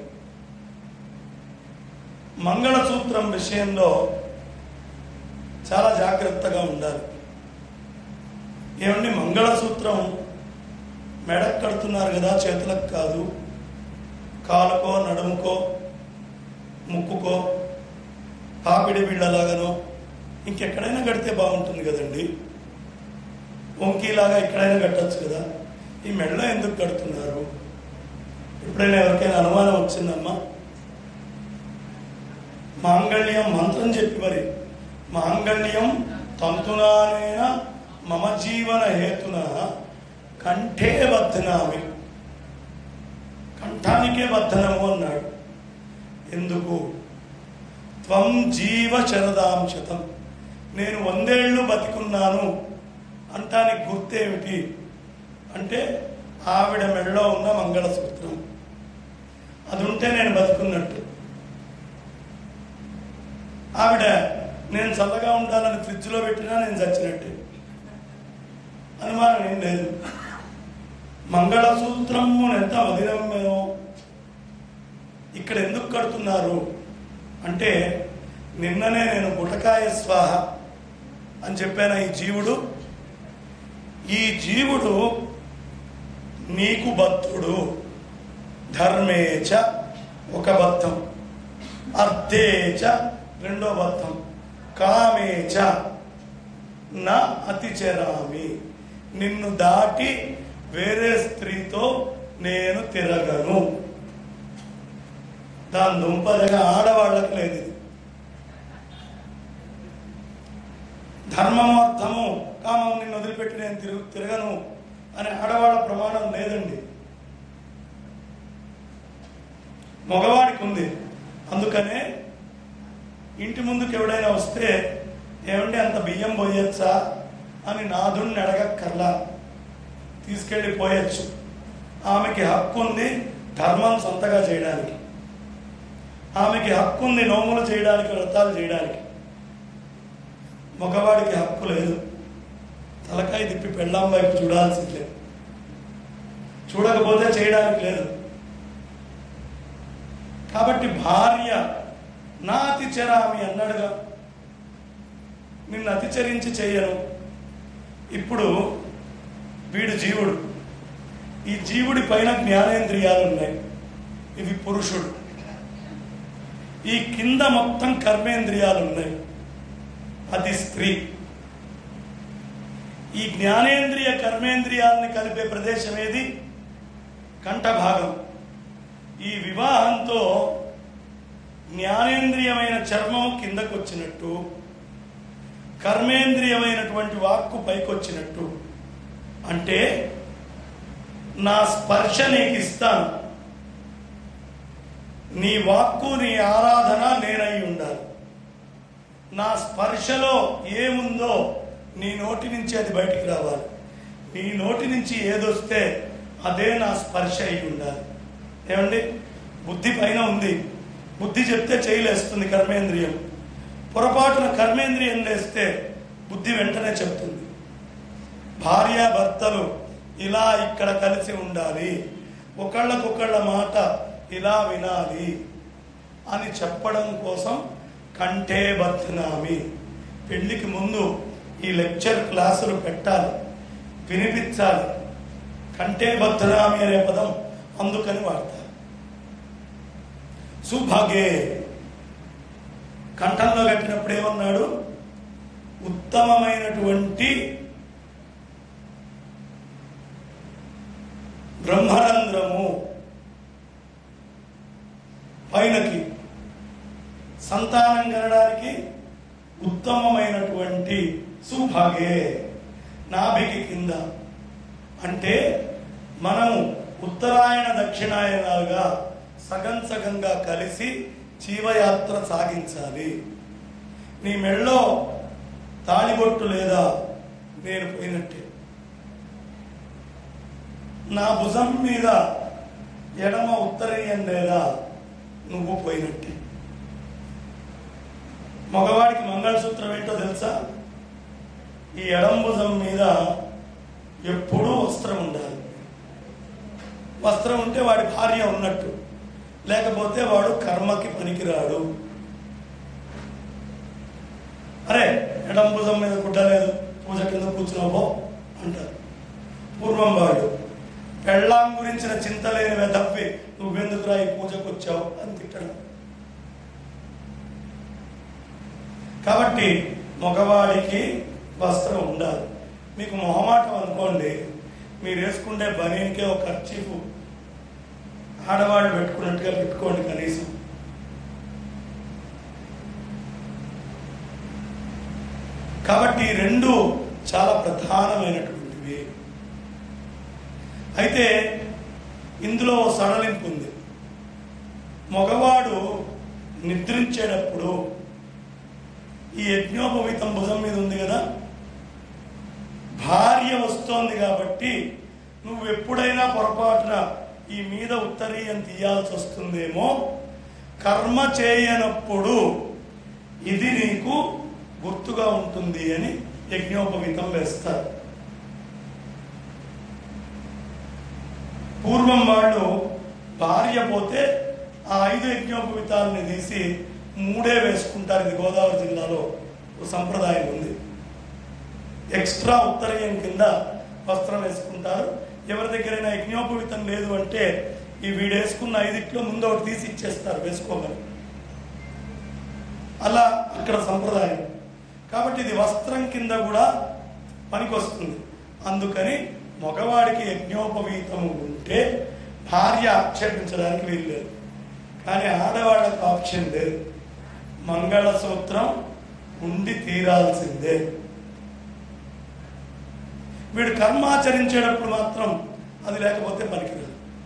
Speaker 1: మంగళసూత్రం విషయంలో చాలా జాగ్రత్తగా ఉండాలి ఏమండి మంగళసూత్రం మెడకు కడుతున్నారు కదా చేతులకు కాదు కాలుకో నడుముకో ముక్కుకో పాపిడి వీళ్ళలాగానో ఇంకెక్కడైనా కడితే బాగుంటుంది కదండి వంకీలాగా ఎక్కడైనా కట్టచ్చు కదా ఈ మెడలో ఎందుకు కడుతున్నారు ఎప్పుడైనా ఎవరికైనా అనుమానం వచ్చిందమ్మా మాంగళ్యం మంత్రం చెప్పి మరి మాంగళ్యం తంతునానేన మమ జీవన హేతున కంఠే బద్ధనామి కంఠానికే బద్ధనము అన్నాడు ఎందుకు త్వం జీవ శరదాంశతం నేను వందేళ్లు బతికున్నాను అంటానికి గుర్తేమిటి అంటే ఆవిడ మెడలో ఉన్న మంగళసూత్రం అది ఉంటే నేను బతుకున్నట్టు ఆవిడ నేను చల్లగా ఉండాలని ఫ్రిడ్జ్లో పెట్టినా నేను చచ్చినట్టే అనుమానం ఏం లేదు మంగళసూత్రము ఎంత మదినమ్మేమో ఇక్కడ ఎందుకు కడుతున్నారు అంటే నిన్ననే నేను గుటకాయ స్వాహ అని చెప్పాను ఈ జీవుడు ఈ జీవుడు నీకు బద్ధుడు ధర్మేచ ఒక బద్ధం అర్థేచ రెండో బద్ధం కామేచ నా అతిచరామి నిన్ను దాటి వేరే స్త్రీతో నేను తిరగను దాని దుంపదగా ఆడవాళ్ళకి లేదు ఇది ధర్మము అర్థము కామం నిన్ను వదిలిపెట్టి నేను తిరుగు తిరగను అనే ఆడవాళ్ళ ప్రమాణం లేదండి మగవాడికి ఉంది అందుకనే ఇంటి ముందుకు ఎవడైనా వస్తే ఏమండి అంత బియ్యం పోయొచ్చా అని నాదుణ్ణి అడగక్కర్లా తీసుకెళ్ళి పోయొచ్చు ఆమెకి హక్కు ఉంది ధర్మం సొంతగా చేయడానికి ఆమెకి హక్కు ఉంది నోములు చేయడానికి వ్రతాలు చేయడానికి మగవాడికి హక్కు లేదు తలకాయ తిప్పి పెళ్ళాం వైపు చూడాల్సిందే చూడకపోతే చేయడానికి లేదు కాబట్టి భార్య నా అతిచరామి అన్నాడుగా నిన్ను అతిచరించి చేయను ఇప్పుడు వీడు జీవుడు ఈ జీవుడి పైన జ్ఞానేంద్రియాలు ఉన్నాయి ఇవి పురుషుడు ఈ కింద మొత్తం కర్మేంద్రియాలు ఉన్నాయి అది స్త్రీ ఈ జ్ఞానేంద్రియ కర్మేంద్రియాలని కలిపే ప్రదేశం ఏది కంఠభాగం ఈ వివాహంతో జ్ఞానేంద్రియమైన చర్మం కిందకు వచ్చినట్టు కర్మేంద్రియమైనటువంటి వాక్కు పైకొచ్చినట్టు అంటే నా స్పర్శ నీకు ఇస్తాను నీ వాక్కు నీ ఆరాధన నేనై ఉండాలి నా స్పర్శలో ఏముందో నీ నోటి నుంచి అది బయటికి రావాలి నీ నోటి నుంచి ఏదొస్తే అదే నా స్పర్శ అయి ఉండాలి ఏమండి బుద్ధి పైన ఉంది బుద్ధి చెప్తే చేయలేస్తుంది కర్మేంద్రియం పొరపాటున కర్మేంద్రియం లేస్తే బుద్ధి వెంటనే చెప్తుంది భార్య భర్తలు ఇలా ఇక్కడ కలిసి ఉండాలి ఒకళ్ళకొకళ్ళ మాట ఇలా వినాలి అని చెప్పడం కోసం కంటే బర్తనామి పెళ్లికి ముందు ఈ లెక్చర్ క్లాసులు పెట్టాలి వినిపించాలి కంటే బర్తనామి అనే పదం అందుకని వాడతారు సుభాగే కంఠంలో కట్టినప్పుడు ఏమన్నాడు ఉత్తమమైనటువంటి బ్రహ్మరంధ్రము పైనకి సంతానం కనడానికి ఉత్తమమైనటువంటి సుభాగే నాభికి కింద అంటే మనము ఉత్తరాయణ దక్షిణాయనాలుగా సగం సగంగా కలిసి జీవయాత్ర సాగించాలి నీ మెళ్ళో తాళిబొట్టు లేదా నేను పోయినట్టే నా భుజం మీద ఎడమ ఉత్తరీయం లేదా నువ్వు పోయినట్టే మగవాడికి మంగళసూత్రం ఏంటో తెలుసా ఈ ఎడం భుజం మీద ఎప్పుడూ వస్త్రం ఉండాలి వస్త్రం ఉంటే వాడి భార్య ఉన్నట్టు లేకపోతే వాడు కర్మకి పనికిరాడు అరే ఎడం భుజం మీద గుడ్డలేదు పూజ కింద కూర్చున్నావో అంటారు పూర్వం వాడు పెళ్ళాం గురించిన చింత లేని వెదప్పి నువ్వెందుకురా ఈ పూజకు వచ్చావు అని తిట్టడం కాబట్టి మగవాడికి వస్త్రం ఉండాలి మీకు మొహమాటం అనుకోండి మీరు వేసుకుంటే బనీన్కే ఒక ఖర్చీఫ్ ఆడవాళ్ళు పెట్టుకున్నట్టుగా పెట్టుకోండి కనీసం కాబట్టి ఈ రెండు చాలా ప్రధానమైనటువంటివి అయితే ఇందులో ఓ సడలింపు ఉంది మగవాడు నిద్రించేటప్పుడు ఈ యజ్ఞోపవీతం భుజం మీద ఉంది కదా భార్య వస్తోంది కాబట్టి నువ్వు ఎప్పుడైనా పొరపాటున ఈ మీద ఉత్తరీయం తీయాల్సి వస్తుందేమో కర్మ చేయనప్పుడు ఇది నీకు గుర్తుగా ఉంటుంది అని యజ్ఞోపవీతం వేస్తారు పూర్వం వాళ్ళు భార్య పోతే ఆ ఐదు యజ్ఞోపవీతాలని తీసి మూడే వేసుకుంటారు ఇది గోదావరి జిల్లాలో ఒక సంప్రదాయం ఉంది ఎక్స్ట్రా ఉత్తరీయం కింద వస్త్రం వేసుకుంటారు ఎవరి దగ్గరైనా యజ్ఞోపవీతం లేదు అంటే ఈ వీడు వేసుకున్న ఐదిట్లో ముందు ఒకటి తీసి ఇచ్చేస్తారు వేసుకోమని అలా అక్కడ సంప్రదాయం కాబట్టి ఇది వస్త్రం కింద కూడా పనికొస్తుంది అందుకని మగవాడికి యజ్ఞోపవీతము ఉంటే భార్య ఆక్షేపించడానికి వీలు లేదు కానీ ఆడవాళ్ళకు ఆప్షన్ లేదు మంగళసూత్రం ఉండి తీరాల్సిందే వీడు కర్మాచరించేటప్పుడు మాత్రం అది లేకపోతే పనికిరాదు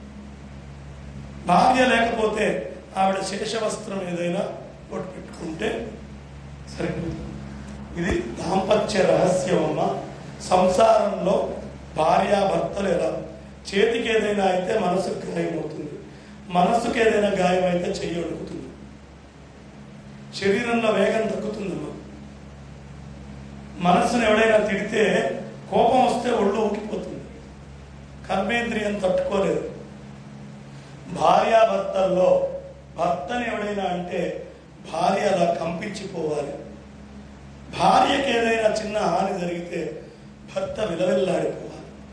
Speaker 1: భార్య లేకపోతే ఆవిడ శేషవస్త్రం ఏదైనా ఒకటి పెట్టుకుంటే సరిపోతుంది ఇది దాంపత్య రహస్యం అమ్మ సంసారంలో భార్యాభర్తలు ఎలా చేతికి ఏదైనా అయితే మనసుకు గాయం అవుతుంది మనస్సుకి ఏదైనా గాయం అయితే చెయ్యి అడుగుతుంది శరీరంలో వేగం తగ్గుతుందమ్మా మనస్సును ఎవడైనా తిడితే కోపం వస్తే ఒళ్ళు ఊగిపోతుంది కర్మేంద్రియం తట్టుకోలేదు భార్యాభర్తల్లో భర్తని ఎవడైనా అంటే భార్య అలా కంపించిపోవాలి భార్యకి ఏదైనా చిన్న హాని జరిగితే భర్త విలవిల్లాడిపోవాలి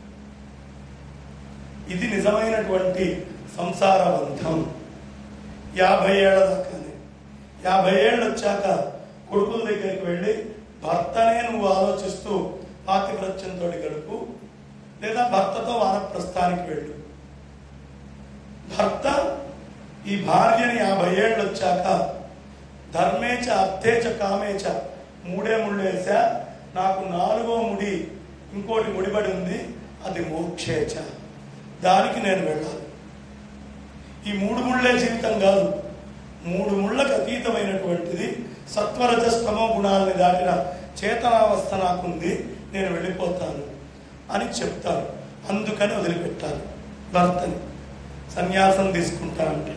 Speaker 1: ఇది నిజమైనటువంటి సంసార బంధం యాభై ఏళ్ళ దాకానే యాభై ఏళ్ళు వచ్చాక కొడుకుల దగ్గరికి వెళ్ళి భర్తనే నువ్వు ఆలోచిస్తూ పాతివ్రత్యంతో గడుపు లేదా భర్తతో వానప్రస్థానికి వెళ్ళు భర్త ఈ భార్యని యాభై ఏళ్ళు వచ్చాక ధర్మేచ అర్థేచ కామేచ మూడే ముళ్ళు వేసా నాకు నాలుగో ముడి ఇంకోటి ముడిపడి ఉంది అది మోక్షేచ దానికి నేను వెళ్ళాలి ఈ మూడు ముళ్ళే జీవితం కాదు మూడు ముళ్ళకు అతీతమైనటువంటిది సత్వరజస్తమో గుణాలని దాటిన చేతనావస్థ నాకుంది నేను వెళ్ళిపోతాను అని చెప్తాను అందుకని వదిలిపెట్టాలి భర్తని సన్యాసం తీసుకుంటా అంటే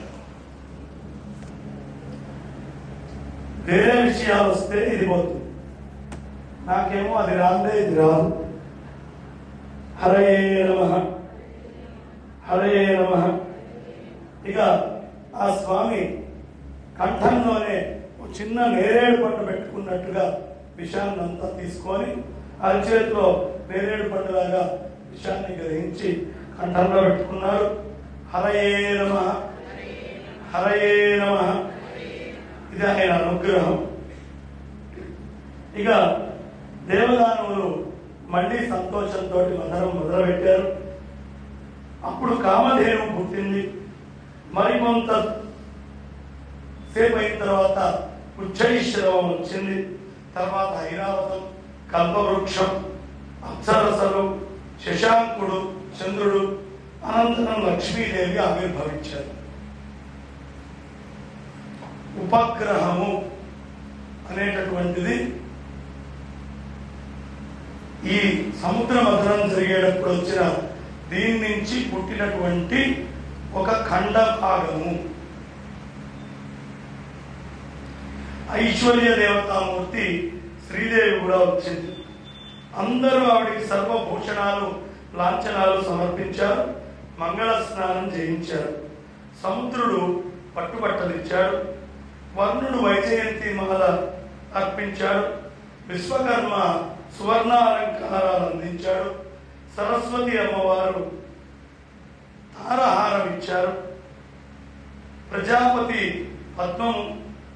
Speaker 1: వేరే విషయాలు వస్తే ఇది పోతుంది నాకేమో అది రాదే ఇది రాదు హరే నమ హరే నమ ఇక ఆ స్వామి కంఠంలోనే ఒక చిన్న నేరేడు పండు పెట్టుకున్నట్టుగా విషాన్ని అంతా తీసుకొని అరిచేతిలో నేరేడు పండులాగా విషాన్ని గ్రహించి కంఠంలో పెట్టుకున్నారు హరయే నమ హరయే నమ ఇది ఆయన అనుగ్రహం ఇక దేవదానవులు మళ్ళీ సంతోషంతో మధురం మొదలుపెట్టారు అప్పుడు కామధేను పుట్టింది మరికొంత సేపు అయిన తర్వాత ఉచ్చైశ్రవం వచ్చింది తర్వాత ఐరావతం కల్పవృక్షం అప్సరసలు శశాంకుడు చంద్రుడు అనంతరం లక్ష్మీదేవి ఆవిర్భవించారు ఉపగ్రహము అనేటటువంటిది ఈ సముద్ర మథనం జరిగేటప్పుడు వచ్చిన దీని నుంచి పుట్టినటువంటి ఒక ఖండ భాగము ఐశ్వర్య దేవతామూర్తి శ్రీదేవి కూడా వచ్చింది అందరూ ఆవిడికి సర్వభూషణాలు లాంఛనాలు సమర్పించారు మంగళ స్నానం చేయించారు సముద్రుడు పట్టుబట్టలిచ్చాడు వర్ణుడు వైజయంతి మాల అర్పించాడు విశ్వకర్మ సువర్ణ అలంకారాలు అందించాడు సరస్వతి అమ్మవారు తారహారం ఇచ్చారు ప్రజాపతి పద్మము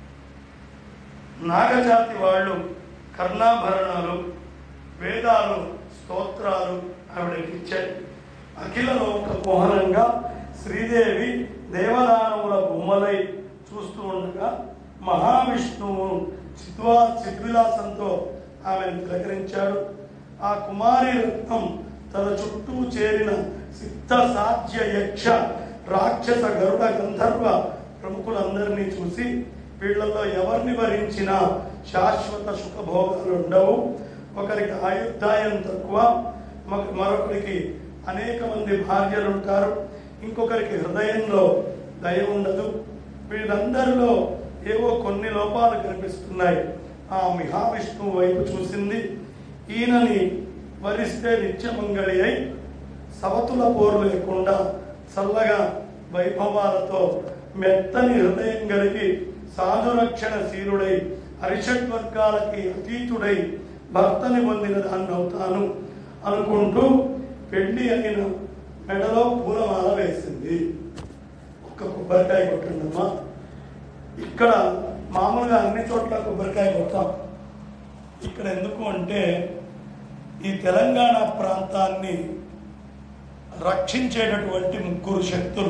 Speaker 1: నాగజాతి వాళ్ళు కర్ణాభరణాలు వేదాలు స్తోత్రాలు ఆవిడకి ఇచ్చాయి అఖిల లోక మోహనంగా శ్రీదేవి దేవదానవుల బొమ్మలై చూస్తూ ఉండగా మహావిష్ణువు చిద్వా చిద్విలాసంతో ఆమెను తిలకరించాడు ఆ కుమారి రత్నం తన చుట్టూ చేరిన సిద్ధ సాధ్య యక్ష రాక్షస గరుడ గంధర్వ ప్రముఖులందరినీ చూసి వీళ్ళల్లో ఎవరిని భరించినా శాశ్వత సుఖభోగాలు ఉండవు ఒకరికి ఆయుర్దాయం తక్కువ మరొక- మరొకరికి అనేక మంది భార్యలు ఉంటారు ఇంకొకరికి హృదయంలో దయ ఉండదు వీళ్ళందరిలో ఏవో కొన్ని లోపాలు కనిపిస్తున్నాయి ఆ మహావిష్ణువు వైపు చూసింది ఈయనని వరిస్తే నిత్యమంగళి అయి సవతుల పోరు లేకుండా చల్లగా వైభవాలతో మెత్తని హృదయం కలిగి సాధురక్షణ శీలుడై అరిషడ్ వర్గాలకి అతీతుడై భర్తని పొందిన దాన్ని అవుతాను అనుకుంటూ పెళ్లి అయిన మెడలో పూలమాల వేసింది ఒక్క కొబ్బరికాయ కొట్టండమ్మా ఇక్కడ మామూలుగా అన్ని చోట్ల కొబ్బరికాయ కొడతాం ఇక్కడ ఎందుకు అంటే ఈ తెలంగాణ ప్రాంతాన్ని రక్షించేటటువంటి ముగ్గురు శక్తులు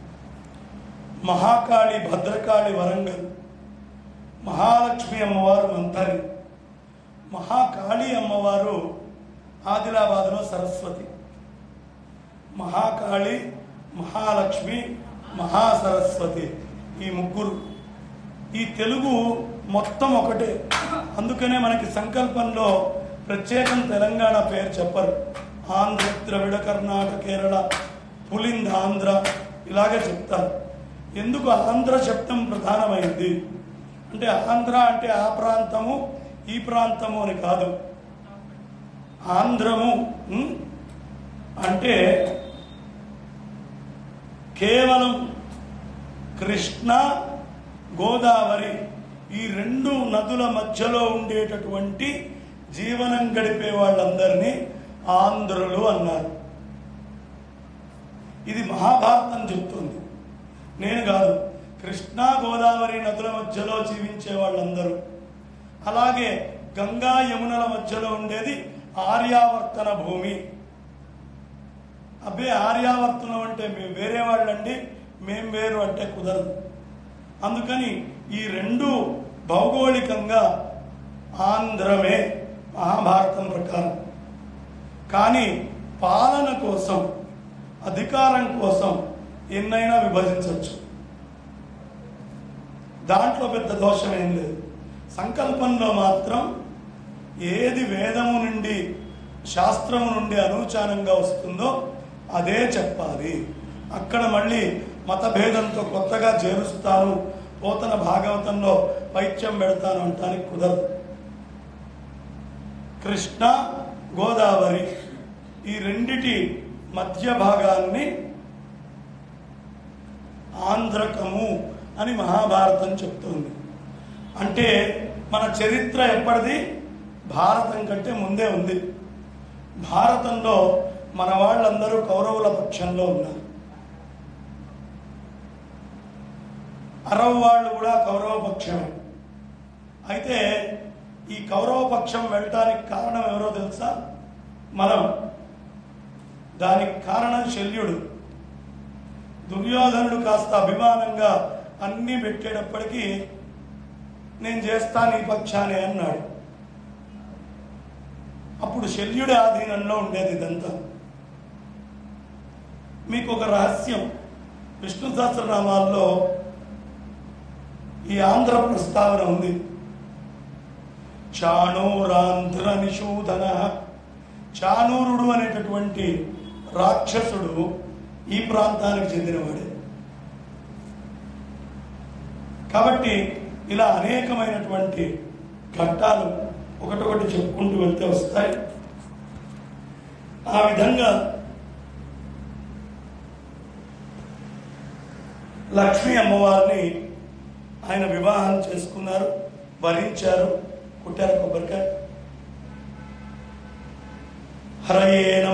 Speaker 1: మహాకాళి భద్రకాళి వరంగల్ మహాలక్ష్మి అమ్మవారు మంతరి మహాకాళి అమ్మవారు ఆదిలాబాద్లో సరస్వతి మహాకాళి మహాలక్ష్మి మహాసరస్వతి ఈ ముగ్గురు ఈ తెలుగు మొత్తం ఒకటే అందుకనే మనకి సంకల్పంలో ప్రత్యేకం తెలంగాణ పేరు చెప్పరు ఆంధ్ర ద్రవిడ కర్ణాటక కేరళ పులింద ఆంధ్ర ఇలాగే చెప్తారు ఎందుకు ఆంధ్ర శబ్దం ప్రధానమైంది అంటే ఆంధ్ర అంటే ఆ ప్రాంతము ఈ ప్రాంతము అని కాదు ఆంధ్రము ఉం? అంటే కేవలం కృష్ణ గోదావరి ఈ రెండు నదుల మధ్యలో ఉండేటటువంటి జీవనం గడిపే వాళ్ళందరినీ ఆంధ్రులు అన్నారు ఇది మహాభారతం చెప్తుంది నేను కాదు కృష్ణా గోదావరి నదుల మధ్యలో జీవించే వాళ్ళందరూ అలాగే గంగా యమునల మధ్యలో ఉండేది ఆర్యావర్తన భూమి అబ్బే ఆర్యావర్తనం అంటే మేము వేరే వాళ్ళండి మేం వేరు అంటే కుదరదు అందుకని ఈ రెండు భౌగోళికంగా ఆంధ్రమే మహాభారతం ప్రకారం కానీ పాలన కోసం అధికారం కోసం ఎన్నైనా విభజించవచ్చు దాంట్లో పెద్ద దోషం ఏం లేదు సంకల్పంలో మాత్రం ఏది వేదము నుండి శాస్త్రము నుండి అనూచానంగా వస్తుందో అదే చెప్పాలి అక్కడ మళ్ళీ మతభేదంతో కొత్తగా చేరుస్తాను పోతన భాగవతంలో పైత్యం పెడతాను అంటానికి కుదరదు కృష్ణ గోదావరి ఈ రెండిటి మధ్య భాగాన్ని ఆంధ్రకము అని మహాభారతం చెప్తుంది అంటే మన చరిత్ర ఎప్పటిది భారతం కంటే ముందే ఉంది భారతంలో మన వాళ్ళందరూ కౌరవుల పక్షంలో ఉన్నారు అరవ్ వాళ్ళు కూడా కౌరవ పక్షమే అయితే ఈ కౌరవ పక్షం వెళ్ళటానికి కారణం ఎవరో తెలుసా మనం దానికి కారణం శల్యుడు దుర్యోధనుడు కాస్త అభిమానంగా అన్నీ పెట్టేటప్పటికీ నేను చేస్తాను ఈ పక్షానే అన్నాడు అప్పుడు శల్యుడి ఆధీనంలో ఉండేది ఇదంతా మీకు ఒక రహస్యం విష్ణు సహస్రనామాల్లో ఈ ఆంధ్ర ప్రస్తావన ఉంది చాణూరాంధ్ర నిషూదన చాణూరుడు అనేటటువంటి రాక్షసుడు ఈ ప్రాంతానికి చెందినవాడే కాబట్టి ఇలా అనేకమైనటువంటి ఘట్టాలు ఒకటొకటి చెప్పుకుంటూ వెళ్తే వస్తాయి ఆ విధంగా లక్ష్మీ అమ్మవారిని ఆయన వివాహం చేసుకున్నారు వరించారు కుట్టారు కొబ్బరికాయ హరయే నమ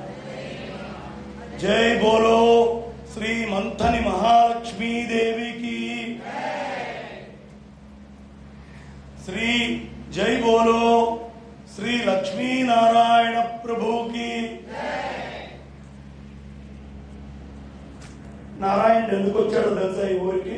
Speaker 1: జై బోలో శ్రీ మంథని మహాలక్ష్మీదేవికి శ్రీ జై బోలో శ్రీ లక్ష్మీనారాయణ ప్రభుకి నారాయణుడు ఎందుకు వచ్చాడో తెలుసా ఈ ఊరికి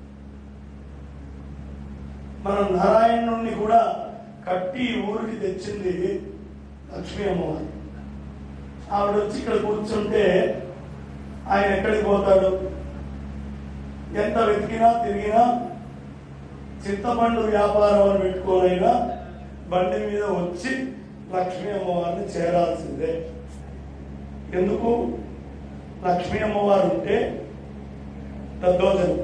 Speaker 1: మనం నారాయణుణ్ణి కూడా కట్టి ఈ ఊరికి తెచ్చింది లక్ష్మీ అమ్మవారు ఆవిడ వచ్చి ఇక్కడ కూర్చుంటే ఆయన ఎక్కడికి పోతాడు ఎంత వెతికినా తిరిగినా చింతపండు వ్యాపారం అని పెట్టుకోనైనా బండి మీద వచ్చి లక్ష్మీ అమ్మవారిని చేరాల్సిందే ఎందుకు లక్ష్మీ అమ్మవారు ఉంటే దద్దోజనం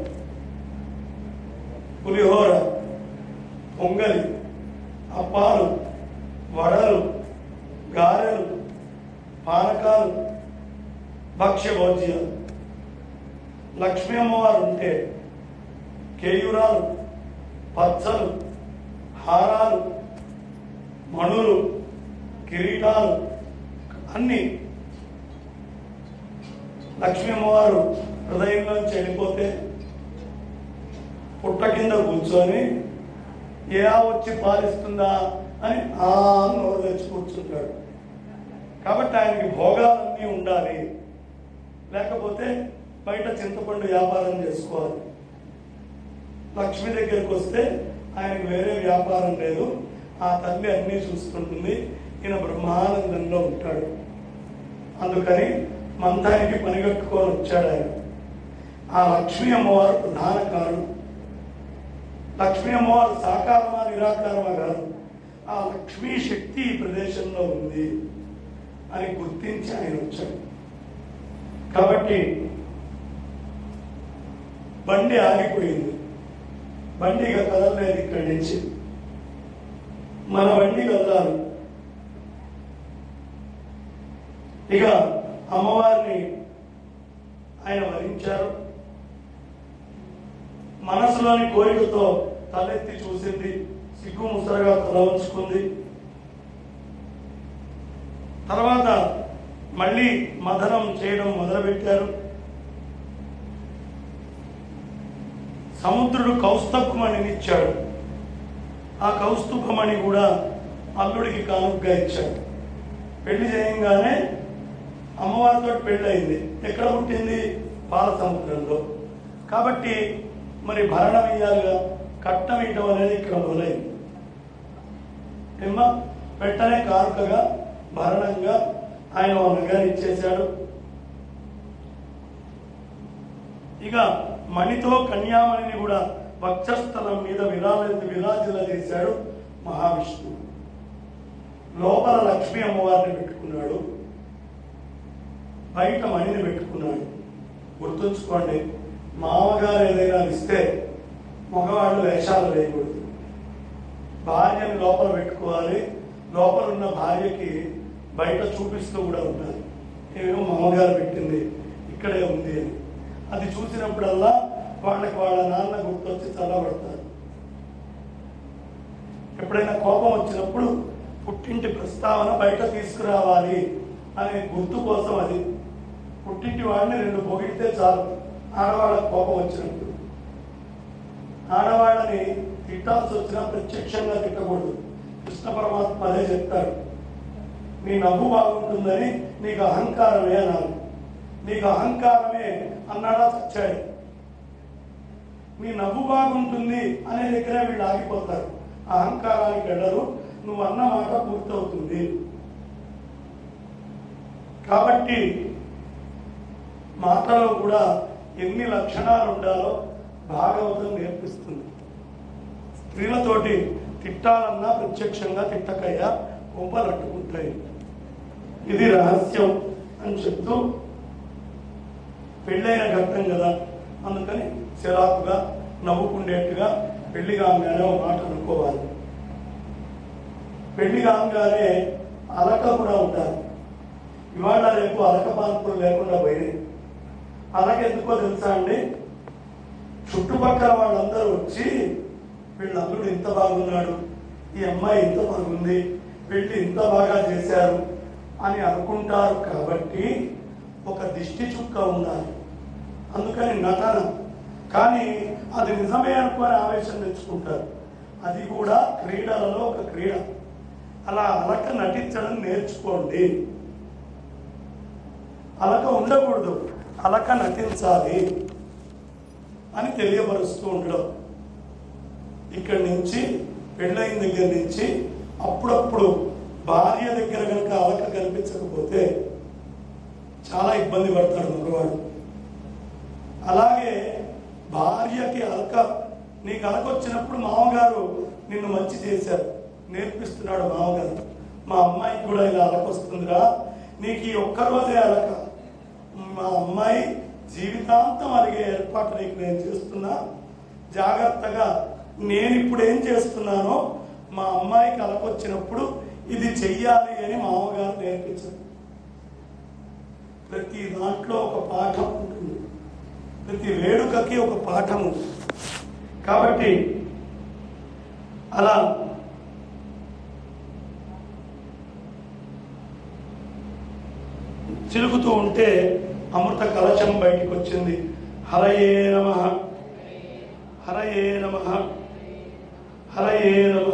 Speaker 1: పులిహోర పొంగలి అప్పాలు వడలు గారెలు పానకాలు భక్ష్య భోజ్యాలు లక్ష్మీ అమ్మవారు ఉంటే కేయురాలు పచ్చలు హారాలు మణులు కిరీటాలు అన్ని లక్ష్మీ అమ్మవారు హృదయంలోంచి వెళ్ళిపోతే పుట్ట కింద కూర్చొని ఏ వచ్చి పాలిస్తుందా అని ఆ నోరు తెచ్చి కూర్చుంటాడు కాబట్టి ఆయనకి భోగాలన్నీ ఉండాలి లేకపోతే బయట చింతపండు వ్యాపారం చేసుకోవాలి లక్ష్మి దగ్గరికి వస్తే ఆయనకు వేరే వ్యాపారం లేదు ఆ తల్లి అన్నీ చూస్తుంటుంది ఈయన బ్రహ్మానందంలో ఉంటాడు అందుకని మంతానికి పనిగట్టుకొని వచ్చాడు ఆయన ఆ లక్ష్మీ అమ్మవారు ప్రధాన కారణం లక్ష్మీ అమ్మవారు సాకారమా నిరాకారమా కాదు ఆ లక్ష్మీ శక్తి ఈ ప్రదేశంలో ఉంది అని గుర్తించి ఆయన వచ్చాడు కాబట్టి బండి ఆగిపోయింది బండి ఇక కదలలేదు ఇక్కడి నుంచి మన బండి కదలాలి ఇక అమ్మవారిని ఆయన వరించారు మనసులోని కోరికతో తలెత్తి చూసింది సిగ్గు ముసరగా తల ఉంచుకుంది తర్వాత మళ్ళీ మదనం చేయడం మొదలుపెట్టారు సముద్రుడు కౌస్తభమణిని ఇచ్చాడు ఆ కౌస్తుభమణి కూడా అల్లుడికి కానుకగా ఇచ్చాడు పెళ్లి చేయంగానే అమ్మవారితో పెళ్లి అయింది ఎక్కడ పుట్టింది పాల సముద్రంలో కాబట్టి మరి భరణం ఇయ్యాలిగా కట్నం ఇవ్వడం అనేది ఇక్కడ మొదలైంది ఏమ్మా వెంటనే కానుకగా భరణంగా ఆయన ఓ నగర్ ఇచ్చేశాడు ఇక మణితో కన్యామణిని కూడా వక్షస్థలం మీద విరాజ విరాజుల చేశాడు మహావిష్ణువు లోపల లక్ష్మీ అమ్మవారిని పెట్టుకున్నాడు బయట మణిని పెట్టుకున్నాడు గుర్తుంచుకోండి మామగారు ఏదైనా ఇస్తే మగవాళ్ళు వేషాలు వేయకూడదు భార్యని లోపల పెట్టుకోవాలి లోపల ఉన్న భార్యకి బయట చూపిస్తూ కూడా ఉండాలి ఏమో మామగారు పెట్టింది ఇక్కడే ఉంది అని అది చూసినప్పుడల్లా వాళ్ళకి వాళ్ళ నాన్న గుర్తొచ్చి చల్లబడతారు ఎప్పుడైనా కోపం వచ్చినప్పుడు పుట్టింటి ప్రస్తావన బయట తీసుకురావాలి అనే గుర్తు కోసం అది పుట్టింటి వాడిని రెండు పొగిడితే చాలు ఆడవాళ్ళకి కోపం వచ్చినప్పుడు ఆడవాళ్ళని తిట్టాల్సి వచ్చినా ప్రత్యక్షంగా తిట్టకూడదు కృష్ణ పరమాత్మ అదే చెప్తాడు నీ నవ్వు బాగుంటుందని నీకు అహంకారమే అన్నాను నీకు అహంకారమే అన్నాడా చచ్చాడు నీ నవ్వు బాగుంటుంది అనే దగ్గరే వీళ్ళు ఆగిపోతారు అహంకారానికి వెళ్ళరు నువ్వు అన్న మాట పూర్తవుతుంది కాబట్టి మాటలో కూడా ఎన్ని లక్షణాలు ఉండాలో భాగవతం నేర్పిస్తుంది స్త్రీలతోటి తిట్టాలన్నా ప్రత్యక్షంగా తిట్టకయ్యా కొంపలు అట్టుకుంటాయి ఇది రహస్యం అని చెప్తూ పెళ్ళైన ఘట్టం కదా అందుకని చిరాకుగా నవ్వుకుండేట్టుగా పెళ్లి కాగానే ఒక మాట అనుకోవాలి పెళ్లి కాగానే అలక కూడా ఉంటారు ఇవాళ రేపు అలక పాన్పులు లేకుండా పోయినాయి అలక ఎందుకో తెలుసా అండి చుట్టుపక్కల వాళ్ళందరూ వచ్చి వీళ్ళ అల్లుడు ఇంత బాగున్నాడు ఈ అమ్మాయి ఇంత బాగుంది పెళ్లి ఇంత బాగా చేశారు అని అనుకుంటారు కాబట్టి ఒక దిష్టి చుక్క ఉండాలి అందుకని నటన కానీ అది నిజమే అనుకొని ఆవేశం తెచ్చుకుంటారు అది కూడా క్రీడలలో ఒక క్రీడ అలా అలక నటించడం నేర్చుకోండి అలక ఉండకూడదు అలక నటించాలి అని తెలియపరుస్తూ ఉండడం ఇక్కడి నుంచి పెళ్ళైన దగ్గర నుంచి అప్పుడప్పుడు భార్య దగ్గర కనుక అలక కనిపించకపోతే చాలా ఇబ్బంది పడతాడు మగవాడు అలాగే భార్యకి అలక నీకు అలక వచ్చినప్పుడు మామగారు నిన్ను మంచి చేశారు నేర్పిస్తున్నాడు మామగారు మా అమ్మాయికి కూడా ఇలా అలక వస్తుందిరా నీకు ఈ ఒక్క రోజే అలక మా అమ్మాయి జీవితాంతం అడిగే ఏర్పాటు నీకు నేను చేస్తున్నా జాగ్రత్తగా నేను ఇప్పుడు ఏం చేస్తున్నానో మా అమ్మాయికి అలకొచ్చినప్పుడు ఇది చెయ్యాలి అని మామగారు నేర్పించారు ప్రతి దాంట్లో ఒక పాఠం ఉంటుంది ప్రతి వేడుకకి ఒక పాఠము కాబట్టి అలా చిలుకుతూ ఉంటే అమృత కలశం బయటికి వచ్చింది హరయే నమ హరయే నమ హరయే నమ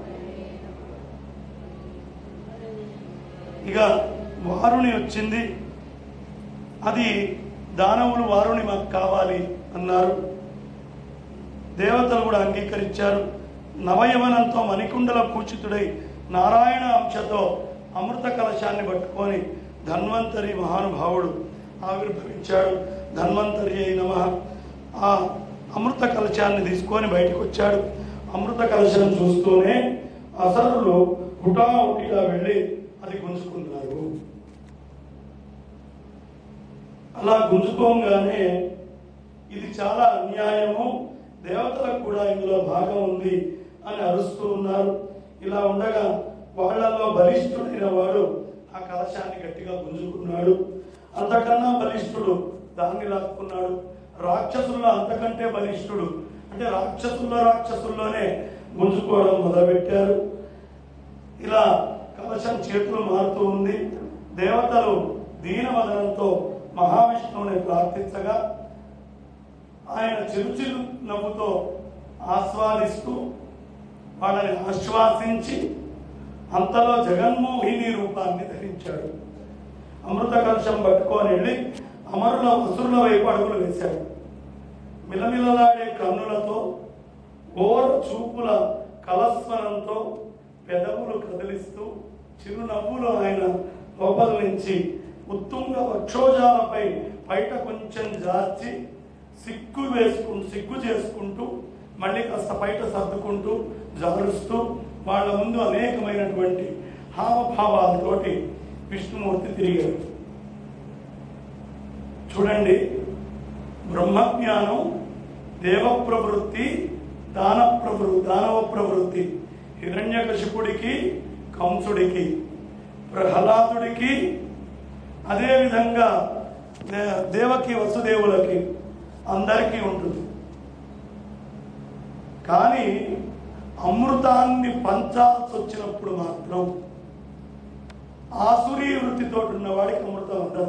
Speaker 1: ఇక వారుని వచ్చింది అది దానవులు వారుని మాకు కావాలి అన్నారు దేవతలు కూడా అంగీకరించారు నవయవనంతో మణికుండల పూజితుడై నారాయణ అంశతో అమృత కలశాన్ని పట్టుకొని ధన్వంతరి మహానుభావుడు ఆవిర్భవించాడు ధన్వంతరి అయి నమ ఆ అమృత కలశాన్ని తీసుకొని బయటకు వచ్చాడు అమృత కలశం చూస్తూనే అసరులు హుటాహుటిగా వెళ్ళి అది గుంజుకున్నారు అలా గుంజుకోగానే ఇది చాలా అన్యాయము దేవతలకు కూడా ఇందులో భాగం ఉంది అని అరుస్తూ ఉన్నారు ఇలా ఉండగా వాళ్ళల్లో బలిష్ఠుడైన వాడు ఆ కలశాన్ని గట్టిగా గుంజుకున్నాడు అంతకన్నా బలిష్ఠుడు దాన్ని లాక్కున్నాడు రాక్షసుల్లో అంతకంటే బలిష్ఠుడు అంటే రాక్షసుల్లో రాక్షసుల్లోనే గుంజుకోవడం మొదలుపెట్టారు ఇలా కలశం చేతులు మారుతూ ఉంది దేవతలు దీనవదనంతో మహావిష్ణువుని ప్రార్థించగా ఆయన చిరుచిరు నవ్వుతో ఆస్వాదిస్తూ వాళ్ళని ఆశ్వాసించి అంతలో జగన్మోహిని రూపాన్ని ధరించాడు అమృత కలశం పట్టుకొని వెళ్ళి అమరుల అసురుల వైపు అడుగులు వేశాడు మిలమిలలాడే కన్నులతో ఘోర చూపుల కలస్వరంతో పెదవులు కదిలిస్తూ చిరునవ్వులు ఆయన లోపల నుంచి ఉత్తుంగ వక్షోజాలపై బయట కొంచెం జార్చి సిగ్గు వేసుకుంటూ సిగ్గు చేసుకుంటూ మళ్ళీ కాస్త బయట సర్దుకుంటూ జారుస్తూ వాళ్ళ ముందు అనేకమైనటువంటి హావభావాలతోటి విష్ణుమూర్తి తిరిగారు చూడండి బ్రహ్మజ్ఞానం దేవ ప్రవృత్తి దాన ప్రభృ దానవ ప్రవృత్తి హిరణ్యకశిపుడికి కంసుడికి ప్రహ్లాదుడికి అదేవిధంగా దే- దేవకి వసుదేవులకి అందరికీ ఉంటుంది కానీ అమృతాన్ని పంచాల్సి వచ్చినప్పుడు మాత్రం ఆసురీ వృత్తితో ఉన్న వాడికి అమృతం అందదు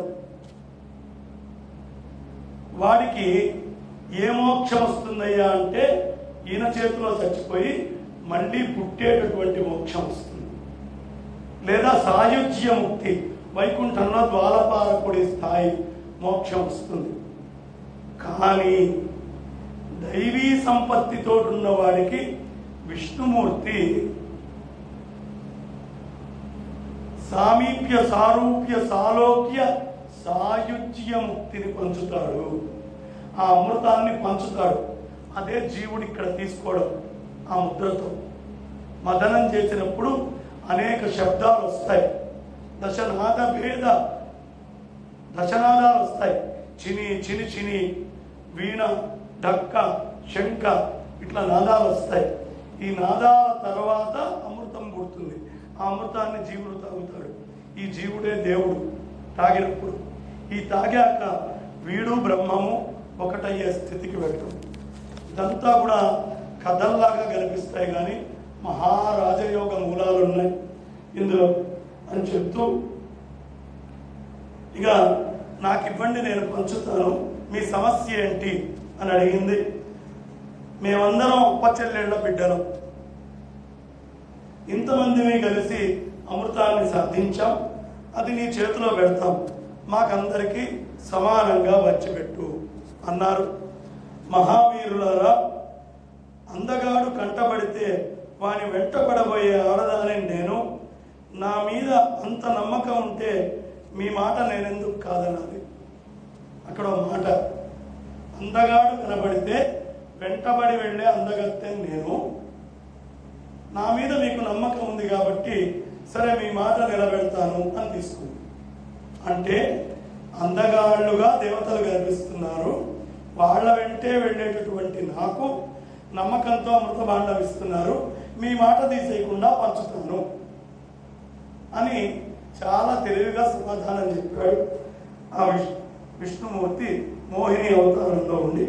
Speaker 1: వాడికి ఏ మోక్షం వస్తుందయ్యా అంటే ఈయన చేతిలో చచ్చిపోయి మళ్ళీ పుట్టేటటువంటి మోక్షం వస్తుంది లేదా సాయుజ్య ముక్తి వైకుంఠంలో ద్వారపాలకుడి స్థాయి మోక్షం వస్తుంది కానీ దైవీ సంపత్తితో ఉన్న వాడికి విష్ణుమూర్తి సామీప్య సారూప్య సాలోక్య సాయుజ్య ముక్తిని పంచుతాడు ఆ అమృతాన్ని పంచుతాడు అదే జీవుడు ఇక్కడ తీసుకోవడం ఆ ముద్రతో మదనం చేసినప్పుడు అనేక శబ్దాలు వస్తాయి దశనాద భేద దశనాదాలు వస్తాయి చిని చిని చిని వీణ డక్క శంఖ ఇట్లా నాదాలు వస్తాయి ఈ నాదాల తర్వాత అమృతం పుడుతుంది ఆ అమృతాన్ని జీవుడు తాగుతాడు ఈ జీవుడే దేవుడు తాగినప్పుడు ఈ తాగాక వీడు బ్రహ్మము ఒకటయ్యే స్థితికి వెళ్ళడం ఇదంతా కూడా కథల్లాగా కనిపిస్తాయి కానీ మహారాజయోగ మూలాలు ఉన్నాయి ఇందులో అని చెప్తూ ఇక నాకు ఇవ్వండి నేను పంచుతాను మీ సమస్య ఏంటి అని అడిగింది మేమందరం అప్పచెల్లెళ్ళ బిడ్డలం ఇంతమందిని కలిసి అమృతాన్ని సాధించాం అది నీ చేతిలో పెడతాం మాకందరికీ సమానంగా వచ్చిపెట్టు అన్నారు మహావీరులారా అందగాడు కంటబడితే వాని వెంటబడబోయే ఆడదాని నేను నా మీద అంత నమ్మకం ఉంటే మీ మాట నేనెందుకు కాదనాలి అక్కడ ఒక మాట అందగాడు కనబడితే వెంటబడి వెళ్ళే అందగత్తె నేను నా మీద మీకు నమ్మకం ఉంది కాబట్టి సరే మీ మాట నిలబెడతాను అని తీసుకుంది అంటే అందగాళ్ళుగా దేవతలు కనిపిస్తున్నారు వాళ్ళ వెంటే వెళ్ళేటటువంటి నాకు నమ్మకంతో అమృతభాండం ఇస్తున్నారు మీ మాట తీసేయకుండా పంచుతాను అని చాలా తెలివిగా సమాధానం చెప్పాడు ఆ విష్ విష్ణుమూర్తి మోహిని అవతారంలో ఉండి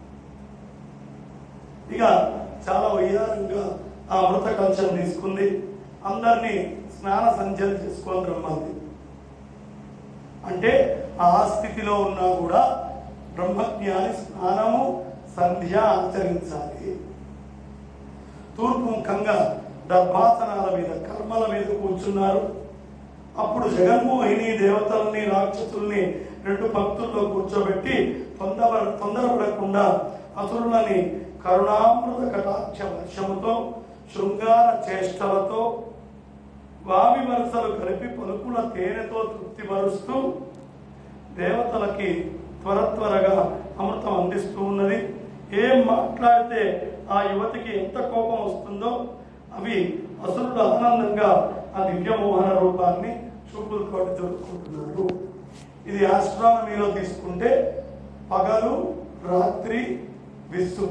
Speaker 1: ఇక చాలా వయ్యారంగా ఆ అమృత కలశం తీసుకుంది అందరినీ స్నాన సంధ్యలు చేసుకొని రమ్మంది అంటే ఆ స్థితిలో ఉన్నా కూడా బ్రహ్మజ్ఞాని స్నానము సంధ్య ఆచరించాలి తూర్పు ముఖంగా దర్భాసనాల మీద కర్మల మీద కూర్చున్నారు అప్పుడు జగన్మోహిని దేవతల్ని రాక్షసుల్ని రెండు భక్తుల్లో కూర్చోబెట్టి తొందర తొందరపడకుండా అసురులని కరుణామృత కటాక్ష వర్షముతో శృంగార చేష్టలతో వావి వరుసలు కలిపి పలుకుల తేనెతో తృప్తిపరుస్తూ దేవతలకి త్వర త్వరగా అమృతం అందిస్తూ ఉన్నది ఏం మాట్లాడితే ఆ యువతికి ఎంత కోపం వస్తుందో అవి అసురులు ఆనందంగా ఆ దివ్యమోహన రూపాన్ని చూపులతోటి దొరుకుతుంటున్నారు ఇది ఆస్ట్రానమీలో తీసుకుంటే పగలు రాత్రి విస్సు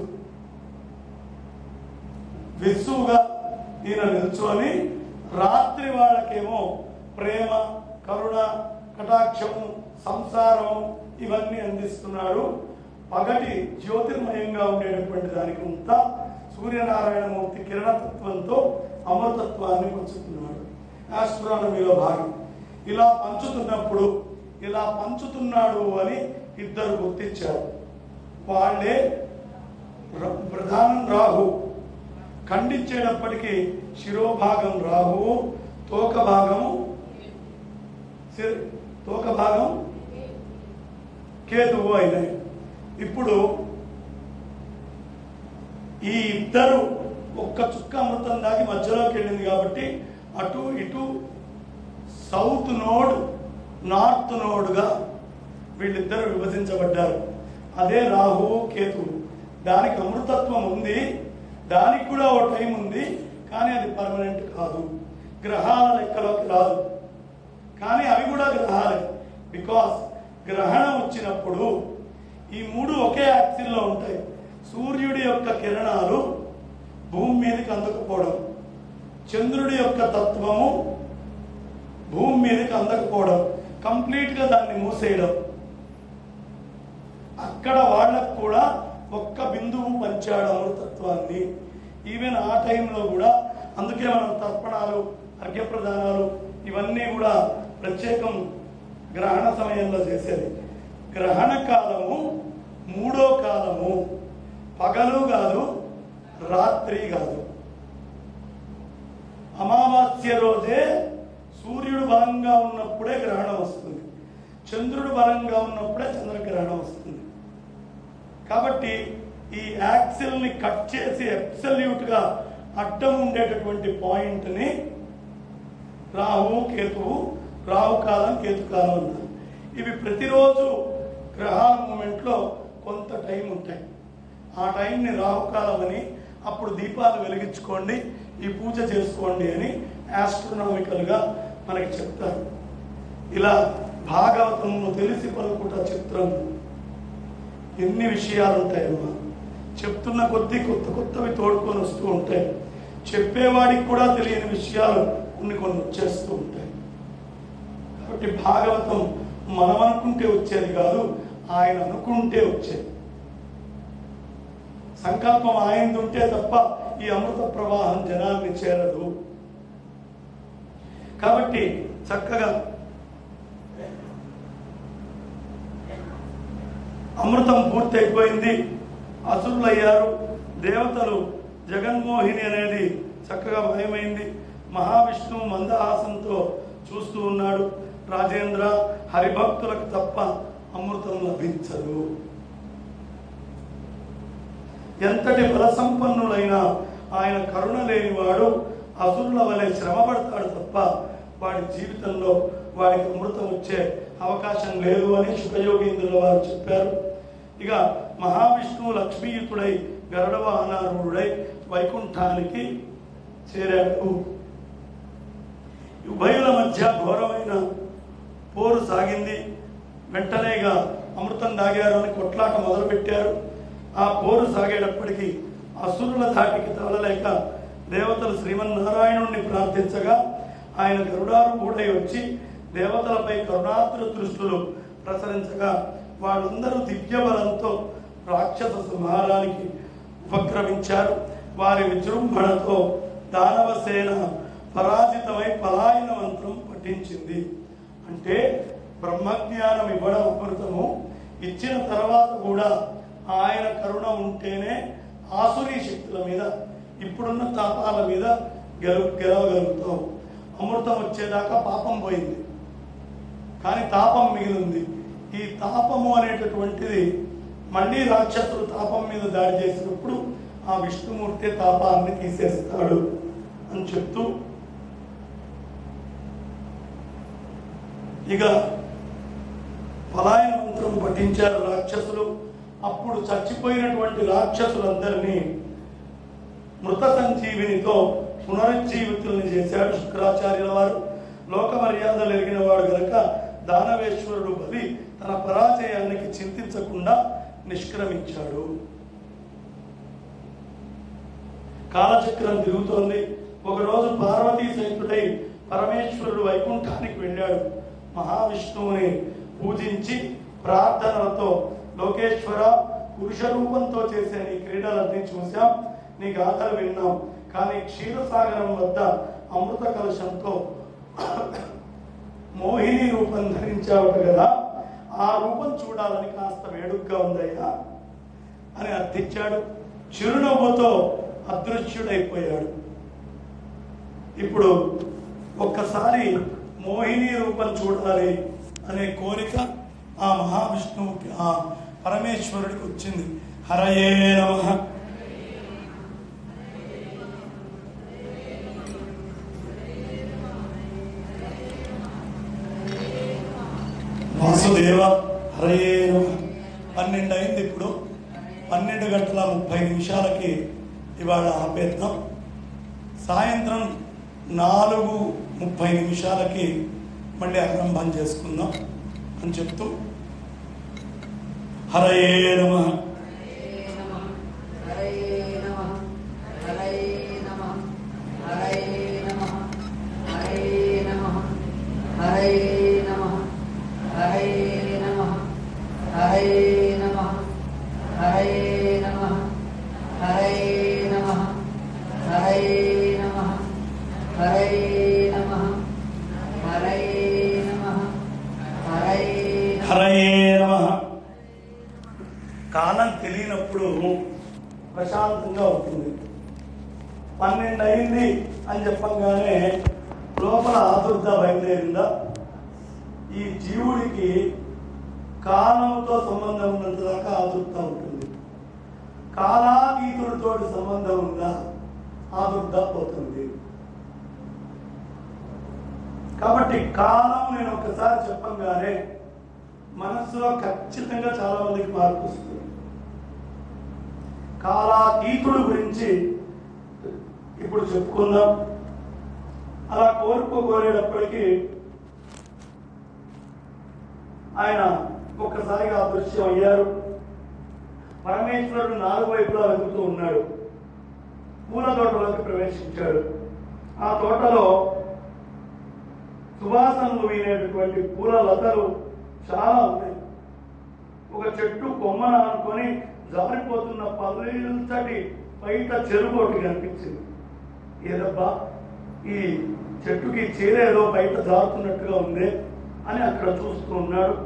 Speaker 1: విస్సుగా ఈయన నిల్చొని రాత్రి వాళ్ళకేమో ప్రేమ కరుణ కటాక్షము సంసారము ఇవన్నీ అందిస్తున్నాడు పగటి జ్యోతిర్మయంగా ఉండేటటువంటి దానికి అంతా సూర్యనారాయణమూర్తి కిరణతత్వంతో అమృతత్వాన్ని పంచుతున్నాడు ఆస్ట్రానమీలో భాగం ఇలా పంచుతున్నప్పుడు ఇలా పంచుతున్నాడు అని ఇద్దరు గుర్తించారు వాళ్ళే ర- ప్రధానం రాహు ఖండించేటప్పటికీ శిరోభాగం రాహువు తోక భాగము శిర- తోక భాగం కేతువు అయినాయి ఇప్పుడు ఈ ఇద్దరు ఒక్క చుక్క అమృతం దాకి మధ్యలోకి వెళ్ళింది కాబట్టి అటు ఇటు సౌత్ నోడ్ నార్త్ నోడ్గా వీళ్ళిద్దరు విభజించబడ్డారు అదే రాహువు కేతువు దానికి అమృతత్వం ఉంది దానికి కూడా ఓ టైం ఉంది కానీ అది పర్మనెంట్ కాదు గ్రహాల లెక్కలోకి రాదు కానీ అవి కూడా గ్రహాలే బికాస్ గ్రహణం వచ్చినప్పుడు ఈ మూడు ఒకే యాక్సిల్లో ఉంటాయి సూర్యుడి యొక్క కిరణాలు భూమి మీదకి అందకపోవడం చంద్రుడి యొక్క తత్వము భూమి మీదకి అందకపోవడం కంప్లీట్గా దాన్ని మూసేయడం అక్కడ వాళ్ళకు కూడా ఒక్క బిందువు పంచాడు అమృతత్వాన్ని ఈవెన్ ఆ టైంలో కూడా అందుకే మనం తర్పణాలు అర్ఘ్యప్రదానాలు ఇవన్నీ కూడా ప్రత్యేకం గ్రహణ సమయంలో చేసేది గ్రహణ కాలము మూడో కాలము పగలు కాదు రాత్రి కాదు అమావాస్య రోజే సూర్యుడు బలంగా ఉన్నప్పుడే గ్రహణం వస్తుంది చంద్రుడు బలంగా ఉన్నప్పుడే చంద్రగ్రహణం వస్తుంది కాబట్టి ఈ యాక్సిల్ ని కట్ చేసి అబ్సల్యూట్ గా అడ్డం ఉండేటటువంటి పాయింట్ ని రాహు కేతువు రాహు కాలం కేతు కాలం అన్నారు ఇవి ప్రతిరోజు గ్రహాల మూమెంట్ లో కొంత టైం ఉంటాయి ఆ టైంని రాహుకాలం అని అప్పుడు దీపాలు వెలిగించుకోండి ఈ పూజ చేసుకోండి అని ఆస్ట్రోనామికల్ గా మనకి చెప్తారు ఇలా భాగవతము తెలిసి పలుకుట చిత్రం ఎన్ని విషయాలు ఉంటాయమ్మా చెప్తున్న కొద్దీ కొత్త కొత్తవి తోడుకొని వస్తూ ఉంటాయి చెప్పేవాడికి కూడా తెలియని విషయాలు కొన్ని కొన్ని వచ్చేస్తూ ఉంటాయి కాబట్టి భాగవతం మనం అనుకుంటే వచ్చేది కాదు ఆయన అనుకుంటే వచ్చేది సంకల్పం ఆయనది ఉంటే తప్ప ఈ అమృత ప్రవాహం జనాల్ని చేరదు కాబట్టి చక్కగా అమృతం పూర్తి అయిపోయింది అసురులు అయ్యారు దేవతలు జగన్మోహిని అనేది చక్కగా భయమైంది మహావిష్ణువు మందహాసంతో చూస్తూ ఉన్నాడు రాజేంద్ర హరిభక్తులకు తప్ప అమృతం లభించదు ఎంతటి బలసంపన్నులైనా ఆయన కరుణ లేనివాడు అసురుల వలె శ్రమపడతాడు తప్ప వాడి జీవితంలో వాడికి అమృతం వచ్చే అవకాశం లేదు అని శుభయోగీంద్రుల వారు చెప్పారు ఇక మహావిష్ణువు లక్ష్మీయుతుడై గరుడవాహనారూఢుడై వైకుంఠానికి చేరాడు ఉభయుల మధ్య ఘోరమైన పోరు సాగింది వెంటనేగా అమృతం దాగారు అని కొట్లాట మొదలుపెట్టారు ఆ పోరు సాగేటప్పటికీ అసురుల ధాటికి తగలలేక దేవతలు శ్రీమన్నారాయణుణ్ణి ప్రార్థించగా ఆయన గరుడారూఢుడై వచ్చి దేవతలపై కరుణాతుల దృష్టులు ప్రసరించగా వాళ్ళందరూ దివ్య బలంతో రాక్షస సంహారానికి ఉపక్రమించారు వారి విజృంభణతో దానవసేన పరాజితమై పలాయన మంత్రం పఠించింది అంటే బ్రహ్మజ్ఞానం ఇవ్వడం అమృతము ఇచ్చిన తర్వాత కూడా ఆయన కరుణ ఉంటేనే ఆసురీ శక్తుల మీద ఇప్పుడున్న తాపాల మీద గెలు గెలవగలుగుతాం అమృతం వచ్చేదాకా పాపం పోయింది కానీ తాపం మిగిలింది ఈ తాపము అనేటటువంటిది మళ్ళీ రాక్షసులు తాపం మీద దాడి చేసినప్పుడు ఆ విష్ణుమూర్తి తాపాన్ని తీసేస్తాడు అని చెప్తూ ఇక పలాయన మంత్రం పఠించారు రాక్షసులు అప్పుడు చచ్చిపోయినటువంటి రాక్షసులందరినీ మృత సంజీవినితో పునరుజ్జీవితుల్ని చేశాడు శుక్రాచార్యుల వారు లోక మర్యాదలు ఎరిగిన వాడు గనక దానవేశ్వరుడు బలి తన పరాజయానికి చింతించకుండా నిష్క్రమించాడు కాలచక్రం తిరుగుతోంది ఒకరోజు పార్వతీ సహితుడై పరమేశ్వరుడు వైకుంఠానికి వెళ్ళాడు మహావిష్ణువుని పూజించి ప్రార్థనలతో లోకేశ్వర పురుష రూపంతో చేసే నీ క్రీడలన్నీ చూశాం నీ గాథలు విన్నాం కానీ క్షీరసాగరం వద్ద అమృత కలశంతో మోహిని రూపం ధరించావట కదా ఆ రూపం చూడాలని కాస్త వేడుకగా ఉందయ్యా అని అర్థించాడు చిరునవ్వుతో అదృశ్యుడైపోయాడు ఇప్పుడు ఒక్కసారి మోహిని రూపం చూడాలి అనే కోరిక ఆ మహావిష్ణువుకి ఆ పరమేశ్వరుడికి వచ్చింది హరయే నమ వాసుదేవ హరయే నమ పన్నెండు అయింది ఇప్పుడు పన్నెండు గంటల ముప్పై నిమిషాలకి ఇవాళ ఆపేద్దాం సాయంత్రం నాలుగు ముప్పై నిమిషాలకి మళ్ళీ ఆరంభం చేసుకుందాం అని చెప్తూ హరయే నమ
Speaker 2: హరే నమః హరే నమః హరే నమః హరే నమః హరే నమః హరే నమః హరే నమః హరే నమః హరే నమః హరే నమః హరే నమః హరే నమః హరే
Speaker 1: హరయే నమ కాలం తెలియనప్పుడు ప్రశాంతంగా ఉంటుంది పన్నెండు అయింది అని చెప్పంగానే లోపల ఆతుర్ద బయలుదేరిందా ఈ జీవుడికి కాలంతో సంబంధం ఉన్నంత దాకా ఆతుర్త ఉంటుంది కాలాతీతుడితో సంబంధం ఉందా ఆతుర్ద పోతుంది కాబట్టి కాలం నేను ఒకసారి చెప్పంగానే మనస్సులో ఖచ్చితంగా చాలా మందికి మార్పు వస్తుంది కాలాతీతుడు గురించి ఇప్పుడు చెప్పుకుందాం అలా కోరుకో కోరేటప్పటికీ ఆయన ఒక్కసారిగా అదృశ్యం అయ్యారు పరమేశ్వరుడు నాలుగు వైపులా వెతుకుతూ ఉన్నాడు పూల తోటలోకి ప్రవేశించాడు ఆ తోటలో సువాసనలు వీనేటటువంటి పూల లతలు చాలా ఉన్నాయి ఒక చెట్టు కొమ్మన అనుకొని జారిపోతున్న పల్లీల్చటి బయట చెరువు ఒకటి కనిపించింది ఏదబ్బా ఈ చెట్టుకి చీరేదో బయట జారుతున్నట్టుగా ఉంది అని అక్కడ చూస్తూ ఉన్నాడు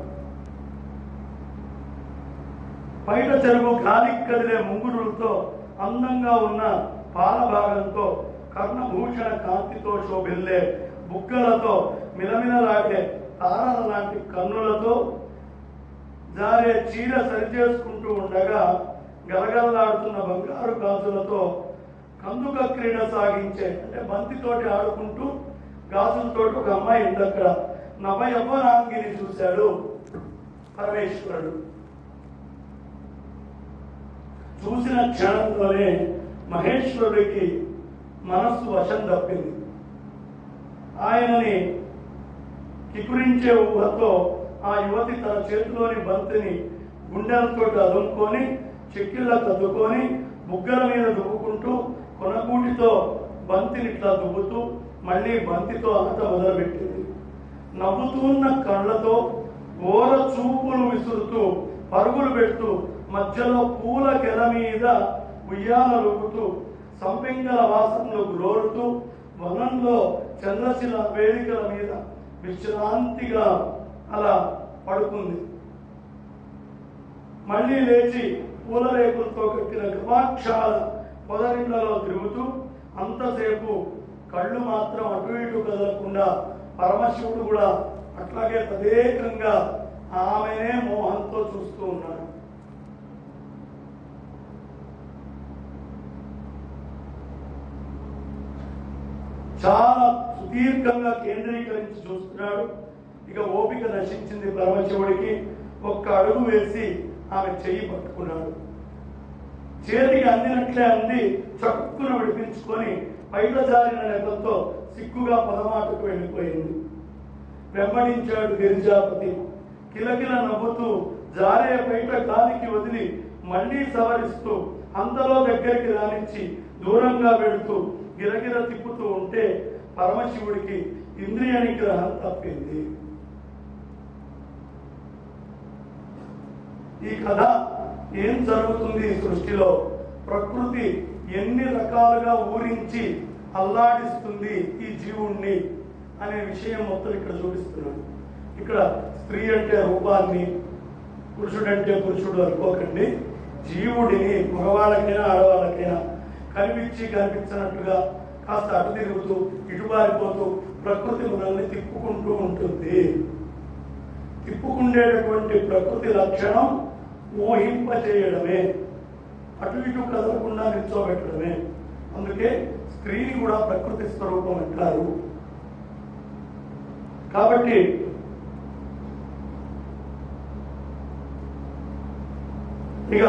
Speaker 1: బయట చెరువు గాలికి కదిలే ముంగురులతో అందంగా ఉన్న పాల భాగంతో కర్ణభూషణ కాంతితో శోభిల్లే బుగ్గలతో మిలమిలలాడే తారల లాంటి కన్నులతో జారే చీర సరిచేసుకుంటూ ఉండగా గలగలలాడుతున్న బంగారు గాజులతో కందుక క్రీడ సాగించే అంటే బంతితోటి ఆడుకుంటూ గాజులతోటి ఒక అమ్మాయి ఉంది అక్కడ నవ యవ్వనాంగిని చూశాడు పరమేశ్వరుడు చూసిన క్షణంలోనే మహేశ్వరుడికి మనస్సు వశం తప్పింది ఆయనని కికురించే ఊహతో ఆ యువతి తన చేతిలోని బంతిని గుండెలతో అదుముకొని చెక్కిళ్ళ తద్దుకొని బుగ్గల మీద దువ్వుకుంటూ కొనగూటితో బంతిని ఇట్లా దువ్వుతూ మళ్ళీ బంతితో ఆట మొదలుపెట్టింది నవ్వుతున్న కళ్ళతో ఓర చూపులు విసురుతూ పరుగులు పెడుతూ మధ్యలో పూల గెల మీద ఉయ్యాలలుగుతూ సంపెంగల వాసనలు గ్రోలుతూ వనంలో చంద్రశిల వేదికల మీద విశ్రాంతిగా అలా పడుకుంది మళ్ళీ లేచి పూల రేకులతో కట్టిన గవాక్షాల పొదరిళ్లలో తిరుగుతూ అంతసేపు కళ్ళు మాత్రం అటు ఇటు కదలకుండా పరమశివుడు కూడా అట్లాగే తదేకంగా ఆమెనే మోహంతో చూస్తూ ఉన్నాడు చాలా సుదీర్ఘంగా కేంద్రీకరించి చూస్తున్నాడు ఇక ఓపిక నశించింది పరమశివుడికి ఒక్క అడుగు వేసి ఆమె చెయ్యి పట్టుకున్నాడు చేతికి అందినట్లే అంది చక్కున విడిపించుకొని బయట జారిన నెపంతో సిగ్గుగా పదమాటకు వెళ్ళిపోయింది వెంబడించాడు గిరిజాపతి కిలకిల నవ్వుతూ జారే బయట గాలికి వదిలి మళ్ళీ సవరిస్తూ అంతలో దగ్గరికి రానిచ్చి దూరంగా వెళుతూ గిరగిర తిప్పుతూ ఉంటే పరమశివుడికి ఇంద్రియ నిగ్రహం తప్పింది ఈ కథ ఏం జరుగుతుంది ఈ సృష్టిలో ప్రకృతి ఎన్ని రకాలుగా ఊరించి అల్లాడిస్తుంది ఈ జీవుణ్ణి అనే విషయం మొత్తం ఇక్కడ చూపిస్తున్నాడు ఇక్కడ స్త్రీ అంటే రూపాన్ని పురుషుడంటే పురుషుడు అనుకోకండి జీవుడిని మగవాళ్ళకైనా ఆడవాళ్ళకైనా కనిపించి కనిపించినట్టుగా కాస్త అటు తిరుగుతూ ఇటు పారిపోతూ ప్రకృతి మనల్ని తిప్పుకుంటూ ఉంటుంది తిప్పుకుండేటటువంటి ప్రకృతి లక్షణం మోహింప చేయడమే అటు ఇటు కదలకుండా నిల్చోబెట్టడమే అందుకే స్త్రీని కూడా ప్రకృతి స్వరూపం అంటారు కాబట్టి ఇక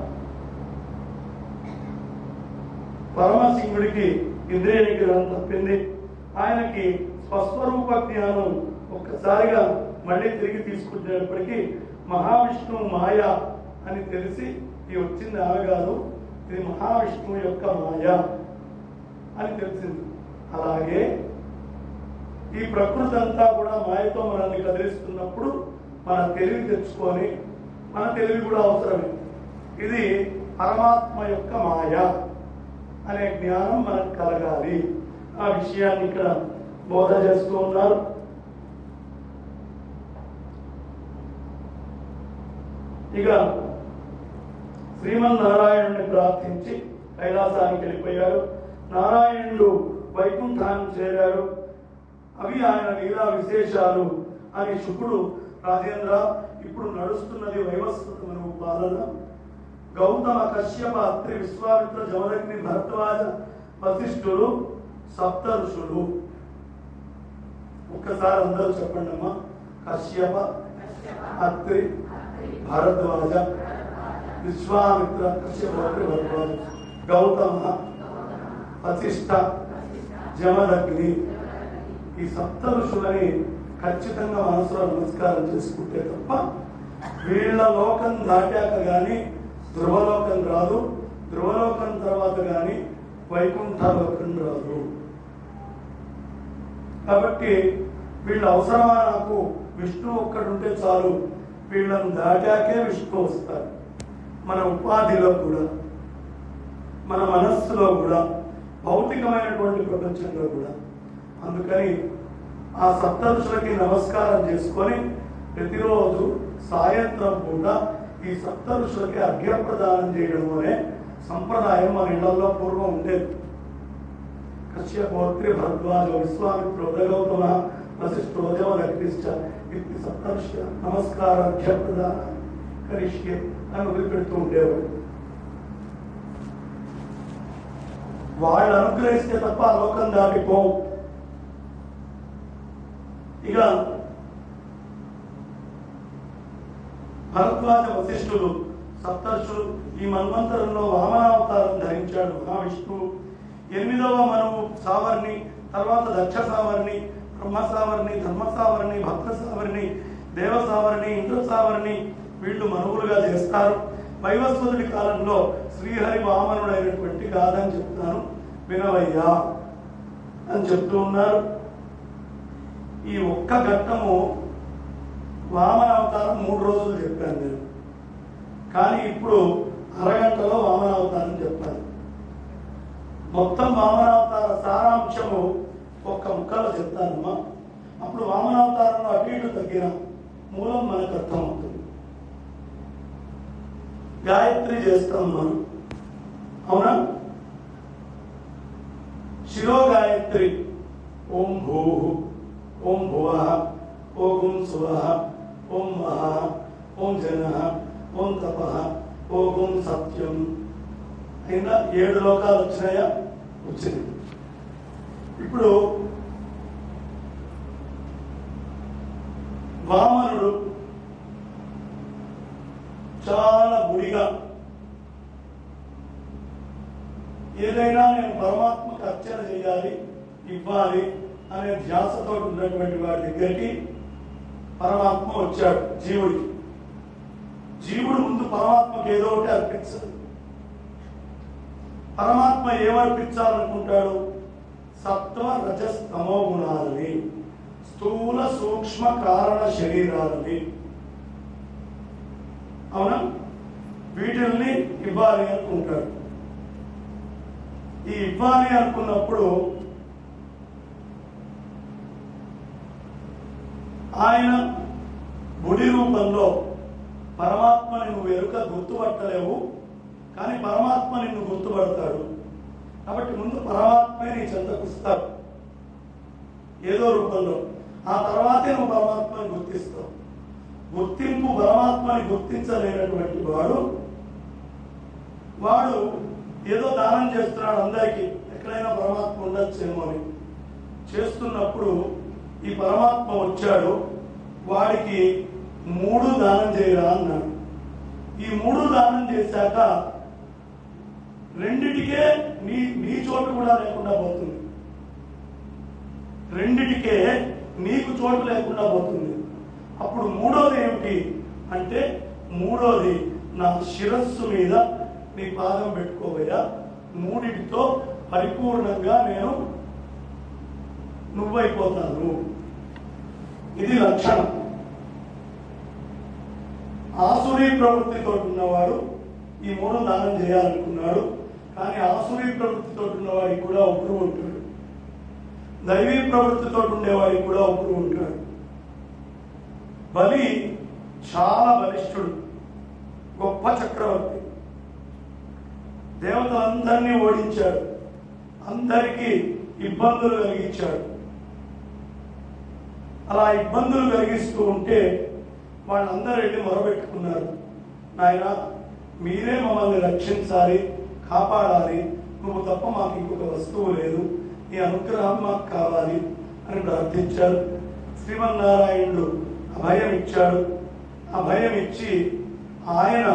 Speaker 1: పరమశివుడికి ఇంద్రియ నిగ్రహం తప్పింది ఆయనకి స్వస్వరూప జ్ఞానం ఒక్కసారిగా మళ్ళీ తిరిగి తీసుకొచ్చేటప్పటికీ మహావిష్ణువు మాయ అని తెలిసి ఈ వచ్చింది ఆమె కాదు ఇది మహావిష్ణువు యొక్క మాయ అని తెలిసింది అలాగే ఈ ప్రకృతి అంతా కూడా మాయతో మనల్ని కదిలిస్తున్నప్పుడు మన తెలివి తెచ్చుకొని మన తెలివి కూడా అవసరమే ఇది పరమాత్మ యొక్క మాయ అనే జ్ఞానం మనకు కలగాలి ఆ విషయాన్ని ఇక్కడ బోధ చేస్తూ ఉన్నారు ఇక శ్రీమన్నారాయణుని ప్రార్థించి కైలాసానికి వెళ్ళిపోయాడు నారాయణుడు వైకుంఠాన్ని చేరాడు అవి ఆయన లీలా విశేషాలు అని శుకుడు రాజేంద్ర ఇప్పుడు నడుస్తున్నది వైవస్వతమను పాలన గౌతమ కశ్యప అత్రి విశ్వామిత్ర జమదగ్ని భరద్వాజ వశిష్ఠులు సప్త ఋషులు ఒక్కసారి అందరూ చెప్పండి అమ్మా కశ్యప అత్రి భరద్వాజ విశ్వామిత్ర కశ్యప అత్రి భరద్వాజ గౌతమ వశిష్ఠ జమదగ్ని ఈ సప్త ఋషులని ఖచ్చితంగా మనసులో నమస్కారం చేసుకుంటే తప్ప వీళ్ళ లోకం దాటాక గాని ధ్రువలోకం రాదు ధ్రువలోకం తర్వాత గాని వైకుంఠ లోకం రాదు కాబట్టి వీళ్ళ అవసరమా నాకు విష్ణు ఒక్కడుంటే చాలు వీళ్ళని దాటాకే విష్ణు వస్తారు మన ఉపాధిలో కూడా మన మనస్సులో కూడా భౌతికమైనటువంటి ప్రపంచంలో కూడా అందుకని ఆ సప్తఋషులకి నమస్కారం చేసుకొని ప్రతిరోజు సాయంత్రం పూట ఈ సప్తఋషులకి అర్ఘ్యప్రదానం చేయడం అనే సంప్రదాయం మన ఇళ్లలో పూర్వం ఉండేది కశ్యపోత్రి భరద్వాజ విశ్వామిత్ర ఉదగౌతమ వశిష్ఠోజమ లగ్నిశ్చ ఇతి సప్తర్ష నమస్కార అర్ఘ్యప్రదాన కరిష్యే అని వదిలిపెడుతూ ఉండేవాడు వాళ్ళు అనుగ్రహిస్తే తప్ప ఆ లోకం దాటిపోవు ఇక భరద్వాజ వశిష్ఠులు సప్తర్షులు ఈ మన్వంతరంలో వామనావతారం ధరించాడు మహావిష్ణువు ఎనిమిదవ మనవు సావర్ణి తర్వాత దక్ష సావర్ణి బ్రహ్మ సావర్ణి ధర్మ సావర్ణి భక్త సావర్ణి దేవ సావర్ణి ఇంద్ర సావర్ణి వీళ్ళు మనువులుగా చేస్తారు వైవస్వతుడి కాలంలో శ్రీహరి వామనుడైనటువంటి గాథని చెప్తాను వినవయ్యా అని చెప్తూ ఉన్నారు ఈ ఒక్క ఘట్టము వామన అవతారం మూడు రోజులు చెప్పాను నేను కానీ ఇప్పుడు అరగంటలో వామన అవతారం చెప్పాను మొత్తం వామనావతార సారాంశము ఒక్క ముక్కలో చెప్తానమ్మా అప్పుడు వామనావతారంలో అటు ఇటు తగ్గిన మూలం మనకు అర్థమవుతుంది గాయత్రి చేస్తాం మనం అవునా శిరో గాయత్రి ఓం భూ ఓం భువ ఓం శువ ఓం మహ ఓం జన ఓం తప ఓం సత్యం అయినా ఏడు లోకాలు వచ్చినాయా వచ్చింది ఇప్పుడు వామనుడు చాలా గుడిగా ఏదైనా నేను పరమాత్మకు అర్చన చేయాలి ఇవ్వాలి అనే ధ్యాసతో ఉన్నటువంటి వాడి దగ్గరికి పరమాత్మ వచ్చాడు జీవుడికి జీవుడు ముందు పరమాత్మకి ఏదో ఒకటి అర్పించదు పరమాత్మ ఏమర్పించాలనుకుంటాడు సత్వ రజస్ తమో గుణాలని స్థూల సూక్ష్మ కారణ శరీరాలని అవునా వీటిల్ని ఇవ్వాలి అనుకుంటాడు ఈ ఇవ్వాలి అనుకున్నప్పుడు ఆయన బుడి రూపంలో పరమాత్మని నువ్వు ఎరుక గుర్తుపట్టలేవు కానీ పరమాత్మ నిన్ను గుర్తుపడతాడు కాబట్టి ముందు పరమాత్మే నీ చెంతకుస్తాడు ఏదో రూపంలో ఆ తర్వాతే నువ్వు పరమాత్మని గుర్తిస్తావు గుర్తింపు పరమాత్మని గుర్తించలేనటువంటి వాడు వాడు ఏదో దానం చేస్తున్నాడు అందరికీ ఎక్కడైనా పరమాత్మ ఉండొచ్చేమో అని చేస్తున్నప్పుడు ఈ పరమాత్మ వచ్చాడు వాడికి మూడు దానం చేయరా అన్నాడు ఈ మూడు దానం చేశాక రెండిటికే నీ నీ చోటు కూడా లేకుండా పోతుంది రెండిటికే నీకు చోటు లేకుండా పోతుంది అప్పుడు మూడోది ఏమిటి అంటే మూడోది నా శిరస్సు మీద నీ పాదం పెట్టుకోవయ్యా మూడిటితో పరిపూర్ణంగా నేను నువ్వైపోతాను ఇది లక్షణం ఆసురీ ప్రవృత్తితో ఉన్నవాడు ఈ మూడు దానం చేయాలనుకున్నాడు కానీ ఆసురీ ప్రవృత్తితో ఉన్నవాడికి కూడా ఒకరు ఉంటాడు దైవీ ప్రవృత్తితో ఉండేవాడికి కూడా ఒకరు ఉంటాడు బలి చాలా బలిష్ఠుడు గొప్ప చక్రవర్తి దేవతలందరినీ ఓడించాడు అందరికీ ఇబ్బందులు కలిగించాడు అలా ఇబ్బందులు కలిగిస్తూ ఉంటే వాళ్ళందరూ వెళ్ళి మొరబెట్టుకున్నారు నాయన మీరే మమ్మల్ని రక్షించాలి కాపాడాలి నువ్వు తప్ప మాకు ఇంకొక వస్తువు లేదు నీ అనుగ్రహం మాకు కావాలి అని ప్రార్థించారు శ్రీమన్నారాయణుడు అభయం ఇచ్చాడు అభయం ఇచ్చి ఆయన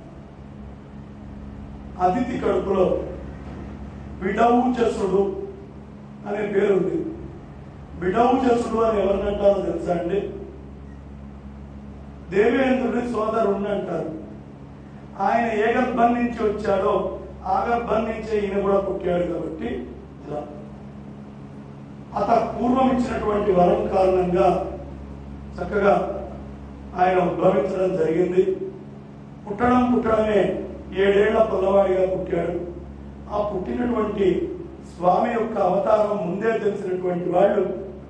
Speaker 1: అతిథి కడుపులో విడౌచసుడు అనే పేరుంది విడౌచసుడు అని ఎవరినంటారో తెలుసా అండి దేవేంద్రుడి సోదరుణ్ణి అంటారు ఆయన ఏ గర్భం నుంచి వచ్చాడో ఆ గర్భం నుంచే ఈయన కూడా పుట్టాడు కాబట్టి ఇలా అత పూర్వం ఇచ్చినటువంటి వరం కారణంగా చక్కగా ఆయన ఉద్భవించడం జరిగింది పుట్టడం పుట్టడమే ఏడేళ్ల పిల్లవాడిగా పుట్టాడు ఆ పుట్టినటువంటి స్వామి యొక్క అవతారం ముందే తెలిసినటువంటి వాళ్ళు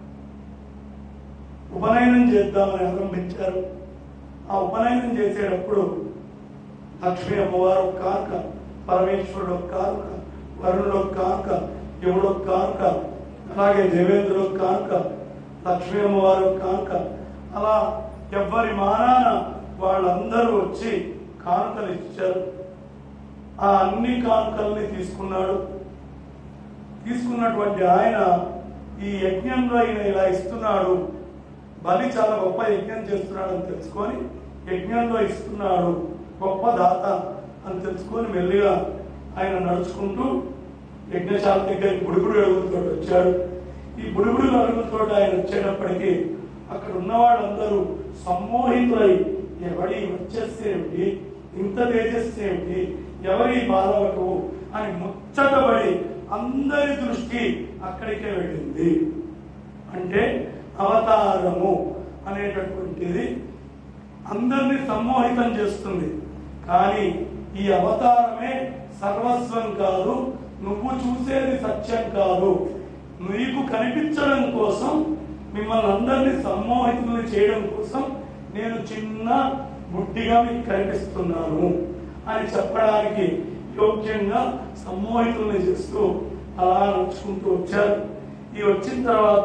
Speaker 1: ఉపనయనం చేద్దామని ఆరంభించారు ఆ ఉపనయనం చేసేటప్పుడు లక్ష్మీ అమ్మవారు ఒక కానుక పరమేశ్వరుడు ఒక కానుక వరుణుడు ఒక కానుక యముడు ఒక కానుక అలాగే దేవేంద్రుడు ఒక కానుక లక్ష్మీ అమ్మవారు ఒక కానుక అలా ఎవ్వరి మానాన వాళ్ళందరూ వచ్చి కానుకలు ఇచ్చారు ఆ అన్ని కానుకల్ని తీసుకున్నాడు తీసుకున్నటువంటి ఆయన ఈ యజ్ఞంలో ఈయన ఇలా ఇస్తున్నాడు బలి చాలా గొప్ప యజ్ఞం చేస్తున్నాడు అని తెలుసుకొని యజ్ఞంలో ఇస్తున్నాడు గొప్ప దాత అని తెలుసుకొని మెల్లిగా ఆయన నడుచుకుంటూ యజ్ఞశాల దగ్గరికి బుడిబుడి అడుగులతో వచ్చాడు ఈ బుడిబుడి అడుగులతో ఆయన వచ్చేటప్పటికి అక్కడ ఉన్న వాళ్ళందరూ సమ్మోహితులై ఎవడి వచ్చేస్తే ఏమిటి ఇంత తేజస్సు ఏమిటి ఎవరి బాలవకు అని ముచ్చటబడి అందరి దృష్టి అక్కడికే వెళ్ళింది అంటే అవతారము అనేటటువంటిది అందరినీ సమ్మోహితం చేస్తుంది కానీ ఈ అవతారమే సర్వస్వం కాదు నువ్వు చూసేది సత్యం కాదు నీకు కనిపించడం కోసం మిమ్మల్ని అందరినీ సమ్మోహితుల్ని చేయడం కోసం నేను చిన్న గుడ్డిగా మీకు కనిపిస్తున్నాను అని చెప్పడానికి యోగ్యంగా సమ్మోహితుల్ని చేస్తూ అలా నడుచుకుంటూ వచ్చారు ఈ వచ్చిన తర్వాత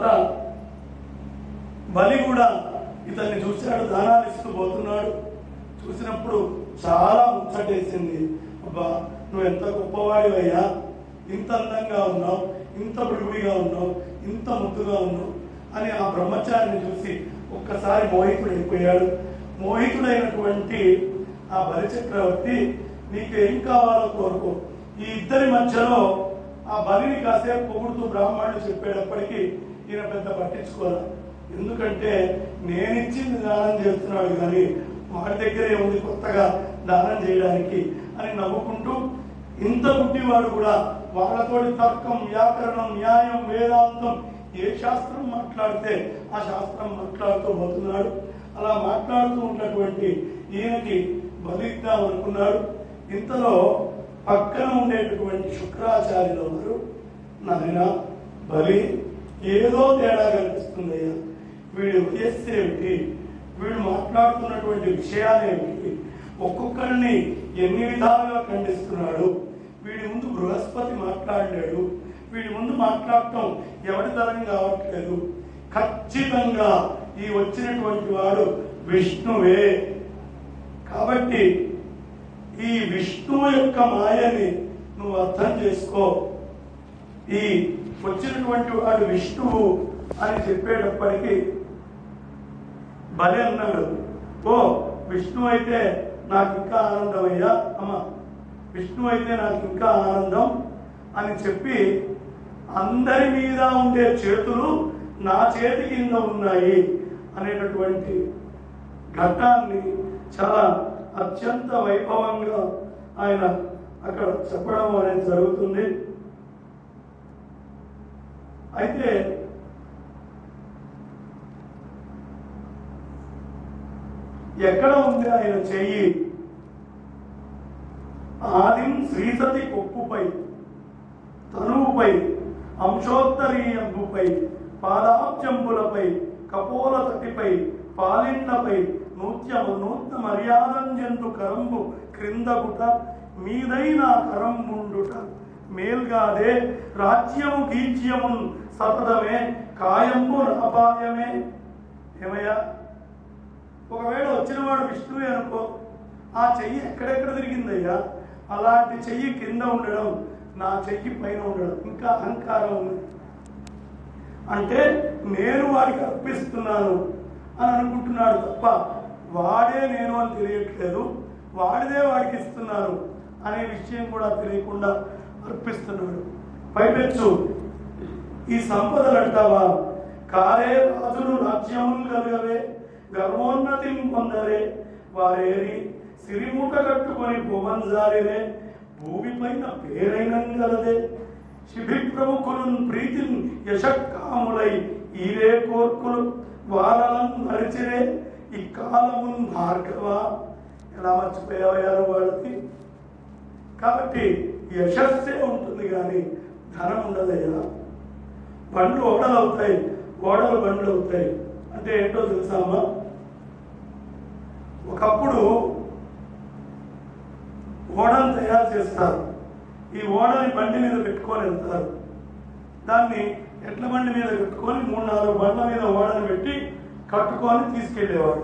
Speaker 1: బలి కూడా ఇతన్ని చూశాడు దానాలు ఇస్తూ పోతున్నాడు చూసినప్పుడు చాలా ముచ్చటేసింది అబ్బా నువ్వు ఎంత గొప్పవాడివయ్యా ఇంత అందంగా ఉన్నావు ఇంత బుడిబుడిగా ఉన్నావు ఇంత ముద్దుగా ఉన్నావు అని ఆ బ్రహ్మచారిని చూసి ఒక్కసారి మోహితుడైపోయాడు మోహితుడైనటువంటి ఆ బలిచక్రవర్తి నీకు ఏం కావాలో కోరుకో ఈ ఇద్దరి మధ్యలో ఆ బలిని కాసేపు పొగుడుతూ బ్రాహ్మణుడు చెప్పేటప్పటికీ ఈయన పెద్ద పట్టించుకోరా ఎందుకంటే నేనిచ్చింది దానం చేస్తున్నాడు కానీ వాడి దగ్గరే ఉంది కొత్తగా దానం చేయడానికి అని నవ్వుకుంటూ ఇంత గుడ్డివాడు కూడా వాళ్ళతోటి తర్కం వ్యాకరణం న్యాయం వేదాంతం ఏ శాస్త్రం మాట్లాడితే ఆ శాస్త్రం మాట్లాడుతూ పోతున్నాడు అలా మాట్లాడుతూ ఉన్నటువంటి ఈయనకి బలిద్దాం అనుకున్నాడు ఇంతలో పక్కన ఉండేటటువంటి శుక్రాచార్యులు వారు నాయన బలి ఏదో తేడా కనిపిస్తుందయ్యా వీడి వయస్సు ఏమిటి వీడు మాట్లాడుతున్నటువంటి విషయాలేమిటి ఒక్కొక్కరిని ఎన్ని విధాలుగా ఖండిస్తున్నాడు వీడి ముందు బృహస్పతి మాట్లాడలేడు వీడి ముందు మాట్లాడటం ఎవరి తరం కావట్లేదు ఖచ్చితంగా ఈ వచ్చినటువంటి వాడు విష్ణువే కాబట్టి ఈ విష్ణువు యొక్క మాయని నువ్వు అర్థం చేసుకో ఈ వచ్చినటువంటి వాడు విష్ణువు అని చెప్పేటప్పటికీ బలి అన్నాడు ఓ విష్ణు అయితే నాకు ఇంకా ఆనందమయ్యా అమ్మ విష్ణు అయితే నాకు ఇంకా ఆనందం అని చెప్పి అందరి మీద ఉండే చేతులు నా చేతి కింద ఉన్నాయి అనేటటువంటి ఘట్టాన్ని చాలా అత్యంత వైభవంగా ఆయన అక్కడ చెప్పడం అనేది జరుగుతుంది అయితే ఎక్కడ ఉంది ఆయన చెయ్యి ఆదిం శ్రీసతి కొప్పుపై తనువుపై అంశోత్తరీయంబుపై పాదాబ్జంబులపై కపోల తటిపై పాలిండ్లపై నూత్యము నూత్న మర్యాదంజంతు కరంబు క్రిందగుట మీదైన కరంబుండుట మేల్గాదే రాజ్యము గీజ్యము సతతమే కాయంబు అపాయమే ఏమయ్యా ఒకవేళ వచ్చినవాడు విష్ణువే అనుకో ఆ చెయ్యి ఎక్కడెక్కడ తిరిగిందయ్యా అలాంటి చెయ్యి కింద ఉండడం నా చెయ్యి పైన ఉండడం ఇంకా అహంకారం ఉంది అంటే నేను వాడికి అర్పిస్తున్నాను అని అనుకుంటున్నాడు తప్ప వాడే నేను అని తెలియట్లేదు వాడిదే వాడికి ఇస్తున్నాను అనే విషయం కూడా తెలియకుండా అర్పిస్తున్నాడు పైపెచ్చు ఈ సంపదలు అంటావా కారే రాజులు రాజ్యములు కలగవే గర్వోన్నతి పొందరే వారేరి సిరిముఖ కట్టుకొని భువన్జారిరే భూమి పైన పేరైన గలదే శిబి ప్రముఖులను ప్రీతిని యశక్కాములై ఈరే కోర్కులు వారలను నడిచిరే ఈ కాలమున్ భార్గవ ఎలా మర్చిపోయారు వాళ్ళకి కాబట్టి యశస్సే ఉంటుంది కానీ ధనం ఉండదయ్యా బండ్లు ఓడలు అవుతాయి ఓడలు బండ్లు అవుతాయి అంటే ఏంటో తెలుసామా ఒకప్పుడు ఓడలు తయారు చేస్తారు ఈ ఓడని బండి మీద పెట్టుకొని వెళ్తారు దాన్ని ఎడ్ల బండి మీద పెట్టుకొని మూడు నాలుగు బండ్ల మీద ఓడని పెట్టి కట్టుకొని తీసుకెళ్లేవాడు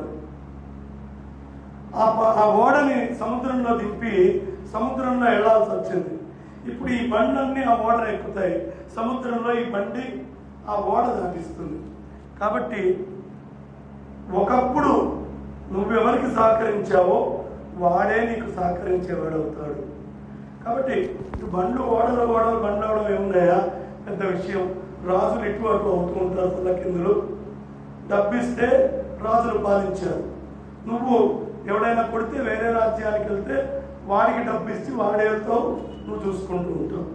Speaker 1: ఆ ప- ఆ ఓడని సముద్రంలో దింపి సముద్రంలో వెళ్లాల్సి వచ్చింది ఇప్పుడు ఈ బండ్లన్నీ ఆ ఓడను ఎక్కుతాయి సముద్రంలో ఈ బండి ఆ ఓడ దాటిస్తుంది కాబట్టి ఒకప్పుడు నువ్వెవరికి సహకరించావో వాడే నీకు సహకరించేవాడు అవుతాడు కాబట్టి ఈ బండ్లు ఓడలు ఓడలు బండ్లు అవడం ఏమున్నాయా పెద్ద విషయం రాజులు ఇటు అటు అవుతూ ఉంటారు తల్లకిందులు డబ్బిస్తే రాజులు పాలించారు నువ్వు ఎవడైనా కొడితే వేరే రాజ్యానికి వెళ్తే వాడికి డబ్బు ఇచ్చి వాడేతో నువ్వు చూసుకుంటూ ఉంటావు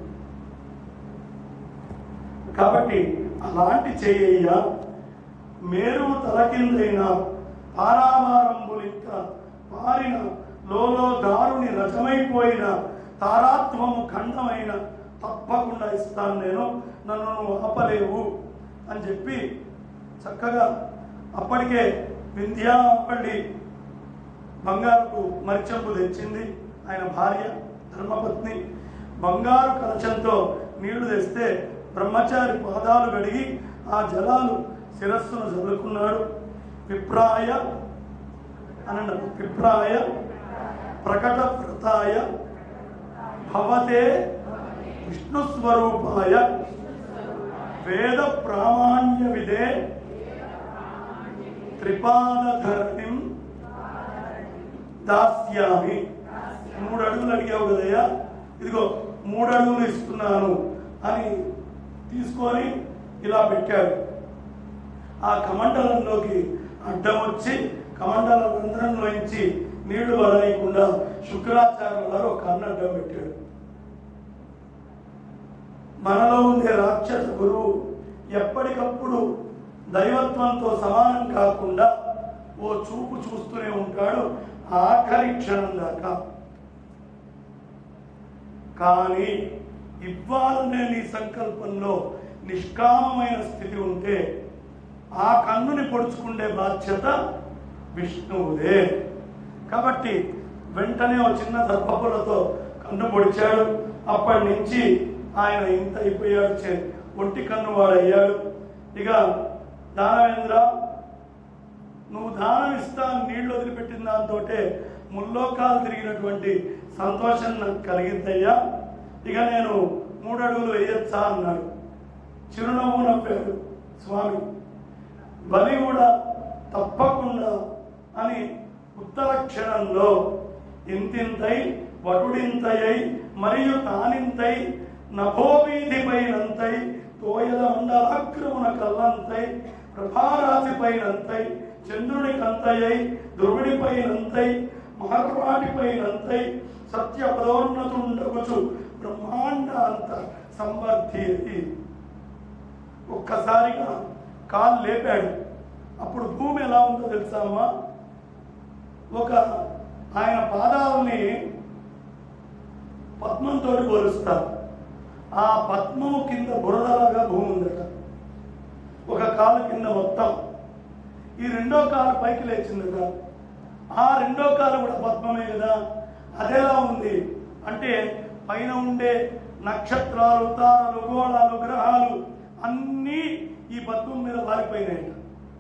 Speaker 1: కాబట్టి అలాంటి చేయ్యా మేరు తలకిందైన పారావారంబులింక పారిన లోలో దారుని రజమైపోయిన తారాత్మము ఖండమైన తప్పకుండా ఇస్తాను నేను నన్ను నువ్వు ఆపలేవు అని చెప్పి చక్కగా అప్పటికే వింధ్యాపల్లి బంగారుకు మరిచెంపు తెచ్చింది ఆయన భార్య ధర్మపత్ని బంగారు కలశంతో నీళ్లు తెస్తే బ్రహ్మచారి పాదాలు గడిగి ఆ జలాలు శిరస్సును చదువుకున్నాడు విప్రాయ అనండి విప్రాయ ప్రకట వ్రతాయ భవతే విష్ణు స్వరూపాయ వేద ప్రామాణ్య విదే త్రిపాదధరణిం దాస్యామి మూడు అడుగులు అడిగావు కదయ్యా ఇదిగో మూడు అడుగులు ఇస్తున్నాను అని తీసుకొని ఇలా పెట్టాడు ఆ కమండలంలోకి అడ్డం వచ్చి కమండల రంధ్రంలోంచి నీళ్లు వదలకుండా శుక్రాచార్యుల వారు ఒక కన్ను అడ్డం పెట్టాడు మనలో ఉండే రాక్షస గురువు ఎప్పటికప్పుడు దైవత్వంతో సమానం కాకుండా ఓ చూపు చూస్తూనే ఉంటాడు ఆఖరి క్షణం దాకా కానీ ఇవ్వాలనే నీ సంకల్పంలో నిష్కామమైన స్థితి ఉంటే ఆ కన్నుని పొడుచుకుండే బాధ్యత విష్ణువుదే కాబట్టి వెంటనే ఒక చిన్న దర్భపులతో కన్ను పొడిచాడు అప్పటి నుంచి ఆయన ఇంత అయిపోయాడు చే- ఒంటి కన్ను వాడయ్యాడు ఇక దానవేంద్ర నువ్వు దానం ఇస్తా అని నీళ్లు వదిలిపెట్టిన దాంతో ముల్లోకాలు తిరిగినటువంటి సంతోషం నాకు కలిగిందయ్యా ఇక నేను మూడు అడుగులు వేయొచ్చా అన్నాడు చిరునవ్వు నవ్వాడు స్వామి బలి కూడా తప్పకుండా అని ఉత్తర క్షణంలో ఇంతింతై వటుడింతయై మరియు తానింతై నభోవీధిపైనంతై తోయల మండలాక్రమున కల్లంతై ప్రభారాశిపైనంతై చంద్రునికంతయై ధ్రువుడిపైనంతై మహర్వాటిపైనంతై సత్య పదోన్నతుండగుచు బ్రహ్మాండ అంత సంవర్ధి అయి ఒక్కసారిగా కాలు లేపాడు అప్పుడు భూమి ఎలా ఉందో తెలుసా అమ్మా ఒక ఆయన పాదాలని పద్మంతో పోలుస్తారు ఆ పద్మము కింద బురదలాగా భూమి ఉందట ఒక కాలు కింద మొత్తం ఈ రెండో కాలు పైకి లేచిందట ఆ రెండో కాలు కూడా పద్మమే కదా అదెలా ఉంది అంటే పైన ఉండే నక్షత్రాలు తారలు గోళాలు గ్రహాలు అన్నీ ఈ పద్మం మీద వాలిపోయినాయట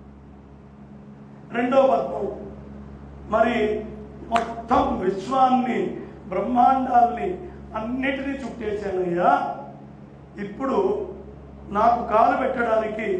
Speaker 1: రెండో పద్మం మరి మొత్తం విశ్వాన్ని బ్రహ్మాండాల్ని అన్నిటినీ చుట్టేశానయ్యా ఇప్పుడు నాకు కాలు పెట్టడానికి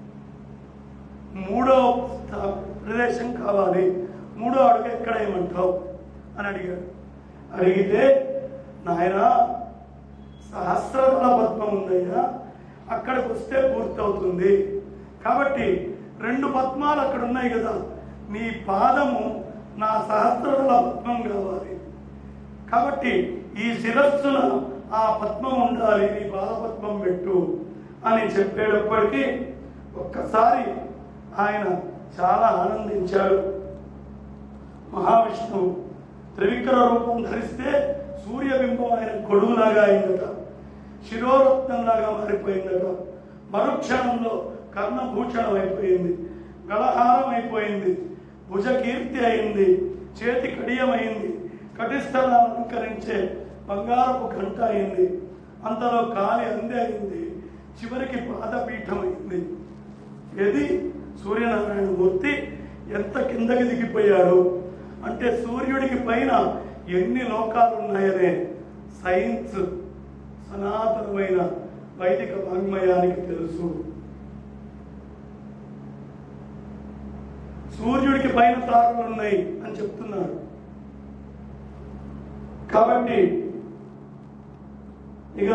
Speaker 1: మూడో స్థ- ప్రదేశం కావాలి మూడో అడుగు ఎక్కడ ఏమంటావు అని అడిగాడు అడిగితే నాయనా సహస్రదళ పద్మం ఉందయ్యా అక్కడికి వస్తే పూర్తవుతుంది కాబట్టి రెండు పద్మాలు అక్కడ ఉన్నాయి కదా నీ పాదము నా సహస్రదళ పద్మం కావాలి కాబట్టి ఈ శిరస్సున ఆ పద్మం ఉండాలి నీ పాదపద్మం పెట్టు అని చెప్పేటప్పటికీ ఒక్కసారి ఆయన చాలా ఆనందించాడు మహావిష్ణువు త్రివిక్ర రూపం ధరిస్తే సూర్యబింబం ఆయన గొడుగులాగా అయిందట శిరోరత్నంలాగా మారిపోయిందట మరుక్షణంలో కర్ణభూషణం అయిపోయింది గళహారం అయిపోయింది భుజకీర్తి అయింది చేతి కడియమైంది కటిస్థలాన్ని అలంకరించే బంగారపు గంట అయింది అంతలో కాలి అంది అయింది చివరికి పాదపీఠం అయింది ఇది సూర్యనారాయణ మూర్తి ఎంత కిందకి దిగిపోయాడు అంటే సూర్యుడికి పైన ఎన్ని లోకాలు ఉన్నాయనే సైన్స్ సనాతనమైన వైదిక వాంగ్మయానికి తెలుసు సూర్యుడికి పైన తారలు ఉన్నాయి అని చెప్తున్నారు కాబట్టి ఇక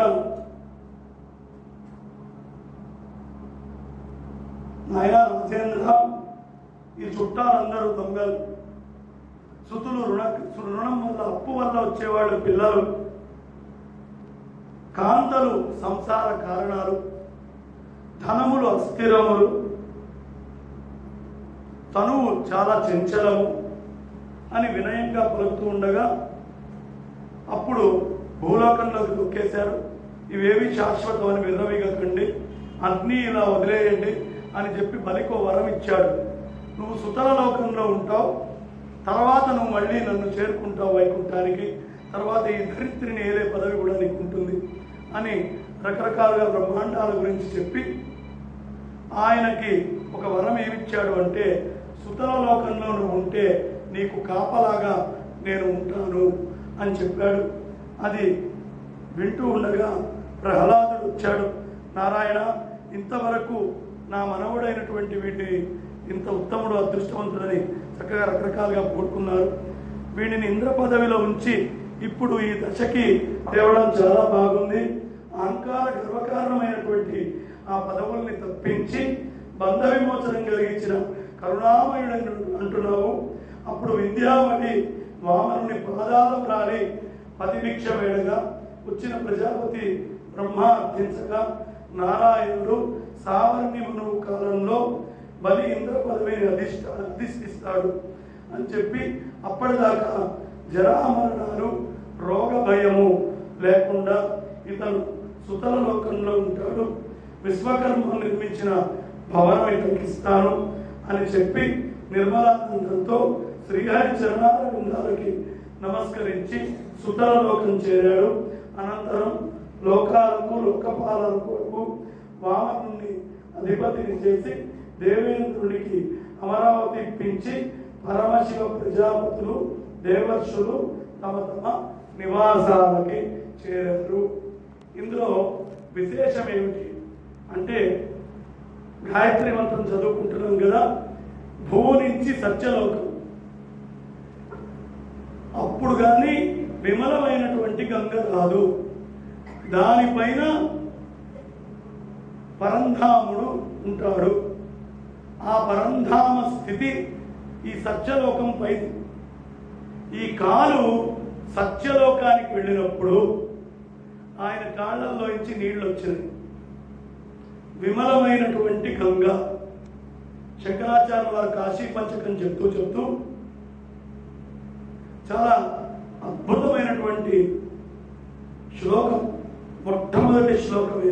Speaker 1: నాయన రాజేంద్ర ఈ చుట్టాలందరూ దొంగలు సుతులు రుణ రుణం వల్ల అప్పు వల్ల వచ్చేవాళ్ళు పిల్లలు కాంతలు సంసార కారణాలు ధనములు అస్థిరములు తనువు చాలా చంచలము అని వినయంగా పలుకుతూ ఉండగా అప్పుడు భూలోకంలోకి దొక్కేశారు ఇవేవి శాశ్వతం అని విర్రవీగకండి అన్నీ ఇలా వదిలేయండి అని చెప్పి బలికో వరం ఇచ్చాడు నువ్వు సుతల లోకంలో ఉంటావు తర్వాత నువ్వు మళ్ళీ నన్ను చేరుకుంటావు వైకుంఠానికి తర్వాత ఈ ధరిత్రిని ఏదే పదవి కూడా నీకు ఉంటుంది అని రకరకాలుగా బ్రహ్మాండాల గురించి చెప్పి ఆయనకి ఒక వరం ఏమిచ్చాడు అంటే సుతల లోకంలో నువ్వు ఉంటే నీకు కాపలాగా నేను ఉంటాను అని చెప్పాడు అది వింటూ ఉండగా ప్రహ్లాదుడు వచ్చాడు నారాయణ ఇంతవరకు నా మనవుడైనటువంటి వీటిని ఇంత ఉత్తముడు అదృష్టవంతుడని చక్కగా రకరకాలుగా కోరుకున్నారు వీడిని ఇంద్ర పదవిలో ఉంచి ఇప్పుడు ఈ దశకి తేవడం చాలా బాగుంది అహంకార గర్వకారణమైనటువంటి ఆ పదవుల్ని తప్పించి బంధ విమోచనం కలిగించిన కరుణామయుడని అంటున్నావు అప్పుడు విద్యావతి వామనుని పాదాలు రాలి పతిభిక్ష వేళగా వచ్చిన ప్రజాపతి బ్రహ్మ అర్థించగా నారాయణుడు సావర్ణ్యమును కాలంలో బలి ఇంద్ర పదవిని అధిష్ట అధిష్ఠిస్తాడు అని చెప్పి అప్పటిదాకా జరామరణాలు రోగ భయము లేకుండా ఇతను సుతల లోకంలో ఉంటాడు విశ్వకర్మ నిర్మించిన భవనం ఇతనికి ఇస్తాను అని చెప్పి నిర్మలానందంతో శ్రీహరి చరణాల బృందాలకి నమస్కరించి సుతల లోకం చేరాడు అనంతరం లోకాలకు లోకపాలకు వామనుని అధిపతిని చేసి దేవేంద్రునికి అమరావతి ఇప్పించి పరమశివ ప్రజాపతులు దేవర్షులు తమ తమ నివాసాలకి చేరారు ఇందులో విశేషం ఏమిటి అంటే గాయత్రి మంత్రం చదువుకుంటున్నాం కదా భూ నుంచి సత్యలోకం అప్పుడు కానీ విమలమైనటువంటి గంగ రాదు దానిపైన పరంధాముడు ఉంటాడు ఆ పరంధామ స్థితి ఈ సత్యలోకం పైది ఈ కాలు సత్యలోకానికి వెళ్ళినప్పుడు ఆయన కాళ్ళల్లోంచి నీళ్లు వచ్చినాయి విమలమైనటువంటి గంగ శంకరాచార్య వారు కాశీ పంచకం చెప్తూ చెప్తూ చాలా అద్భుతమైనటువంటి శ్లోకం మొట్టమొదటి శ్లోకమే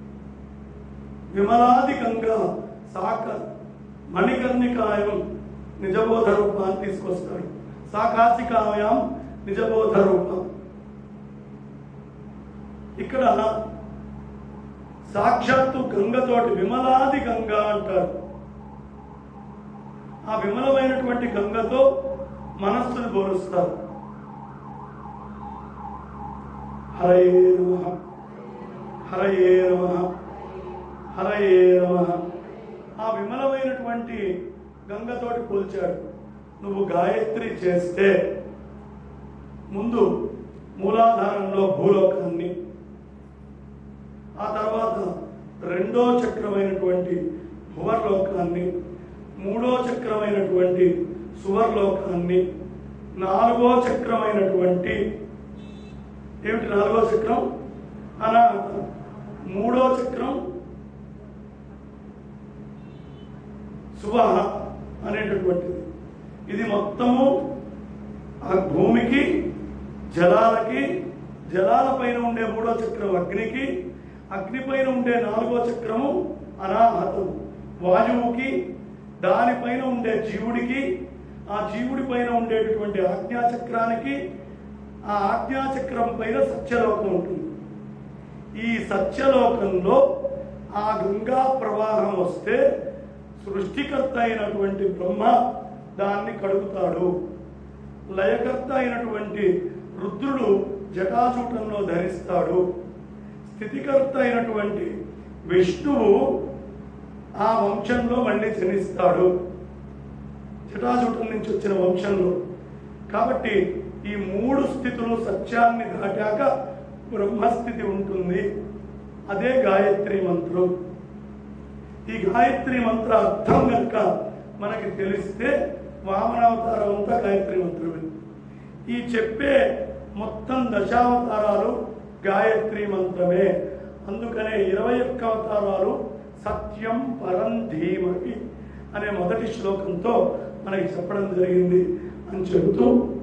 Speaker 1: విమలాది గంగా సాక మణికర్ణికాయం నిజబోధ రూపాన్ని తీసుకొస్తాడు సాకాశికాయం నిజబోధ రూపం ఇక్కడ సాక్షాత్తు గంగతోటి విమలాది గంగ అంటారు ఆ విమలమైనటువంటి గంగతో మనస్సును పోలుస్తారు హరయే నమ హరయే నమ హరయే నమ ఆ విమలమైనటువంటి గంగతోటి పోల్చాడు నువ్వు గాయత్రి చేస్తే ముందు మూలాధారంలో భూలోకాన్ని ఆ తర్వాత రెండో చక్రమైనటువంటి భువర్లోకాన్ని మూడో చక్రమైనటువంటి సువర్లోకాన్ని నాలుగో చక్రమైనటువంటి ఏమిటి నాలుగో చక్రం అనాహత మూడో చక్రం సువహ అనేటటువంటిది ఇది మొత్తము ఆ భూమికి జలాలకి జలాల పైన ఉండే మూడో చక్రం అగ్నికి అగ్ని పైన ఉండే నాలుగో చక్రము అనాహతం వాయువుకి దానిపైన ఉండే జీవుడికి ఆ జీవుడి పైన ఉండేటటువంటి ఆజ్ఞాచక్రానికి ఆ ఆజ్ఞాచక్రం పైన సత్యలోకం ఉంటుంది ఈ సత్యలోకంలో ఆ గంగా ప్రవాహం వస్తే సృష్టికర్త అయినటువంటి బ్రహ్మ దాన్ని కడుగుతాడు లయకర్త అయినటువంటి రుద్రుడు జటాజూటంలో ధరిస్తాడు స్థితికర్త అయినటువంటి విష్ణువు ఆ వంశంలో మళ్ళీ జనిస్తాడు జటాజూటం నుంచి వచ్చిన వంశంలో కాబట్టి ఈ మూడు స్థితులు సత్యాన్ని దాటాక బ్రహ్మస్థితి ఉంటుంది అదే గాయత్రి మంత్రం ఈ గాయత్రి మంత్ర అర్థం కనుక మనకి తెలిస్తే వామనావతారం అంతా గాయత్రి మంత్రమే ఈ చెప్పే మొత్తం దశావతారాలు గాయత్రి మంత్రమే అందుకనే ఇరవై ఒక్క అవతారాలు సత్యం పరం ధీమహి అనే మొదటి శ్లోకంతో మనకి చెప్పడం జరిగింది అని చెబుతూ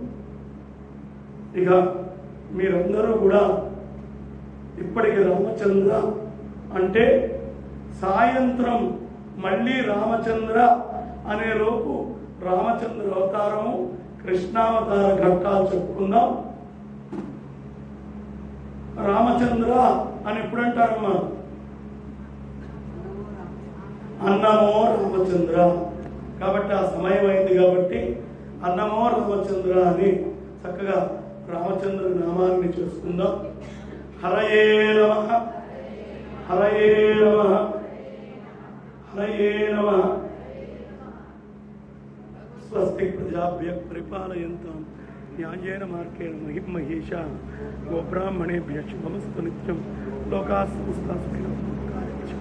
Speaker 1: ఇక మీరందరూ కూడా ఇప్పటికి రామచంద్ర అంటే సాయంత్రం మళ్ళీ రామచంద్ర అనే లోపు రామచంద్ర అవతారము కృష్ణావతార ఘట్టాలు చెప్పుకుందాం రామచంద్ర అని ఎప్పుడంటారమ్మా అన్నమో రామచంద్ర కాబట్టి ఆ సమయం అయింది కాబట్టి అన్నమో రామచంద్ర అని చక్కగా రామచంద్ర నామాన్ని చేసుకుందాం హరయే నమ హరయే నమ హరయే నమ స్వస్తి ప్రజాభ్య పరిపాలయంతాం న్యాయేన మార్గేణ మహిమహేష గోబ్రాహ్మణేభ్య శుభమస్తు నిత్యం లోకా సంస్థ సుఖినో భవంతు.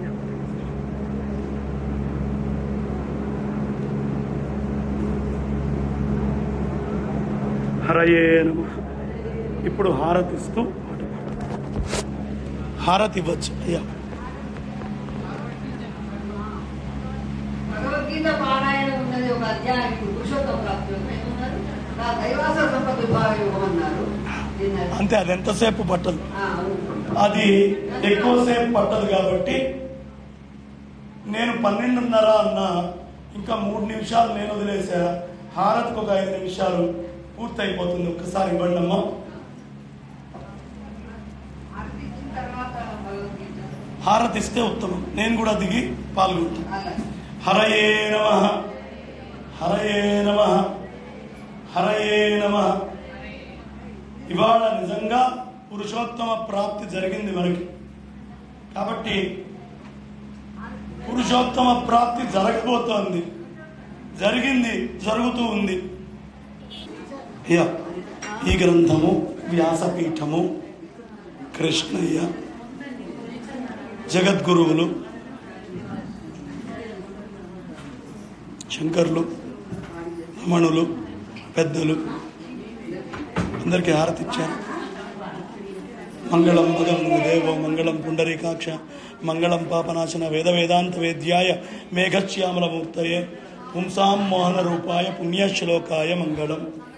Speaker 1: హరయే నమ ఇప్పుడు హారతిస్తూ పాట పాడు. హారతి ఇవ్వచ్చు అయ్యా
Speaker 2: భగవద్గీత పారాయణం ఉన్నది ఒక అధ్యాయం ఇప్పుడు పురుషోత్తమ ప్రాప్తి ఏమన్నారు నా దైవాస సంపద విభాగం ఇవ్వమన్నారు నిన్న-
Speaker 1: అంతే అది ఎంతసేపు పట్టదు
Speaker 2: ఆ, అవును.
Speaker 1: అది ఎక్కువసేపు పట్టదు కాబట్టి నేను పన్నెండున్నర అన్న ఇంకా మూడు నిమిషాలు నేను వదిలేసా హారతికి ఒక ఐదు నిమిషాలు పూర్తయిపోతుంది ఒక్కసారి ఇవ్వండి అమ్మా
Speaker 2: హారతి ఇచ్చిన తర్వాత భగవద్గీత
Speaker 1: హారతి ఇస్తే ఉత్తమం నేను కూడా దిగి పాల్గొంటాను
Speaker 2: అలాగే
Speaker 1: హరయే నమ హరయే నమ హరయే నమ ఇవాళ నిజంగా పురుషోత్తమ ప్రాప్తి జరిగింది మనకి కాబట్టి పురుషోత్తమ ప్రాప్తి జరగబోతోంది జరిగింది జరుగుతూ ఉంది అయ్యా ఈ గ్రంథము వ్యాసపీఠము కృష్ణయ్య జగద్గురువులు శంకర్లు రమణులు పెద్దలు అందరికీ హారతి ఇచ్చాను మంగళం మగం దేవో మంగళం పుండరీకాక్ష మంగళం పాపనాశన వేద వేదాంత వేద్యాయ మేఘశ్యామలమూర్తయే పుంసాం మోహన రూపాయ పుణ్యశ్లోకాయ మంగళం